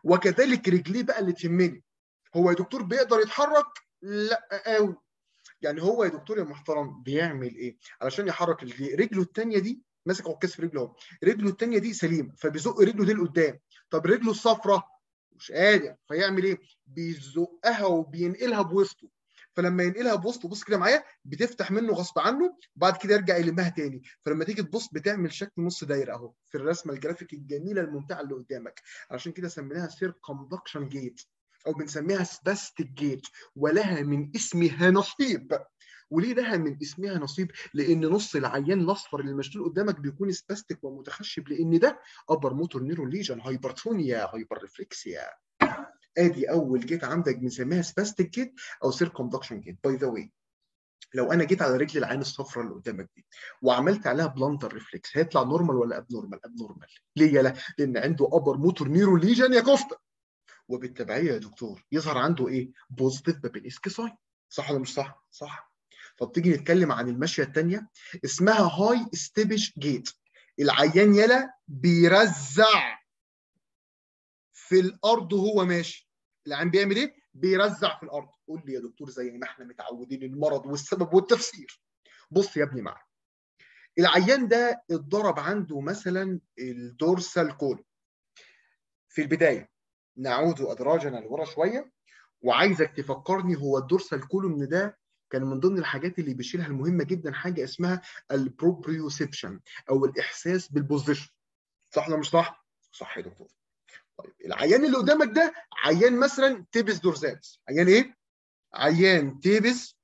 وكذلك رجليه بقى اللي تهمني هو يا دكتور بيقدر يتحرك لا قوي يعني هو يا دكتور يا محترم بيعمل ايه علشان يحرك رجليه رجله الثانيه دي ماسك عكاز في رجله اهو رجله الثانيه دي سليمه فبيزق رجله دي لقدام طب رجله الصفراء مش قادر فيعمل ايه بيزقها وبينقلها بوسطه فلما ينقلها بوسطه بص كده معايا بتفتح منه غصب عنه وبعد كده يرجع يلمها تاني فلما تيجي تبص بتعمل شكل نص دايره اهو في الرسمه الجرافيك الجميله الممتعه اللي قدامك عشان كده سميناها سيركمدكشن جيت او بنسميها سباستيك جيت ولها من اسمها نصيب وليه لها من اسمها نصيب؟ لان نص العيان الاصفر اللي مشلول قدامك بيكون سباستيك ومتخشب لان ده ابر موتور نيرون ليجن هايبرتونيا هايبر ريفلكسيا ادي اول جيت عندك بنسميها سباستيك جيت او سيركمدكشن جيت باي ذا واي لو انا جيت على رجل العين الصفراء اللي قدامك دي وعملت عليها بلانتر ريفلكس هيطلع نورمال ولا اب نورمال؟ اب نورمال ليه يا لا؟ لان عنده ابر موتور نيرون ليجن يا كفته وبالتبعيه يا دكتور يظهر عنده ايه؟ بوزيتيف بابينسكي ساين صح ولا مش صح؟ صح طب تيجي نتكلم عن الماشيه الثانيه اسمها هاي ستيبش جيت العيان يلا بيرزع في الارض وهو ماشي العيان بيعمل ايه؟ بيرزع في الارض قول لي يا دكتور زي ما احنا متعودين المرض والسبب والتفسير بص يا ابني معايا العيان ده اتضرب عنده مثلا الدورسال كول في البدايه نعود ادراجنا لورا شويه وعايزك تفكرني هو الدورسال كولوم ده كان من ضمن الحاجات اللي بيشيلها المهمه جدا حاجه اسمها البروبريوسبشن او الاحساس بالبوزيشن صح ولا مش صح؟ صح يا دكتور طيب العيان اللي قدامك ده عيان مثلا تيبس دورزالس عيان ايه؟ عيان تيبس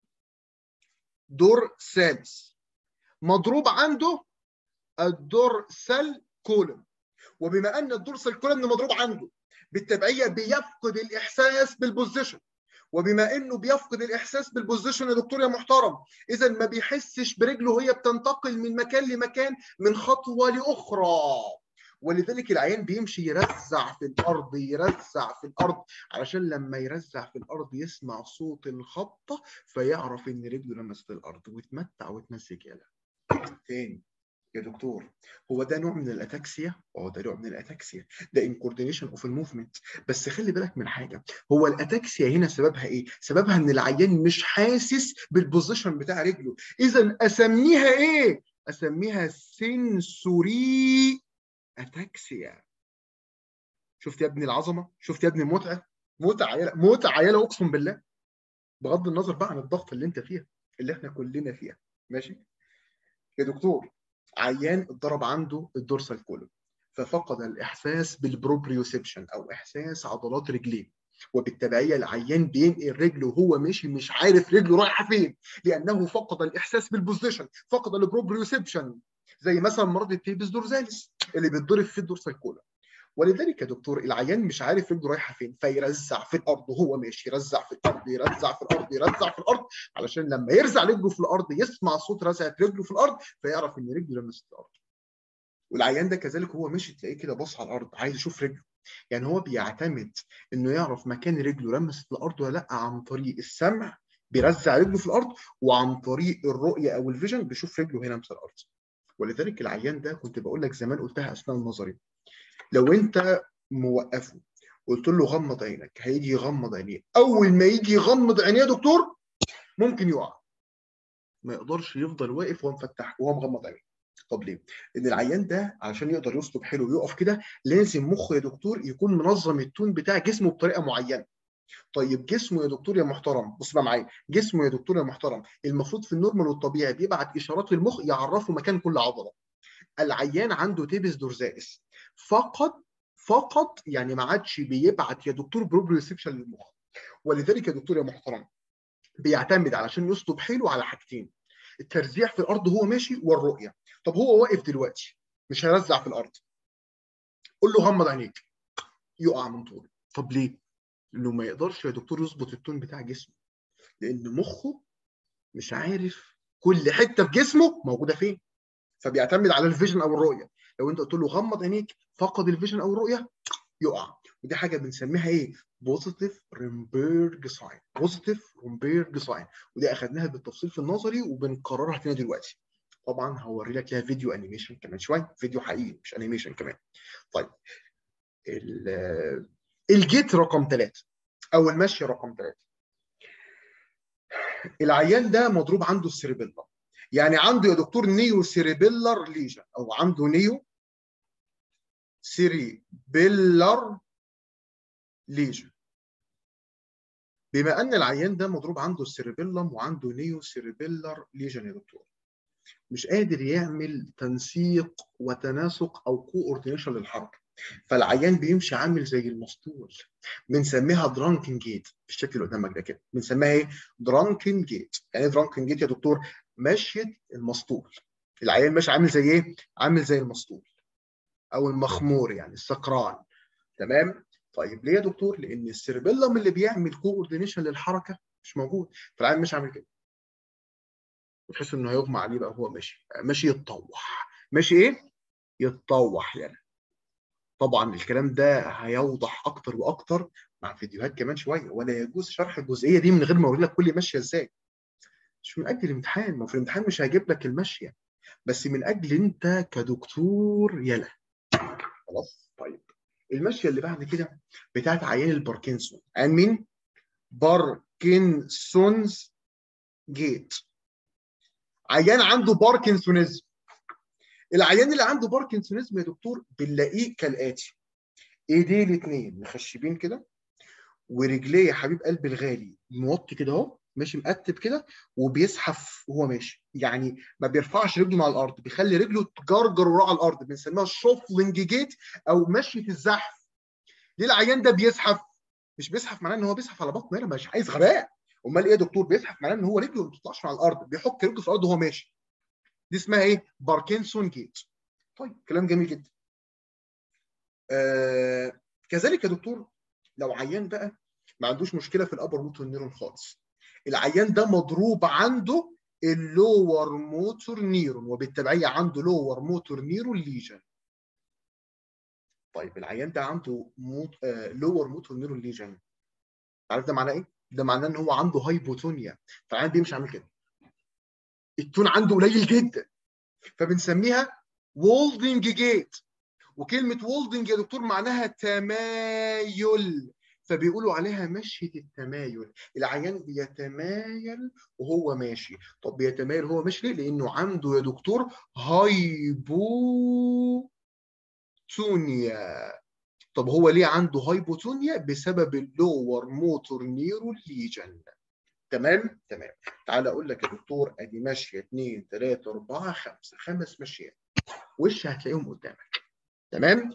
دورسالس مضروب عنده الدورسال كولوم وبما ان الدورسال كولوم مضروب عنده بالتبعيه بيفقد الاحساس بالبوزيشن وبما انه بيفقد الاحساس بالبوزيشن يا دكتور يا محترم اذا ما بيحسش برجله وهي بتنتقل من مكان لمكان من خطوه لاخرى ولذلك العيان بيمشي يرزع في الارض يرزع في الارض علشان لما يرزع في الارض يسمع صوت الخبطه فيعرف ان رجله لمست الارض ويتمتع ويتمسك يلا تاني يا دكتور هو ده نوع من الاتاكسيا اه ده نوع من الاتاكسيا ده انكوردينيشن اوف الموفمنت بس خلي بالك من حاجه هو الاتاكسيا هنا سببها ايه سببها ان العيان مش حاسس بالبوزيشن بتاع رجله اذا اسميها ايه اسميها سنسوري اتاكسيا شفت يا ابني العظمه شفت يا ابني المتعه متعه يلا متعه يلا اقسم بالله بغض النظر بقى عن الضغط اللي انت فيها اللي احنا كلنا فيها ماشي يا دكتور عيان اتضرب عنده الدورسال كولوم ففقد الاحساس بالبروبريوسبشن او احساس عضلات رجليه وبالتبعيه العيان بينقل رجله وهو ماشي مش عارف رجله رايحه فين لانه فقد الاحساس بالبوزيشن فقد البروبريوسبشن زي مثلا مرض التيبس دورزاليس اللي بيتضرب في الدورسال كولوم ولذلك يا دكتور العيان مش عارف رجله رايحه فين فيرزع في الارض وهو ماشي يرزع في الارض يرزع في الارض يرزع في الارض علشان لما يرزع رجله في الارض يسمع صوت رزعه رجله في الارض فيعرف ان رجله لمست الارض والعيان ده كذلك هو ماشي تلاقيه كده باص على الارض عايز يشوف رجله يعني هو بيعتمد انه يعرف مكان رجله لمست الارض ولا لا عن طريق السمع بيرزع رجله في الارض وعن طريق الرؤيه او الفيجن بيشوف رجله هنا لمس الارض ولذلك العيان ده كنت بقول لك زمان قلتها اثناء النظري لو انت موقفه قلت له غمض عينك هيجي يغمض عينيه اول ما يجي يغمض عينيه يا دكتور ممكن يقع ما يقدرش يفضل واقف وهو مفتح وهو مغمض عينيه طب ليه؟ لان العيان ده علشان يقدر يسلب حلو ويقف كده لازم مخه يا دكتور يكون منظم التون بتاع جسمه بطريقه معينه طيب جسمه يا دكتور يا محترم بص بقى معايا جسمه يا دكتور يا محترم المفروض في النورمال والطبيعي بيبعت اشارات للمخ يعرفه مكان كل عضله العيان عنده تيبس دورزاليس فقط فقط يعني ما عادش بيبعت يا دكتور بروبريوسبشن للمخ ولذلك يا دكتور يا محترم بيعتمد علشان يسلب حلو على حاجتين الترزيع في الارض وهو ماشي والرؤيه طب هو واقف دلوقتي مش هيرزع في الارض قول له غمض عينيك يقع من طوله طب ليه؟ انه ما يقدرش يا دكتور يظبط التون بتاع جسمه لان مخه مش عارف كل حته في جسمه موجوده فين فبيعتمد على الفيجن او الرؤيه لو انت قلت له غمض عينيك فقد الفيجن او الرؤيه يقع ودي حاجه بنسميها ايه بوزيتيف ريمبيرج ساين بوزيتيف ريمبيرج ساين ودي اخذناها بالتفصيل في النظري وبنكررها تاني دلوقتي طبعا هوري لك لها فيديو انيميشن كمان شويه فيديو حقيقي مش انيميشن كمان طيب الجيت رقم ثلاثة او المشي رقم ثلاثة العيان ده مضروب عنده السيربيلا يعني عنده يا دكتور نيو سيربيلر ليجن او عنده نيو سيربيلر ليجن بما ان العيان ده مضروب عنده السيربيلم وعنده نيو سيربيلر ليجن يا دكتور مش قادر يعمل تنسيق وتناسق او كوردينيشن للحركه فالعيان بيمشي عامل زي المسطول بنسميها درانكن جيت بالشكل اللي قدامك ده كده بنسميها ايه درانكن جيت يعني ايه درانكن جيت يا دكتور مشية المسطول العيان ماشي عامل زي ايه عامل زي المسطول او المخمور يعني السكران تمام طيب ليه يا دكتور لان السيربيلم اللي بيعمل كوردينيشن للحركه مش موجود فالعيان مش عامل كده وتحس انه هيغمى عليه بقى وهو ماشي ماشي يتطوح ماشي ايه يتطوح يعني طبعا الكلام ده هيوضح اكتر واكتر مع فيديوهات كمان شويه ولا يجوز شرح الجزئيه دي من غير ما اوري لك كل ماشيه ازاي مش من اجل الامتحان ما في الامتحان مش هجيب لك المشيه بس من اجل انت كدكتور يلا خلاص طيب المشيه اللي بعد كده بتاعت عيان الباركنسون عيان مين باركنسونز جيت عيان عنده باركنسونيزم العيان اللي عنده باركنسونيزم يا دكتور بنلاقيه كالاتي ايديه الاثنين مخشبين كده ورجليه يا حبيب قلبي الغالي موطي كده اهو ماشي مقتب كده وبيزحف وهو ماشي يعني ما بيرفعش رجله مع الارض بيخلي رجله تجرجر وراه على الارض بنسميها شوفلنج جيت او مشيه الزحف ليه العيان ده بيزحف مش بيزحف معناه ان هو بيزحف على بطنه هنا مش عايز غباء امال ايه يا دكتور بيزحف معناه ان هو رجله ما بتطلعش على الارض بيحك رجله في الارض وهو ماشي دي اسمها ايه باركنسون جيت طيب كلام جميل جدا آه كذلك يا دكتور لو عيان بقى ما عندوش مشكله في الابر موتور نيرون خالص العيان ده مضروب عنده اللور موتور نيرون وبالتبعيه عنده لور موتور نيرون ليجن طيب العيان ده عنده موت... آه لور موتور نيرون ليجن عارف ده معناه ايه؟ ده معناه ان هو عنده هايبوتونيا فالعيان بيمشي عامل كده التون عنده قليل جدا فبنسميها وولدنج جيت وكلمه وولدنج يا دكتور معناها تمايل فبيقولوا عليها مشية التمايل العيان بيتمايل وهو ماشي طب بيتمايل وهو ماشي ليه لانه عنده يا دكتور هايبوتونيا طب هو ليه عنده هايبوتونيا بسبب اللور موتور نيرو ليجن تمام تمام تعال اقول لك يا دكتور ادي ماشيه 2 3 4 5 خمس مشيات وش هتلاقيهم قدامك تمام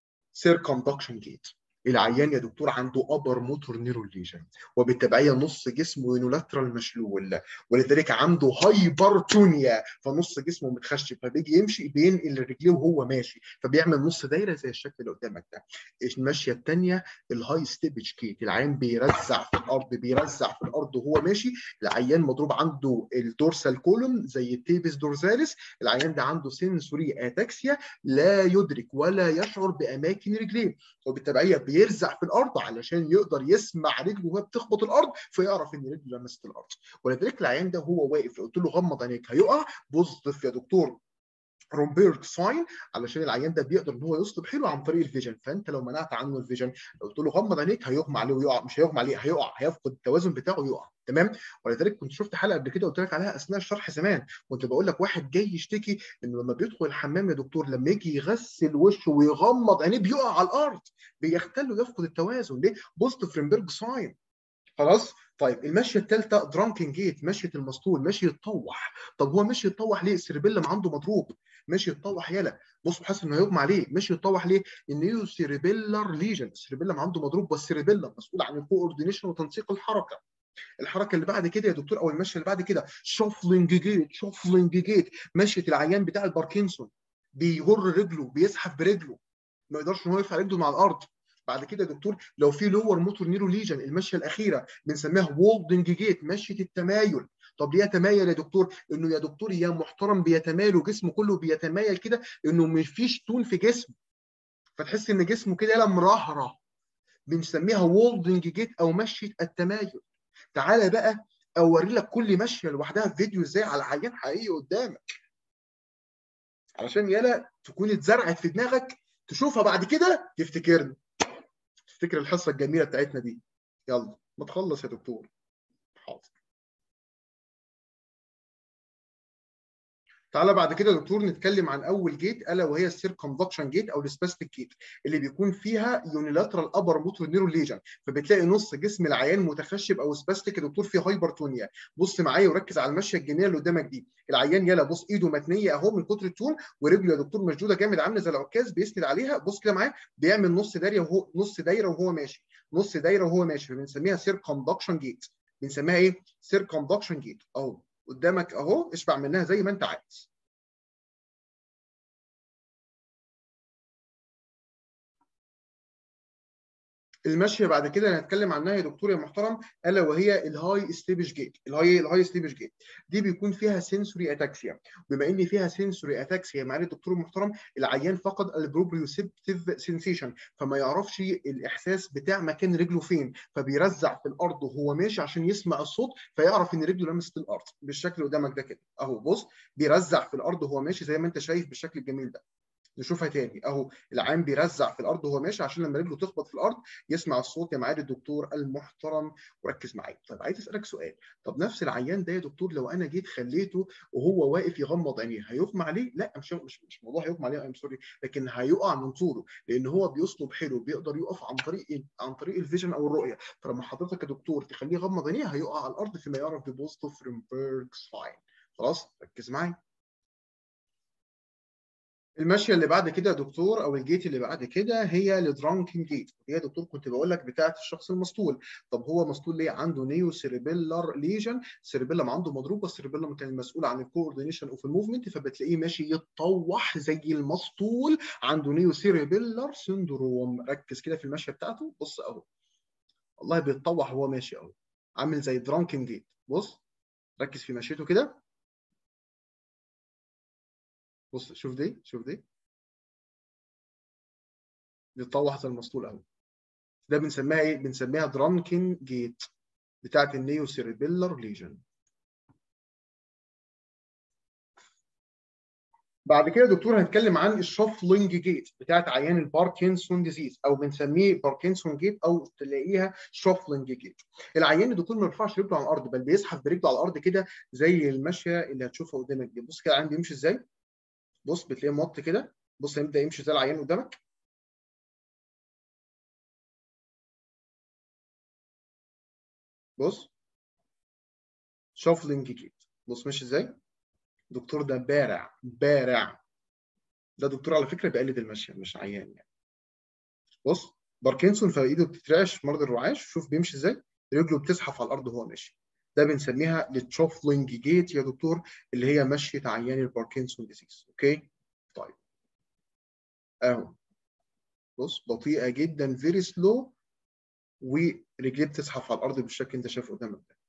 سيركمدكشن جيت العيان يا دكتور عنده ابر موتور نيرون ليجن وبالتبعيه نص جسمه يونولاترال مشلول ولذلك عنده هايبرتونيا فنص جسمه متخشب فبيجي يمشي بينقل رجليه وهو ماشي فبيعمل نص دايره زي الشكل اللي قدامك ده الماشيه الثانيه الهاي ستيبج كيت العيان بيرزع في الارض بيرزع في الارض وهو ماشي العيان مضروب عنده الدورسال كولوم زي التيبس دورزاليس العيان ده عنده سنسوري اتاكسيا لا يدرك ولا يشعر باماكن رجليه وبالتبعيه بيرزع في الارض علشان يقدر يسمع رجله وهي بتخبط الارض فيعرف ان رجله لمست الارض ولذلك العيان ده وهو واقف لو قلت له غمض عينيك هيقع بوزيتيف يا دكتور رومبيرج ساين علشان العيان ده بيقدر ان هو يصلب حلو عن طريق الفيجن فانت لو منعت عنه الفيجن لو قلت له غمض عينيك هيغمى عليه ويقع مش هيغمى عليه هيقع هيفقد التوازن بتاعه ويقع تمام ولذلك كنت شفت حلقه قبل كده قلت لك عليها اثناء الشرح زمان كنت بقول لك واحد جاي يشتكي انه لما بيدخل الحمام يا دكتور لما يجي يغسل وشه ويغمض عينيه بيقع على الارض بيختل ويفقد التوازن ليه بوست فريمبرج ساين خلاص طيب المشيه الثالثه درانكن جيت مشيه المسطول ماشي يتطوح طب هو ماشي يتطوح ليه السيربيلم عنده مضروب ماشي يتطوح يلا بص حاسس انه هيغمى عليه ماشي يتطوح ليه النيو سيربيلر ليجن السيربيلم عنده مضروب والسيربيلم مسؤول عن الكوردينيشن وتنسيق الحركه الحركه اللي بعد كده يا دكتور او المشيه اللي بعد كده شوفلنج جيت شوفلنج جيت مشيه العيان بتاع الباركنسون بيجر رجله بيزحف برجله ما يقدرش ان هو يرفع رجله مع الارض بعد كده يا دكتور لو في لور موتور نيرو ليجن المشيه الاخيره بنسميها وولدنج جيت مشيه التمايل طب ليه يتمايل يا دكتور انه يا دكتور يا محترم بيتمايل وجسمه كله بيتمايل كده انه مفيش تون في جسمه فتحس ان جسمه كده مرهره بنسميها وولدنج جيت او مشيه التمايل تعالى بقى اوري لك كل ماشيه لوحدها في فيديو ازاي على عيان حقيقي قدامك علشان يلا تكون اتزرعت في دماغك تشوفها بعد كده تفتكرني تفتكر الحصه الجميله بتاعتنا دي يلا ما تخلص يا دكتور حاضر تعالى بعد كده يا دكتور نتكلم عن اول جيت الا وهي السيركمدكشن جيت او السباستيك جيت اللي بيكون فيها يونيلاترال ابر موتور نيرون ليجن فبتلاقي نص جسم العيان متخشب او سباستيك يا دكتور فيه هايبرتونيا بص معايا وركز على المشيه الجنيه اللي قدامك دي العيان يلا بص ايده متنيه اهو من كتر التون ورجله يا دكتور مشدوده جامد عامله زي العكاز بيسند عليها بص كده معايا بيعمل نص دايره وهو نص دايره وهو ماشي نص دايره وهو ماشي فبنسميها سيركمدكشن جيت بنسميها ايه سيركمدكشن جيت اهو قدامك اهو اشبع منها زي ما انت عايز المشيه بعد كده هنتكلم عنها يا دكتور يا محترم الا وهي الهاي ستيبج جيت الهاي الهاي ستيبج جيت دي بيكون فيها سنسوري اتاكسيا بما ان فيها سنسوري اتاكسيا معالي الدكتور المحترم العيان فقد البروبريوسيبتيف سنسيشن فما يعرفش الاحساس بتاع مكان رجله فين فبيرزع في الارض وهو ماشي عشان يسمع الصوت فيعرف ان رجله لمست الارض بالشكل اللي قدامك ده كده اهو بص بيرزع في الارض وهو ماشي زي ما انت شايف بالشكل الجميل ده نشوفها تاني اهو العام بيرزع في الارض وهو ماشي عشان لما رجله تخبط في الارض يسمع الصوت يا معالي الدكتور المحترم وركز معايا طب عايز اسالك سؤال طب نفس العيان ده يا دكتور لو انا جيت خليته وهو واقف يغمض عينيه هيغمى عليه لا مش مش مش موضوع هيغمى عليه ام سوري لكن هيقع من طوله لان هو بيصلب حلو بيقدر يقف عن طريق ايه عن طريق الفيجن او الرؤيه فلما حضرتك يا دكتور تخليه يغمض عينيه هيقع على الارض فيما يعرف ببوزيتيف فريمبرج ساين خلاص ركز معايا الماشيه اللي بعد كده يا دكتور او الجيت اللي بعد كده هي الدرانكن جيت هي يا دكتور كنت بقول لك بتاعه الشخص المسطول طب هو مسطول ليه عنده نيو سيريبيلر ليجن سيريبيلم عنده مضروب والسيريبيلم كان المسؤول عن الكوردينيشن اوف الموفمنت فبتلاقيه ماشي يتطوح زي المسطول عنده نيو سيريبيلر سندروم ركز كده في الماشيه بتاعته بص اهو والله بيتطوح وهو ماشي اهو عامل زي درانكن جيت بص ركز في مشيته كده بص شوف دي شوف دي بيتطوح زي المسطول قوي ده بنسميها ايه بنسميها درانكن جيت بتاعت النيو سيريبيلر ليجن بعد كده دكتور هنتكلم عن الشوفلينج جيت بتاعت عيان الباركنسون ديزيز او بنسميه باركنسون جيت او تلاقيها شوفلينج جيت العيان الدكتور ما بيرفعش رجله على الارض بل بيزحف برجله على الارض كده زي المشيه اللي هتشوفها قدامك دي بص كده العيان بيمشي ازاي بص بتلاقيه موط كده بص هيبدا يمشي زي العيان قدامك بص شوفلينج جيت بص ماشي ازاي دكتور ده بارع بارع ده دكتور على فكره بيقلد المشيه مش عيان يعني بص باركنسون فايده بتترعش مرض الرعاش شوف بيمشي ازاي رجله بتزحف على الارض وهو ماشي ده بنسميها التشوفلينج جيت يا دكتور اللي هي مشيه عيان الباركنسون ديزيز اوكي طيب اهو بص بطيئه جدا فيري سلو ورجليه بتزحف على الارض بالشكل اللي انت شايفه قدامك ده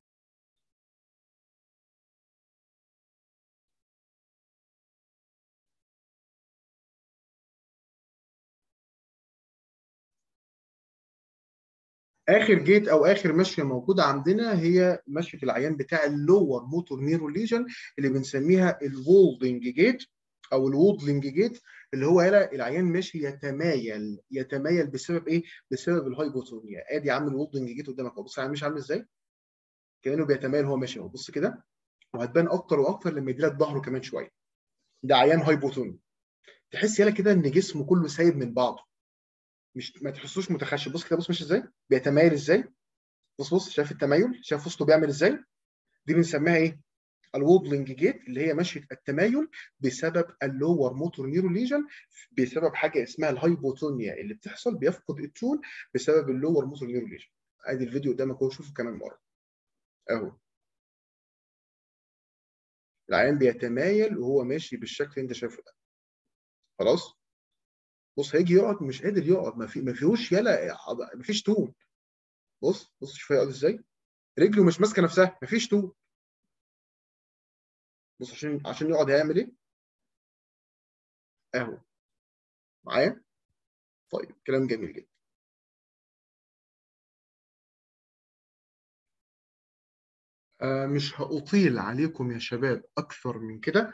اخر جيت او اخر مشيه موجوده عندنا هي مشيه العيان بتاع اللور موتور نيرو ليجن اللي بنسميها الوولدنج جيت او الوودلنج جيت اللي هو هنا العيان ماشي يتمايل يتمايل بسبب ايه؟ بسبب الهايبوتونيا ادي يا عم الوولدنج جيت قدامك اهو بص العيان ماشي عامل ازاي؟ كانه بيتمايل وهو ماشي اهو بص كده وهتبان اكتر واكتر لما يديلك ظهره كمان شويه ده عيان هايبوتونيا تحس يالا كده ان جسمه كله سايب من بعضه مش ما تحسوش متخشب بص كده بص ماشي ازاي بيتمايل ازاي بص بص شايف التمايل شايف وسطه بيعمل ازاي دي بنسميها ايه الوودلنج جيت اللي هي مشيه التمايل بسبب اللور موتور نيرو ليجن بسبب حاجه اسمها الهايبوتونيا اللي بتحصل بيفقد التون بسبب اللور موتور نيرو ليجن ادي الفيديو قدامك اهو شوفه كمان مره اهو العيان بيتمايل وهو ماشي بالشكل اللي انت شايفه ده خلاص بص هيجي يقعد مش قادر يقعد ما في ما فيهوش يلا ما فيش تون بص بص شوف يقعد ازاي رجله مش ماسكه نفسها ما فيش تون بص عشان عشان يقعد هيعمل ايه اهو معايا طيب كلام جميل جدا آه مش هأطيل عليكم يا شباب أكثر من كده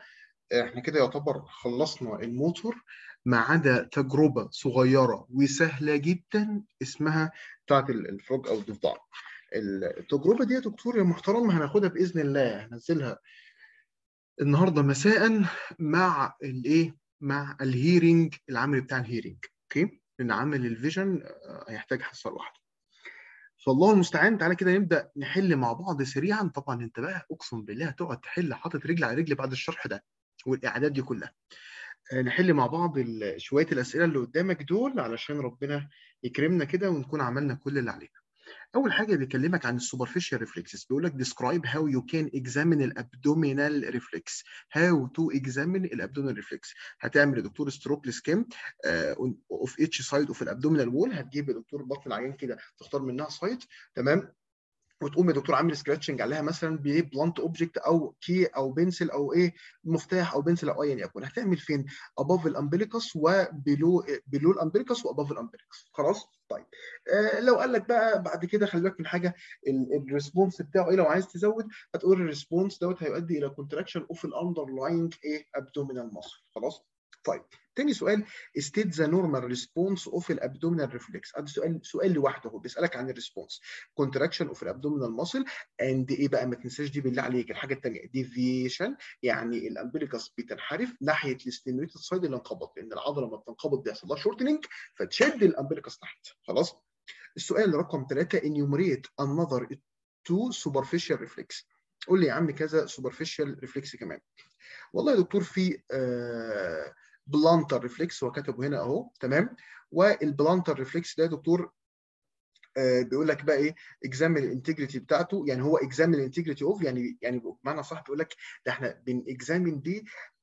احنا كده يعتبر خلصنا الموتور ما عدا تجربه صغيره وسهله جدا اسمها بتاعت ال- الفروج او الضفدع التجربه دي يا دكتور يا محترم هناخدها باذن الله هنزلها النهارده مساء مع الايه مع الهيرنج العمل بتاع الهيرنج اوكي لان عمل الفيجن آه، هيحتاج حصه لوحده فالله المستعان تعالى كده نبدا نحل مع بعض سريعا طبعا انت بقى اقسم بالله هتقعد تحل حاطط رجل على رجل بعد الشرح ده والاعداد دي كلها آه، نحل مع بعض ال- شويه الاسئله اللي قدامك دول علشان ربنا يكرمنا كده ونكون عملنا كل اللي علينا اول حاجه بيكلمك عن السوبرفيشال ريفلكسز بيقول لك describe how you can examine الابدومينال ريفلكس how to examine الابدومينال ريفلكس هتعمل يا دكتور ستروك لسكيم اوف اتش سايد اوف الابدومينال وول هتجيب يا دكتور بطن العيان كده تختار منها سايد تمام وتقوم يا دكتور عامل سكراتشنج عليها مثلا ببلانت اوبجكت او كي او بنسل او ايه مفتاح او بنسل او ايا يكن هتعمل فين اباف الامبليكس وبلو بلو الامبليكس واباف الامبليكس خلاص طيب آه لو قال لك بقى بعد كده خلي بالك من حاجه الريسبونس بتاعه ايه لو عايز تزود هتقول الريسبونس دوت هيؤدي الى كونتراكشن اوف الاندرلاينج ايه ابدومينال ماسل خلاص طيب تاني سؤال state the normal response of الابدومينال ريفلكس ده سؤال سؤال لوحده هو بيسالك عن الريسبونس contraction of الابدومينال ماسل اند ايه بقى ما تنساش دي بالله عليك الحاجه الثانيه deviation يعني الامبليكس بتنحرف ناحيه الستيميوليتد سايد اللي انقبض لان العضله لما بتنقبض بيحصل لها شورتنج فتشد الامبليكس تحت خلاص السؤال رقم ثلاثة enumerate another two superficial reflex قول لي يا عم كذا superficial reflex كمان والله يا دكتور في آه بلانتر ريفلكس هو كاتبه هنا اهو تمام والبلانتر ريفلكس ده يا دكتور آه بيقول لك بقى ايه اكزامن الانتجريتي بتاعته يعني هو اكزامن الانتجريتي اوف يعني يعني بمعنى صح بيقول لك ده احنا بنكزامن بيه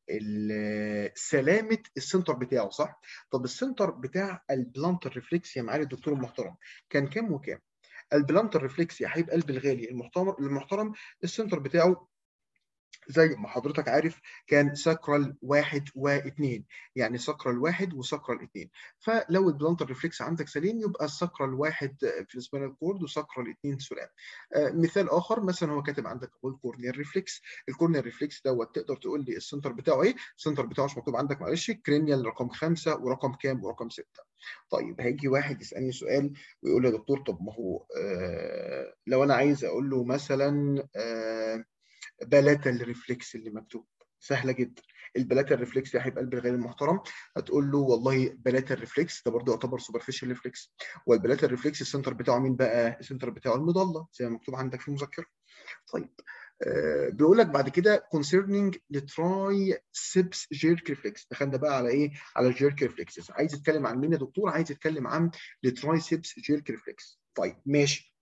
سلامه السنتر بتاعه صح؟ طب السنتر بتاع البلانتر ريفلكس يا معالي الدكتور المحترم كان كام وكام؟ البلانتر ريفلكس يا حبيب قلبي الغالي المحترم المحترم السنتر بتاعه زي ما حضرتك عارف كان ساكرال واحد واثنين يعني ساكرال واحد وساكرال اثنين فلو البلانتر ريفلكس عندك سليم يبقى الساكرال واحد في السبينال كورد وساكرال اثنين سلام آه مثال اخر مثلا هو كاتب عندك الكورنيال ريفلكس الكورنيال ريفلكس دوت تقدر تقول لي السنتر بتاعه ايه السنتر بتاعه مش مكتوب عندك معلش كرينيال رقم خمسه ورقم كام ورقم سته طيب هيجي واحد يسالني سؤال ويقول لي يا دكتور طب ما هو آه لو انا عايز اقول له مثلا آه بلاتا الريفلكس اللي مكتوب سهله جدا البلاتا الريفلكس يا حبيب قلبي الغالي المحترم هتقول له والله بلاتا الريفلكس ده برضه يعتبر سوبرفيشال ريفلكس والبلاتا الريفلكس السنتر بتاعه مين بقى؟ السنتر بتاعه المضله زي ما مكتوب عندك في المذكره. طيب آه بيقول لك بعد كده concerning التراي سيبس جيرك ريفلكس دخلنا بقى على ايه؟ على الجيرك ريفلكسز عايز يتكلم عن مين يا دكتور؟ عايز يتكلم عن التراي سيبس جيرك ريفلكس. طيب ماشي.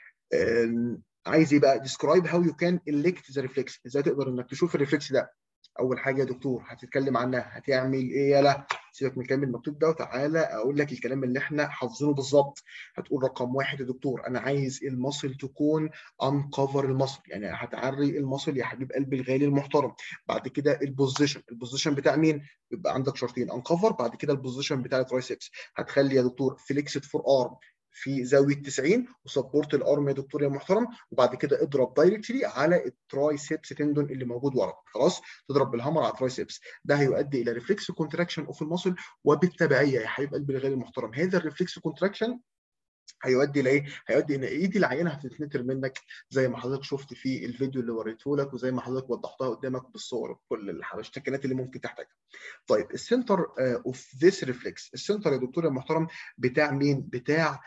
آه عايز ايه بقى describe how you can elect the reflex ازاي تقدر انك تشوف الريفلكس ده اول حاجه يا دكتور هتتكلم عنها هتعمل ايه يلا سيبك من الكلام المكتوب ده وتعالى اقول لك الكلام اللي احنا حافظينه بالظبط هتقول رقم واحد يا دكتور انا عايز المصل تكون انكفر المصل يعني هتعري المصل يا حبيب قلبي الغالي المحترم بعد كده البوزيشن البوزيشن بتاع مين يبقى عندك شرطين انكفر بعد كده البوزيشن بتاع الترايسبس هتخلي يا دكتور فليكسد فور ارم في زاويه 90 وسبورت الارم يا دكتور يا محترم وبعد كده اضرب دايركتلي على الترايسبس تندون اللي موجود ورا خلاص تضرب بالهامر على الترايسبس ده هيؤدي الى ريفلكس كونتراكشن اوف المصل وبالتبعيه يا حبيب قلبي الغالي المحترم هذا الريفلكس كونتراكشن هيؤدي لايه؟ هيؤدي ان ايدي العينه هتتنتر منك زي ما حضرتك شفت في الفيديو اللي وريته لك وزي ما حضرتك وضحتها قدامك بالصور بكل الاشتكالات اللي ممكن تحتاجها. طيب السنتر اوف ذيس ريفلكس السنتر يا دكتور يا محترم بتاع مين؟ بتاع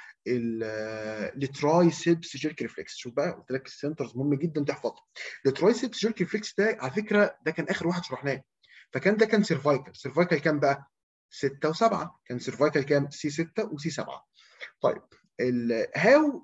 الترايسبس جيرك ريفلكس شوف بقى قلت لك السنترز مهم جدا تحفظها. الترايسبس جيرك ريفلكس ده على فكره ده كان اخر واحد شرحناه فكان ده كان سيرفايكال سيرفايكال كام بقى؟ 6 و7 كان سيرفايكال كام؟ سي 6 وسي 7 طيب هاو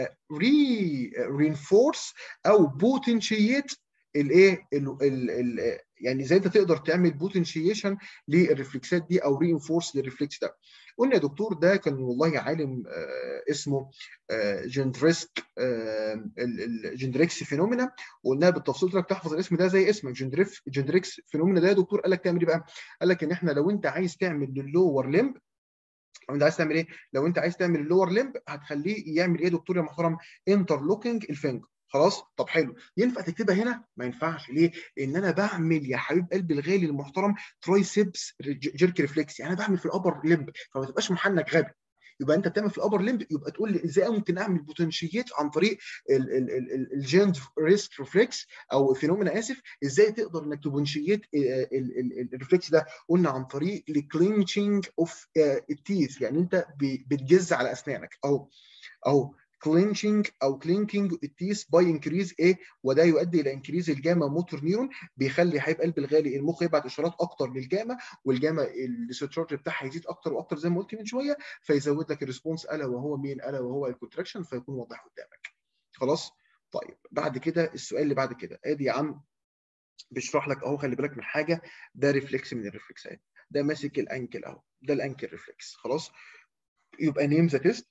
ري رينفورس او بوتنشيت الايه يعني ازاي انت تقدر تعمل بوتنشيشن للريفلكسات دي او رينفورس للريفلكس ده قلنا يا دكتور ده كان والله عالم آه اسمه آه جندريسك آه الجندريكس فينومينا وقلناها بالتفصيل لك تحفظ الاسم ده زي اسمك جندريف جندريكس فينومينا ده يا دكتور قال لك تعمل ايه بقى؟ قال لك ان احنا لو انت عايز تعمل للور ليمب لو انت عايز تعمل ايه؟ لو انت عايز تعمل اللور ليمب هتخليه يعمل ايه يا دكتور يا محترم؟ انترلوكينج الفنجر خلاص طب حلو ينفع تكتبها هنا ما ينفعش ليه لان انا بعمل يا حبيب قلبي الغالي المحترم ترايسبس جيرك ريفلكس يعني انا بعمل في الابر ليمب فما تبقاش محنك غبي يبقى انت بتعمل في الابر ليمب يبقى تقول لي ازاي ممكن اعمل بوتنشيات عن طريق الجيند ريسك ريفلكس او فينومينا اسف ازاي تقدر انك تبونشيت الريفلكس ده قلنا عن طريق الكلينشنج اوف التيث يعني انت ب- بتجز على اسنانك اهو اهو كلينشنج او كلينكينج التيث باي انكريز ايه وده يؤدي الى انكريز الجاما موتور نيرون بيخلي حبيب قلب الغالي المخ يبعت اشارات اكتر للجاما والجاما الديسشارج بتاعها يزيد اكتر واكتر زي ما قلت من شويه فيزود لك الريسبونس الا وهو مين الا وهو الكونتراكشن فيكون واضح قدامك خلاص طيب بعد كده السؤال اللي بعد كده ادي يا عم بيشرح لك اهو خلي بالك من حاجه ده ريفلكس من الريفلكسات ده ماسك الانكل اهو ده الانكل ريفلكس خلاص يبقى نيم ذا تيست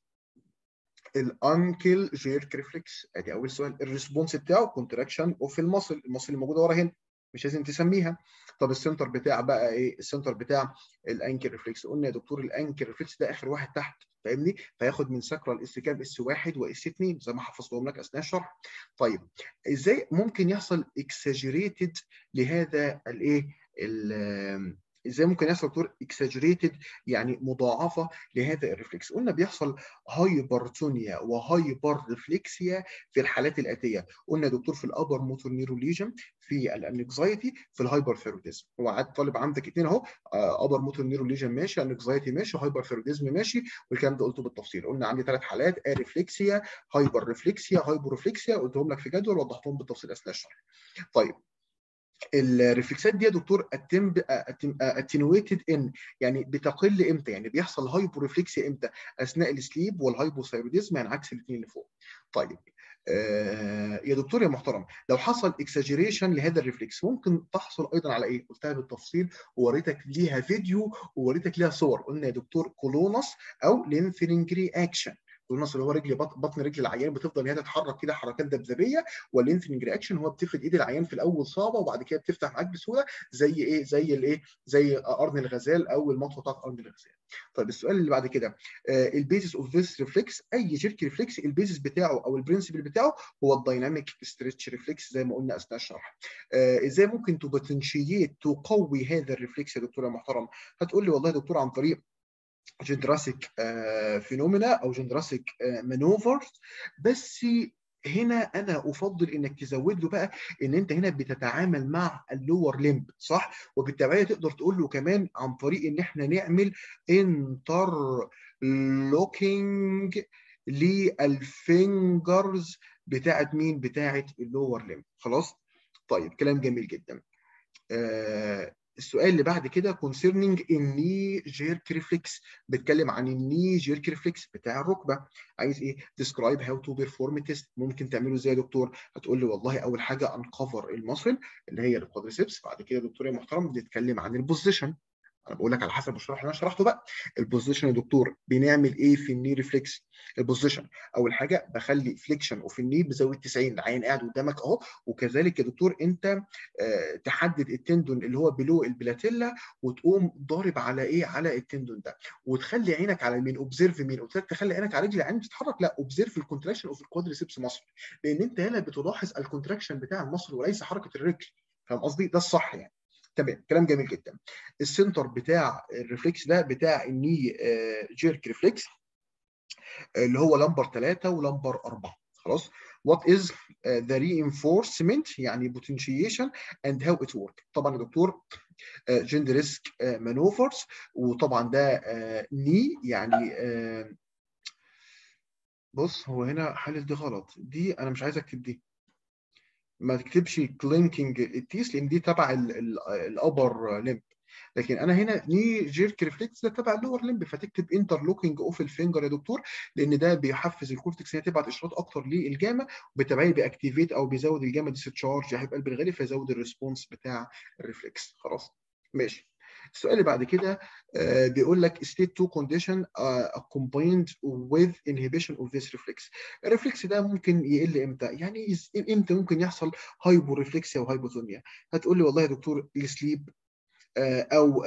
الانكل جيرك ريفلكس ادي اول سؤال الريسبونس بتاعه كونتراكشن اوف المصل المصل اللي موجوده ورا هنا مش لازم تسميها طب السنتر بتاع بقى ايه السنتر بتاع الانكل ريفلكس قلنا يا دكتور الانكل ريفلكس ده اخر واحد تحت فاهمني فياخد من ساكرال اس كام اس واحد واس 2 زي ما حفظتهم لك اثناء الشرح طيب ازاي ممكن يحصل اكساجريتد لهذا الايه ال- ازاي ممكن يحصل دكتور اكساجريتد يعني مضاعفه لهذا الريفلكس قلنا بيحصل هايبرتونيا وهايبر ريفلكسيا في الحالات الاتيه قلنا يا دكتور في الابر موتور نيرو ليجن في الانكزايتي في الهايبر ثيروديزم هو عاد طالب عندك اثنين اهو ابر موتور نيرو ليجن ماشي انكزايتي ماشي هايبر ثيروديزم ماشي والكلام ده قلته بالتفصيل قلنا عندي ثلاث حالات اريفلكسيا هايبر ريفلكسيا هايبر ريفلكسيا قلتهم لك في جدول وضحتهم بالتفصيل اثناء الشرح طيب الريفلكسات دي يا دكتور اتنويتد ان يعني بتقل امتى يعني بيحصل هايبو ريفلكسيا امتى اثناء السليب والهايبوثايروديزم يعني عكس الاثنين اللي فوق طيب آه يا دكتور يا محترم لو حصل اكساجيريشن لهذا الريفلكس ممكن تحصل ايضا على ايه قلتها بالتفصيل ووريتك ليها فيديو ووريتك ليها صور قلنا يا دكتور كولونس او لينثرنج رياكشن النص اللي هو رجل بط- بطن رجل العيان بتفضل هي تتحرك كده حركات ذبذبيه واللينثنج رياكشن هو بتفرد ايد العيان في الاول صعبه وبعد كده بتفتح معاك بسهوله زي ايه زي الايه زي قرن الغزال او المطوه بتاعت قرن الغزال طيب السؤال اللي بعد كده البيزس اوف ذيس ريفلكس اي جيرك ريفلكس البيزس بتاعه او البرنسبل بتاعه هو الدايناميك ستريتش ريفلكس زي ما قلنا اثناء الشرح آه، ازاي ممكن تبوتنشيت تقوي هذا الريفلكس يا دكتور يا محترم هتقول لي والله يا دكتور عن طريق جندراسيك فينومينا او جندراسيك مانوفرز بس هنا انا افضل انك تزود له بقى ان انت هنا بتتعامل مع اللور ليمب صح وبالتبعيه تقدر تقول له كمان عن طريق ان احنا نعمل انتر لوكينج للفينجرز بتاعت مين بتاعت اللور ليمب خلاص طيب كلام جميل جدا آه السؤال اللي بعد كده concerning الني جيرك ريفلكس بتكلم عن الني جيرك ريفلكس بتاع الركبه عايز ايه describe how to perform test ممكن تعمله ازاي يا دكتور هتقول لي والله اول حاجه انكفر المصل اللي هي الكوادريسبس بعد كده يا دكتور يا محترم بنتكلم عن البوزيشن انا بقول لك على حسب الشرح اللي انا شرحته بقى البوزيشن يا دكتور بنعمل ايه في الني ريفلكس البوزيشن اول حاجه بخلي فليكشن اوف الني بزاويه 90 العين قاعد قدامك اهو وكذلك يا دكتور انت آه تحدد التندون اللي هو بلو البلاتيلا وتقوم ضارب على ايه على التندون ده وتخلي عينك على مين اوبزيرف مين قلت لك تخلي عينك على رجل العين بتتحرك لا اوبزيرف الكونتراكشن اوف الكوادريسبس مصر لان انت هنا بتلاحظ الكونتراكشن بتاع المصل وليس حركه الرجل فاهم قصدي ده الصح يعني تمام كلام جميل جدا السنتر بتاع الريفلكس ده بتاع الني جيرك ريفلكس اللي هو لمبر 3 ولمبر 4 خلاص what is uh, the reinforcement يعني potentiation and how it work طبعا يا دكتور جند ريسك مانوفرز وطبعا ده ني يعني uh, بص هو هنا حالل دي غلط دي انا مش عايز اكتب دي ما تكتبش كلينكينج التيس لان دي تبع الابر ليمب لكن انا هنا ني جيرك ريفلكس ده تبع اللور ليمب فتكتب انترلوكينج اوف الفينجر يا دكتور لان ده بيحفز الكورتكس ان هي تبعت اشارات اكتر للجاما وبالتبعيه بيأكتيفيت او بيزود الجاما ديستشارج يا قلب الغالي فيزود الريسبونس بتاع الريفلكس خلاص ماشي السؤال اللي بعد كده uh, بيقول لك state two condition uh, combined with inhibition of this reflex الريفلكس ده ممكن يقل امتى يعني امتى ممكن يحصل هايبو ريفلكسيا وهايبوثونيا هتقول لي والله يا دكتور السليب او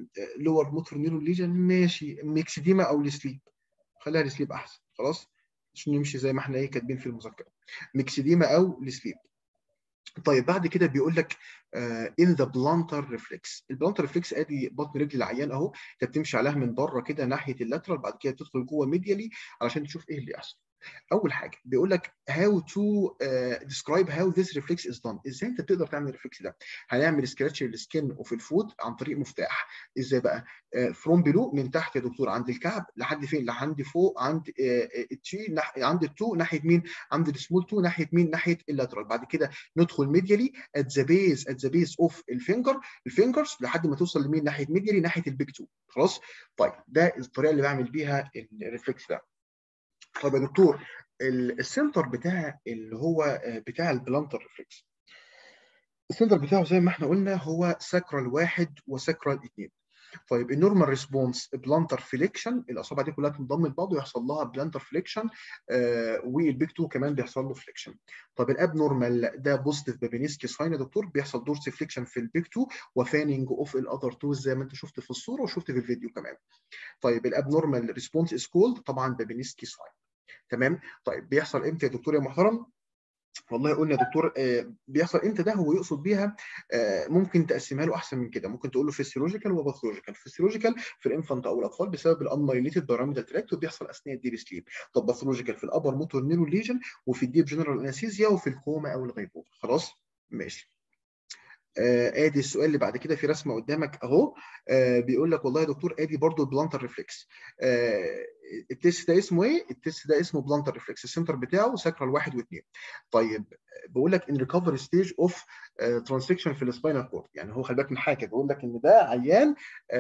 لور موتور نيرون ليجن ماشي ميكسيديما او السليب خليها السليب احسن خلاص عشان نمشي زي ما احنا ايه كاتبين في المذكره ميكسيديما او السليب طيب بعد كده بيقول لك ان ذا بلانتر ريفلكس البلانتر ريفلكس ادي بطن رجل العيان اهو انت بتمشي عليها من بره كده ناحيه اللاترال بعد كده تدخل جوه ميديالي علشان تشوف ايه اللي يحصل اول حاجه بيقول لك how to uh, describe how this reflex is done ازاي انت تقدر تعمل الريفلكس ده هنعمل سكراتش للسكن وفي الفوت عن طريق مفتاح ازاي بقى فروم uh, بلو من تحت يا دكتور عند الكعب لحد فين لحد فوق عند التي نح... عند التو ناحيه مين عند السمول تو ناحيه مين ناحيه اللاترال بعد كده ندخل ميديالي ات ذا بيز ات ذا بيز اوف الفينجر الفينجرز لحد ما توصل لمين ناحيه ميديالي ناحيه البيك تو خلاص طيب ده الطريقه اللي بعمل بيها الريفلكس ده طب يا دكتور السنتر بتاع اللي هو بتاع البلانتر ريفلكس السنتر بتاعه زي ما احنا قلنا هو ساكرال واحد وساكرال اثنين طيب النورمال ريسبونس بلانتر فليكشن الاصابع دي كلها تنضم لبعض ويحصل لها بلانتر فليكشن آه والبيك 2 كمان بيحصل له فليكشن طب الاب نورمال ده بوزيتيف بابينسكي ساين يا دكتور بيحصل دورس فليكشن في البيك 2 وفانينج اوف الاذر توز زي ما انت شفت في الصوره وشفت في الفيديو كمان طيب الاب نورمال ريسبونس از كولد طبعا بابينسكي ساين تمام طيب بيحصل امتى يا دكتور يا محترم والله قلنا يا دكتور آه بيحصل امتى ده هو يقصد بيها آه ممكن تقسمها له احسن من كده ممكن تقول له فيسيولوجيكال وباثولوجيكال فيسيولوجيكال في الانفانت او الاطفال بسبب الانمايليتد بيراميدال تراكت وبيحصل اثناء الديب سليب طب باثولوجيكال في الابر موتور نيرو ليجن وفي الديب جنرال انستيزيا وفي الكوما او الغيبوبه خلاص ماشي آه ادي السؤال اللي بعد كده في رسمه قدامك اهو آه بيقول لك والله يا دكتور ادي برضو البلانتر ريفلكس آه التست ده اسمه ايه؟ التست ده اسمه بلانتر ريفلكس السنتر بتاعه ساكرال واحد واثنين. طيب بقول لك ان ريكفري ستيج اوف ترانسكشن في السباينال كورد يعني هو خلي بالك من حاجه بيقول لك ان ده عيان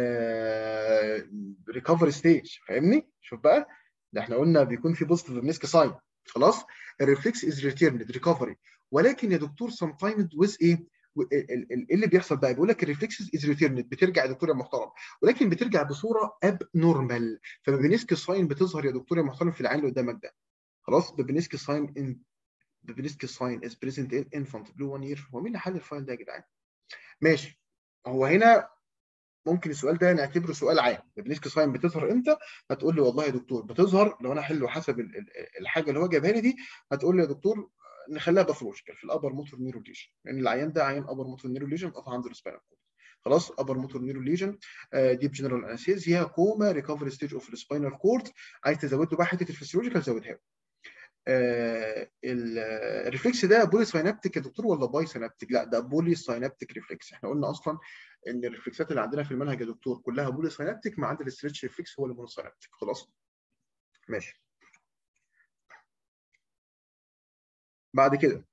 ريكفري ستيج فاهمني؟ شوف بقى ده احنا قلنا بيكون في بوزيتيف منسك ساين خلاص الريفلكس از ريتيرند ريكفري ولكن يا دكتور سم تايم ويز ايه؟ ايه اللي بيحصل بقى بيقول لك الريفلكسز از ريتيرند بترجع يا دكتور يا محترم ولكن بترجع بصوره اب نورمال فبابينسك ساين بتظهر يا دكتور يا محترم في العين اللي قدامك ده خلاص بابينسك ساين ان بابينسك ساين از بريزنت ان انفانت بلو 1 يير هو مين اللي حل الفايل ده يا جدعان ماشي هو هنا ممكن السؤال ده نعتبره سؤال عام بابينسك ساين بتظهر امتى هتقول لي والله يا دكتور بتظهر لو انا احله حسب الحاجه اللي هو جابها لي دي هتقول لي يا دكتور نخليها باثولوجيكال في الابر موتور نيرو ليجن لان العيان ده عيان ابر موتور نيرو ليجن قطع عنده السباينال كورد خلاص ابر موتور نيرو ليجن ديب جنرال انستيزيا كوما ريكفري ستيج اوف السباينال كورد عايز تزود له بقى حته الفسيولوجيكال زودها له آه الريفلكس ده بولي ساينابتيك يا دكتور ولا باي ساينابتيك؟ لا ده بولي ساينابتيك ريفلكس احنا قلنا اصلا ان الريفلكسات اللي عندنا في المنهج يا دكتور كلها بولي ساينابتيك ما عدا الاسترتش ريفلكس هو اللي مونو ساينابتيك خلاص ماشي بعد كده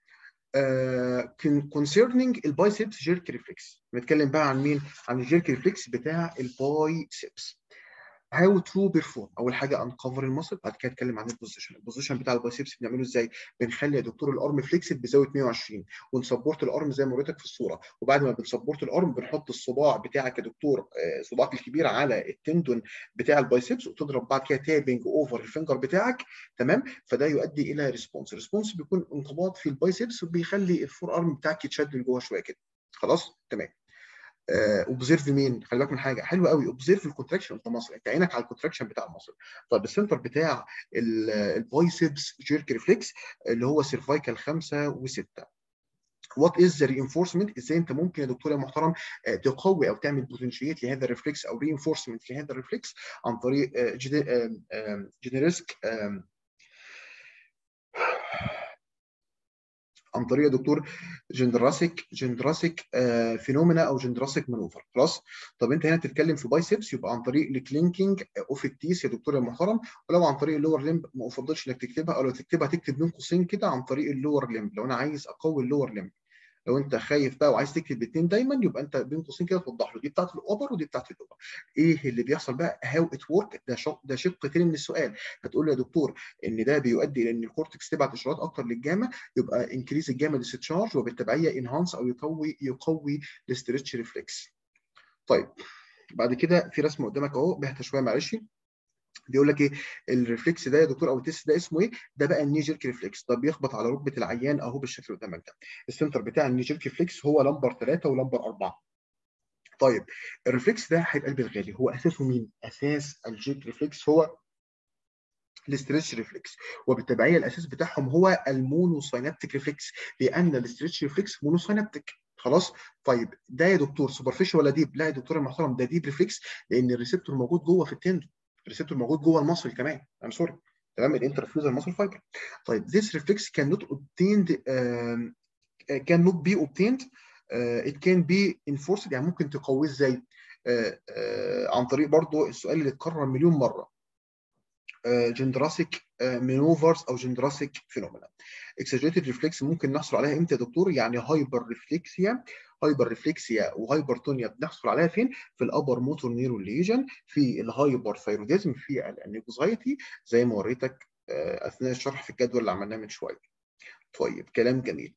كونسيرنينج البايسبس جيرك ريفلكس بنتكلم بقى عن مين؟ عن الجيرك ريفلكس بتاع البايسبس هاو تو بيرفورم اول حاجه انكفر المصل بعد كده اتكلم عن البوزيشن البوزيشن بتاع البايسبس بنعمله ازاي بنخلي يا دكتور الارم فليكسد بزاويه 120 ونسبورت الارم زي ما وريتك في الصوره وبعد ما بنسبورت الارم بنحط الصباع بتاعك يا دكتور صباعك الكبير على التندون بتاع البايسبس وتضرب بعد كده تابنج اوفر الفنجر بتاعك تمام فده يؤدي الى ريسبونس الريسبونس بيكون انقباض في البايسبس وبيخلي الفور ارم بتاعك يتشد لجوه شويه كده خلاص تمام اوبزيرف مين خلي بالك من حاجه حلوه قوي اوبزيرف الكونتراكشن بتاع المصل انت عينك على الكونتراكشن بتاع المصل طب السنتر بتاع البايسبس جيرك ريفلكس اللي هو سيرفايكال خمسه وسته وات از ذا رينفورسمنت ازاي انت ممكن يا دكتور يا محترم تقوي او تعمل بوتنشيت لهذا الريفلكس او رينفورسمنت لهذا الريفلكس عن طريق جينيرسك عن طريق دكتور جندراسيك جندراسيك آه فينومينا او جندراسيك مانوفر خلاص طب انت هنا بتتكلم في بايسبس يبقى عن طريق الكلينكينج اوف التيس يا دكتور المحترم ولو عن طريق اللور ليمب ما افضلش انك تكتبها او لو تكتبها تكتب بين قوسين كده عن طريق اللور ليمب لو انا عايز اقوي اللور ليمب لو انت خايف بقى وعايز تكتب الاثنين دايما يبقى انت بين قوسين كده توضح له دي بتاعت الاوبر ودي بتاعت الاوبر ايه اللي بيحصل بقى هاو ات ورك ده شق ده شق تاني من السؤال هتقول له يا دكتور ان ده بيؤدي الى ان الكورتكس تبعت اشارات اكتر للجاما يبقى انكريز الجاما ديستشارج وبالتبعيه انهانس او يقوي يقوي الاسترتش ريفلكس طيب بعد كده في رسمه قدامك اهو بهت شويه معلش بيقول لك ايه الريفلكس ده يا دكتور او التست ده اسمه ايه ده بقى الني جيرك ريفلكس ده بيخبط على ركبه العيان اهو بالشكل اللي قدامك ده السنتر بتاع الني جيرك ريفلكس هو لمبر 3 ولمبر 4 طيب الريفلكس ده حبيب قلبي الغالي هو اساسه مين اساس الجيرك ريفلكس هو الاستريتش ريفلكس وبالتبعيه الاساس بتاعهم هو المونوساينابتيك ريفلكس لان الاستريتش ريفلكس مونوساينابتيك خلاص طيب ده يا دكتور سوبرفيشال ولا ديب لا يا دكتور المحترم ده ديب ريفلكس لان الريسبتور موجود جوه في التندون الريسبتور موجود جوه المصل كمان ام سوري تمام الانترفيوزر ماسل فايبر طيب this reflex can not obtained um, can not be obtained uh, it can be enforced يعني ممكن تقويه ازاي uh, uh, عن طريق برضو السؤال اللي اتكرر مليون مره جندراسيك مانوفرز او جندراسيك فينومينا اكسجريتد ريفلكس ممكن نحصل عليها امتى يا دكتور يعني هايبر ريفلكسيا هايبر ريفلكسيا وهايبرتونيا بنحصل عليها فين في الابر موتور نيرو ليجن في الهايبر ثايروديزم في الانكزايتي زي ما وريتك اثناء الشرح في الجدول اللي عملناه من شويه طيب كلام جميل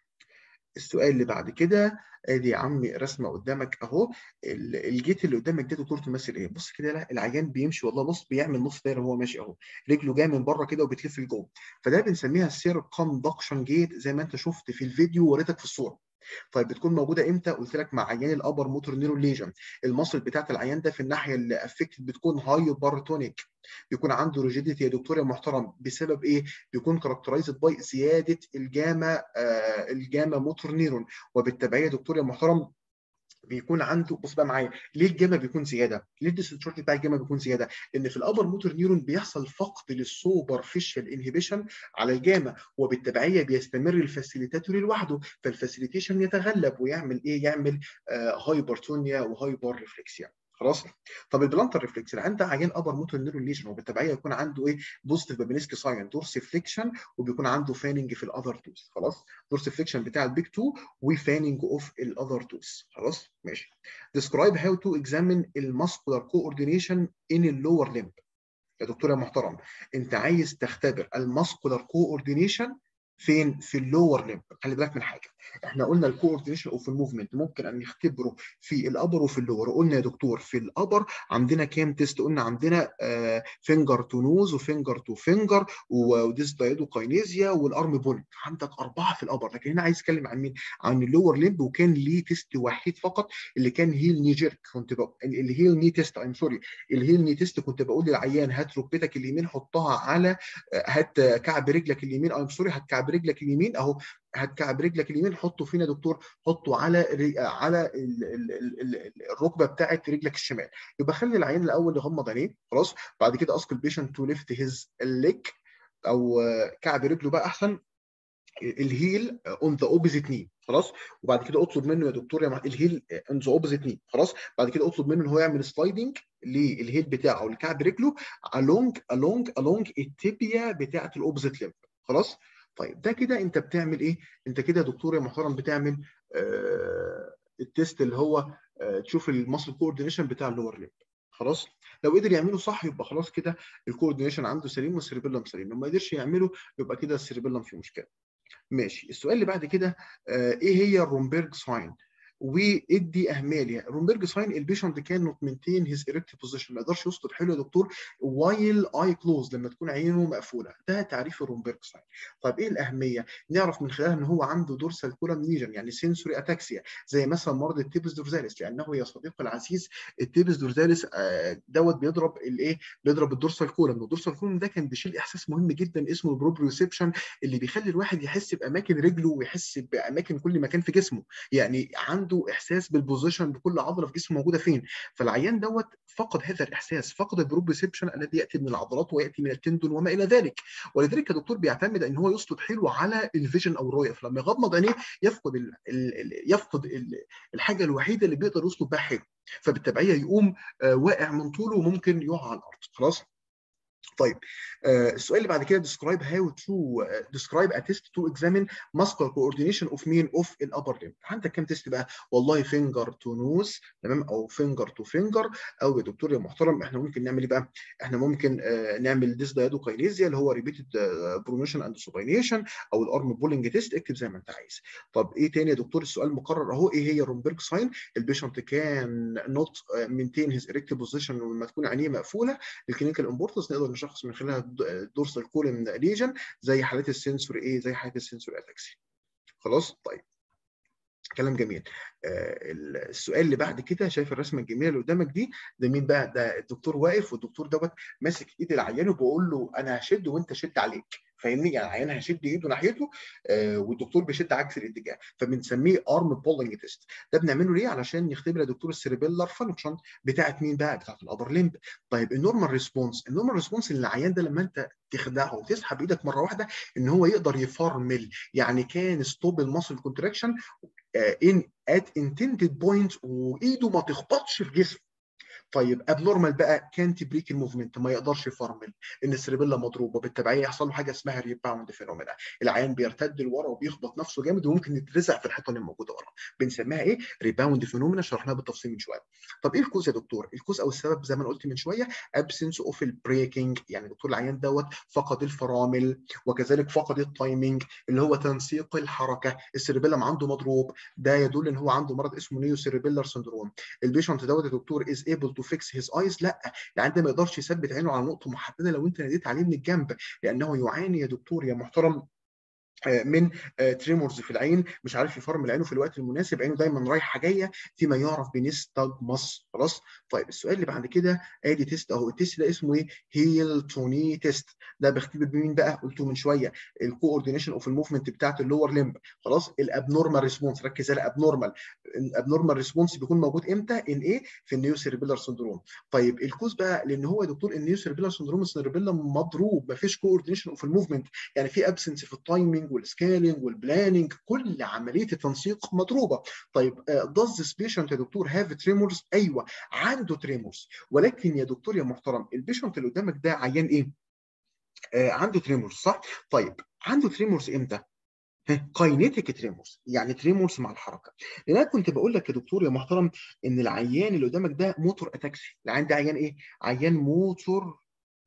السؤال اللي بعد كده ادي يا عمي رسمه قدامك اهو الجيت اللي قدامك ده دكتور تمثل ايه؟ بص كده لا العيان بيمشي والله بص بيعمل نص دايره وهو ماشي اهو رجله جايه من بره كده وبتلف لجوه فده بنسميها سيركمدكشن جيت زي ما انت شفت في الفيديو وريتك في الصوره طيب بتكون موجوده امتى؟ قلت لك مع عيان الابر موتور نيرو ليجن المصل بتاعت العيان ده في الناحيه اللي افكتد بتكون هايبرتونيك بيكون عنده ريجيديتي يا دكتور يا محترم بسبب ايه؟ بيكون كاركترايزد باي زياده الجاما آه الجاما موتور نيرون وبالتبعيه يا دكتور يا محترم بيكون عنده بص بقى معايا ليه الجاما بيكون زياده؟ ليه الديسشارج بتاع الجاما بيكون زياده؟ لان في الابر موتور نيرون بيحصل فقد للسوبر فيشال انهبيشن على الجاما وبالتبعيه بيستمر الفاسيليتاتوري لوحده فالفاسيليتيشن يتغلب ويعمل ايه؟ يعمل آه هايبرتونيا وهايبر ريفلكسيا خلاص طب البلانتر ريفلكس اللي عنده عيان ابر موتور نيرون ليجن وبالتبعيه يكون عنده ايه بوزيتيف بابينسكي ساين دورس فليكشن وبيكون عنده فاننج في الاذر توز خلاص دورس فليكشن بتاع البيك 2 وفاننج اوف الاذر توز خلاص ماشي describe how to examine الماسكولار coordination in اللور ليمب يا دكتور يا محترم انت عايز تختبر الماسكولار كوردينيشن فين في اللور ليمب خلي بالك من حاجه احنا قلنا الكوردينيشن اوف الموفمنت ممكن ان نختبره في الابر وفي اللور قلنا يا دكتور في الابر عندنا كام تيست قلنا عندنا آه فينجر تو نوز وفينجر تو فينجر وديس دايدو كاينيزيا والارم بول عندك اربعه في الابر لكن هنا عايز اتكلم عن مين عن اللور ليمب وكان ليه تيست وحيد فقط اللي كان هيل ني جيرك كنت بقول الهيل ني تيست ايم سوري الهيل ني تيست كنت بقول للعيان هات ركبتك اليمين حطها على هات كعب رجلك اليمين ايم سوري هات كعب رجلك اليمين اهو هتكعب رجلك اليمين حطه فين يا دكتور؟ حطه على على ال ال ال الركبه بتاعت رجلك الشمال يبقى خلي العيان الاول يغمض عينيه خلاص بعد كده اسك البيشنت تو ليفت هيز ليج او كعب رجله بقى احسن الهيل اون ذا اوبوزيت ني خلاص وبعد كده اطلب منه يا دكتور يا الهيل اون ذا اوبوزيت ني خلاص بعد كده اطلب منه ان هو يعمل سلايدنج للهيل بتاعه او لكعب رجله along along along التibia بتاعت الاوبوزيت ليمب خلاص طيب ده كده انت بتعمل ايه؟ انت كده يا دكتور يا محترم بتعمل آه التيست اللي هو آه تشوف الماسل كوردينيشن بتاع اللور ليمب خلاص؟ لو قدر يعمله صح يبقى خلاص كده الكوردينيشن عنده سليم والسيربيلم سليم، لو ما قدرش يعمله يبقى كده السيربيلم فيه مشكله. ماشي، السؤال اللي بعد كده آه ايه هي الرومبرج ساين؟ وادي اهميه ليها رومبرج ساين البيشنت كان نوت مينتين هيز ايركت بوزيشن ما يقدرش يسطر حلو يا دكتور وايل اي كلوز لما تكون عينه مقفوله ده تعريف الرومبرج ساين طيب ايه الاهميه نعرف من خلالها ان هو عنده دورسال كولم ليجن يعني سنسوري اتاكسيا زي مثلا مرض التيبس دورزاليس لانه يا صديقي العزيز التيبس دورزاليس دوت بيضرب الايه بيضرب الدورسال كولم والدورسال كولم ده كان بيشيل احساس مهم جدا اسمه البروبريوسبشن اللي بيخلي الواحد يحس باماكن رجله ويحس باماكن كل مكان في جسمه يعني عنده احساس بالبوزيشن بكل عضله في جسمه موجوده فين فالعيان دوت فقد هذا الاحساس فقد البروبريسبشن الذي ياتي من العضلات وياتي من التندون وما الى ذلك ولذلك يا دكتور بيعتمد ان هو يسقط حلو على الفيجن او الرؤيه فلما يغمض عينيه يفقد ال ال يفقد ال الحاجه الوحيده اللي بيقدر يسقط بها حلو فبالتبعيه يقوم واقع من طوله وممكن يقع على الارض خلاص طيب آه السؤال اللي بعد كده describe how to uh, describe a test to examine muscular coordination of مين of الابر limb عندك كام تيست بقى والله finger to nose تمام او finger to finger او يا دكتور يا محترم احنا ممكن نعمل ايه بقى احنا ممكن uh, نعمل ديس دايدوكاينيزيا اللي هو repeated برونيشن اند supination او الارم بولينج تيست اكتب زي ما انت عايز طب ايه تاني يا دكتور السؤال مقرر اهو ايه هي رومبرج ساين البيشنت كان نوت مينتين هيز اريكتيف بوزيشن ولما تكون عينيه مقفوله الكلينيكال امبورتنس نقدر نشخص من خلالها دورسال كولن ليجن زي حالات السنسور ايه زي حالات السنسور اتاكسي خلاص طيب كلام جميل آه، السؤال اللي بعد كده شايف الرسمه الجميله اللي قدامك دي ده مين بقى ده الدكتور واقف والدكتور دوت ماسك ايد العيان وبيقول له انا هشد وانت شد عليك فاهمني يعني العيان هيشد ايده ناحيته آه، والدكتور بيشد عكس الاتجاه فبنسميه ارم بولينج تيست ده بنعمله ليه علشان نختبر يا دكتور السيربيلر فانكشن بتاعت مين بقى بتاعت الابر ليمب طيب النورمال ريسبونس النورمال ريسبونس اللي العيان ده لما انت تخدعه وتسحب ايدك مره واحده ان هو يقدر يفرمل يعني كان ستوب الماسل كونتراكشن ان ات انتندد بوينت وايده ما تخبطش في جسمه طيب ابنورمال بقى كانت بريك الموفمنت ما يقدرش يفرمل ان السيربيلا مضروبه بالتبعيه يحصل له حاجه اسمها ريباوند فينومينا العيان بيرتد لورا وبيخبط نفسه جامد وممكن يترزع في الحيطان الموجوده ورا بنسميها ايه ريباوند فينومينا شرحناها بالتفصيل من شويه طب ايه الكوز يا دكتور الكوز او السبب زي ما انا قلت من شويه ابسنس اوف البريكنج يعني دكتور العيان دوت فقد الفرامل وكذلك فقد التايمنج اللي هو تنسيق الحركه السيربيلم عنده مضروب ده يدل ان هو عنده مرض اسمه نيو سيربيلر سندروم البيشنت دوت يا دكتور از ايبل تو فيكس هيز ايز لا العيان ده ما يقدرش يثبت عينه على نقطه محدده لو انت ناديت عليه من الجنب لانه يعاني يا دكتور يا محترم من تريمورز في العين مش عارف يفرمل عينه في الوقت المناسب عينه دايما رايحه جايه فيما يعرف بنستجمس خلاص طيب السؤال اللي بعد كده ادي تيست اهو التيست ده اسمه ايه هيلتوني تيست ده بختبر بمين بقى قلته من شويه الكوردينيشن اوف الموفمنت بتاعت اللور ليمب خلاص الابنورمال ريسبونس ركز على الابنورمال الابنورمال ريسبونس بيكون موجود امتى ان ايه في النيو سيربيلر سندروم طيب الكوز بقى لان هو يا دكتور النيو سيربيلر سندروم السيربيلا مضروب مفيش كوردينيشن اوف الموفمنت يعني في ابسنس في التايمنج والسكيلينج والبلاننج كل عمليه التنسيق مضروبه طيب does this patient يا دكتور have tremors ايوه عنده تريمورز ولكن يا دكتور يا محترم البيشنت اللي قدامك ده عيان ايه آه عنده تريمورز صح طيب عنده تريمورز امتى كاينيتيك تريمورز يعني تريمورز مع الحركه لان انا كنت بقول لك يا دكتور يا محترم ان العيان اللي قدامك ده موتور اتاكسي العيان ده عيان ايه عيان موتور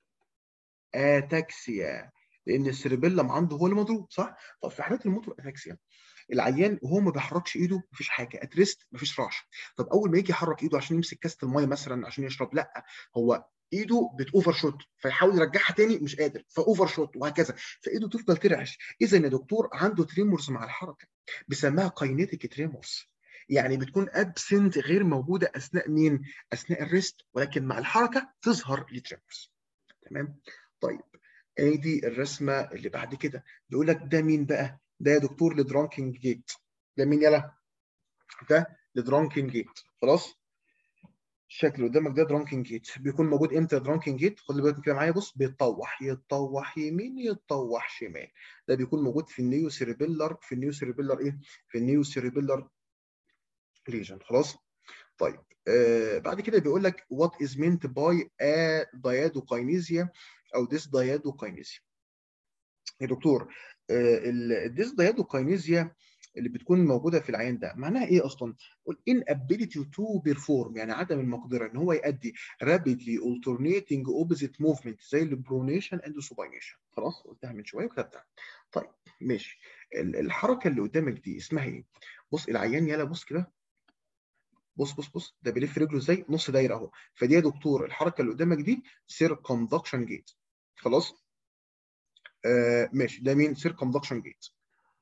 اتاكسيا لان السيربيلم عنده هو اللي مضروب صح طب في حالات الموتور اتاكسيا العيان وهو ما بيحركش ايده مفيش حاجه اتريست مفيش رعش طب اول ما يجي يحرك ايده عشان يمسك كاسه الميه مثلا عشان يشرب لا هو ايده بتوفر شوت فيحاول يرجعها تاني مش قادر فاوفر شوت وهكذا فايده تفضل ترعش اذا يا دكتور عنده تريمورز مع الحركه بيسميها كاينيتيك تريمورز يعني بتكون ابسنت غير موجوده اثناء مين؟ اثناء الريست ولكن مع الحركه تظهر التريمورز تمام؟ طيب ادي الرسمه اللي بعد كده بيقول لك ده مين بقى؟ ده يا دكتور لدرانكينج جيت ده مين يلا؟ ده لدرانكينج جيت خلاص؟ الشكل اللي قدامك ده درانكينج جيت بيكون موجود امتى درانكينج جيت خد بالك كده معايا بص بيتطوح يتطوح يمين يتطوح شمال ده بيكون موجود في النيو سيربيلر في النيو سيربيلر ايه في النيو سيربيلر ليجن خلاص طيب آه بعد كده بيقول لك what is meant by a diadokinesia او dysdiadokinesia يا دكتور آه الديسديادوكاينيزيا اللي بتكون موجوده في العيان ده معناها ايه اصلا؟ inability to perform يعني عدم المقدره ان هو يؤدي rapidly alternating opposite movement زي البرونيشن اند supination خلاص قلتها من شويه وكتبتها طيب ماشي الحركه اللي قدامك دي اسمها ايه؟ بص العيان يلا بص كده بص بص بص ده بيلف رجله ازاي نص دايره اهو فدي يا دكتور الحركه اللي قدامك دي circumduction gait خلاص آه ماشي ده مين circumduction gait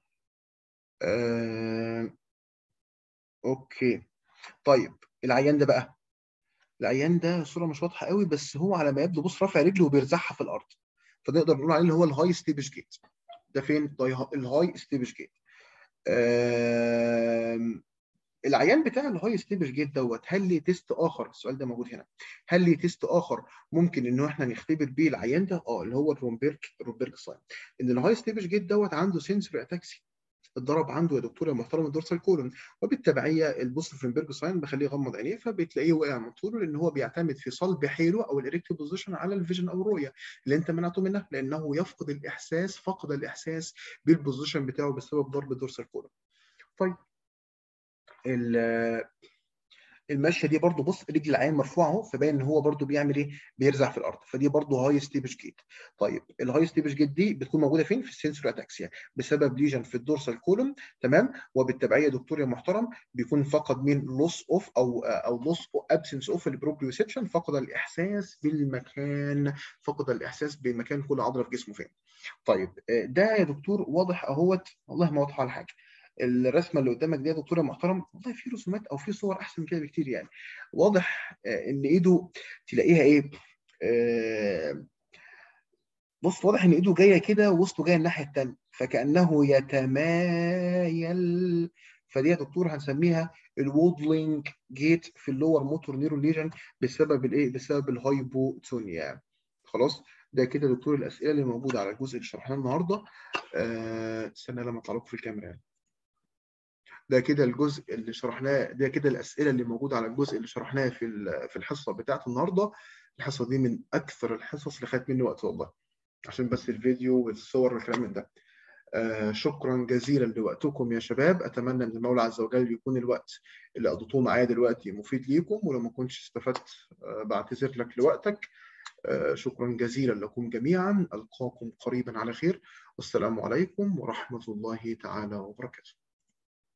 آه... اوكي طيب العيان ده بقى العيان ده الصوره مش واضحه قوي بس هو على ما يبدو بص رافع رجله وبيرزعها في الارض فنقدر نقول عليه اللي هو الهاي ستيبش جيت ده فين ده الهاي ستيبش جيت آه... العيان بتاع الهاي ستيبش جيت دوت هل ليه تيست اخر السؤال ده موجود هنا هل ليه تيست اخر ممكن انه احنا نختبر بيه العيان ده اه اللي هو الرومبيرج رومبيرج ساين ان الهاي ستيبش جيت دوت عنده سنسوري اتاكسي اتضرب عنده يا دكتور يا محترم الدورسال كولون وبالتبعيه البوست فرينبرج ساين بخليه يغمض عينيه فبتلاقيه وقع من طوله لان هو بيعتمد في صلب حيله او الاريكتيف بوزيشن على الفيجن او الرؤيه اللي انت منعته منها لانه يفقد الاحساس فقد الاحساس بالبوزيشن بتاعه بسبب ضرب الدورسال كولون. طيب المشيه دي برضو بص رجل العين مرفوعه اهو فباين ان هو برضو بيعمل ايه بيرزع في الارض فدي برضو هاي ستيبش جيت طيب الهاي ستيبش جيت دي بتكون موجوده فين في السنسور اتاكسيا بسبب ليجن في الدورسال كولوم تمام وبالتبعيه دكتور يا محترم بيكون فقد من لوس اوف او او لوس ابسنس اوف البروبريوسبشن فقد الاحساس بالمكان فقد الاحساس بمكان كل عضله في جسمه فين طيب ده يا دكتور واضح اهوت والله ما واضحه على حاجه الرسمه اللي قدامك دي يا دكتور يا محترم والله في رسومات او في صور احسن من كده بكتير يعني واضح آه، ان ايده تلاقيها ايه آه، بص واضح ان ايده جايه كده ووسطه جايه الناحيه الثانيه فكانه يتمايل فدي يا دكتور هنسميها الوودلينج جيت في اللور موتور نيرون ليجن بسبب الايه بسبب الهايبوتونيا خلاص ده كده يا دكتور الاسئله اللي موجوده على الجزء اللي شرحناه النهارده آه، استنى لما اطلع لكم في الكاميرا يعني. ده كده الجزء اللي شرحناه ده كده الاسئله اللي موجوده على الجزء اللي شرحناه في ال- في الحصه بتاعت النهارده الحصه دي من اكثر الحصص اللي خدت مني وقت والله عشان بس الفيديو والصور والكلام من ده آه شكرا جزيلا لوقتكم يا شباب اتمنى من المولى عز وجل يكون الوقت اللي قضيتوه معايا دلوقتي مفيد ليكم ولو ما كنتش استفدت آه بعتذر لك لوقتك آه شكرا جزيلا لكم جميعا القاكم قريبا على خير والسلام عليكم ورحمه الله تعالى وبركاته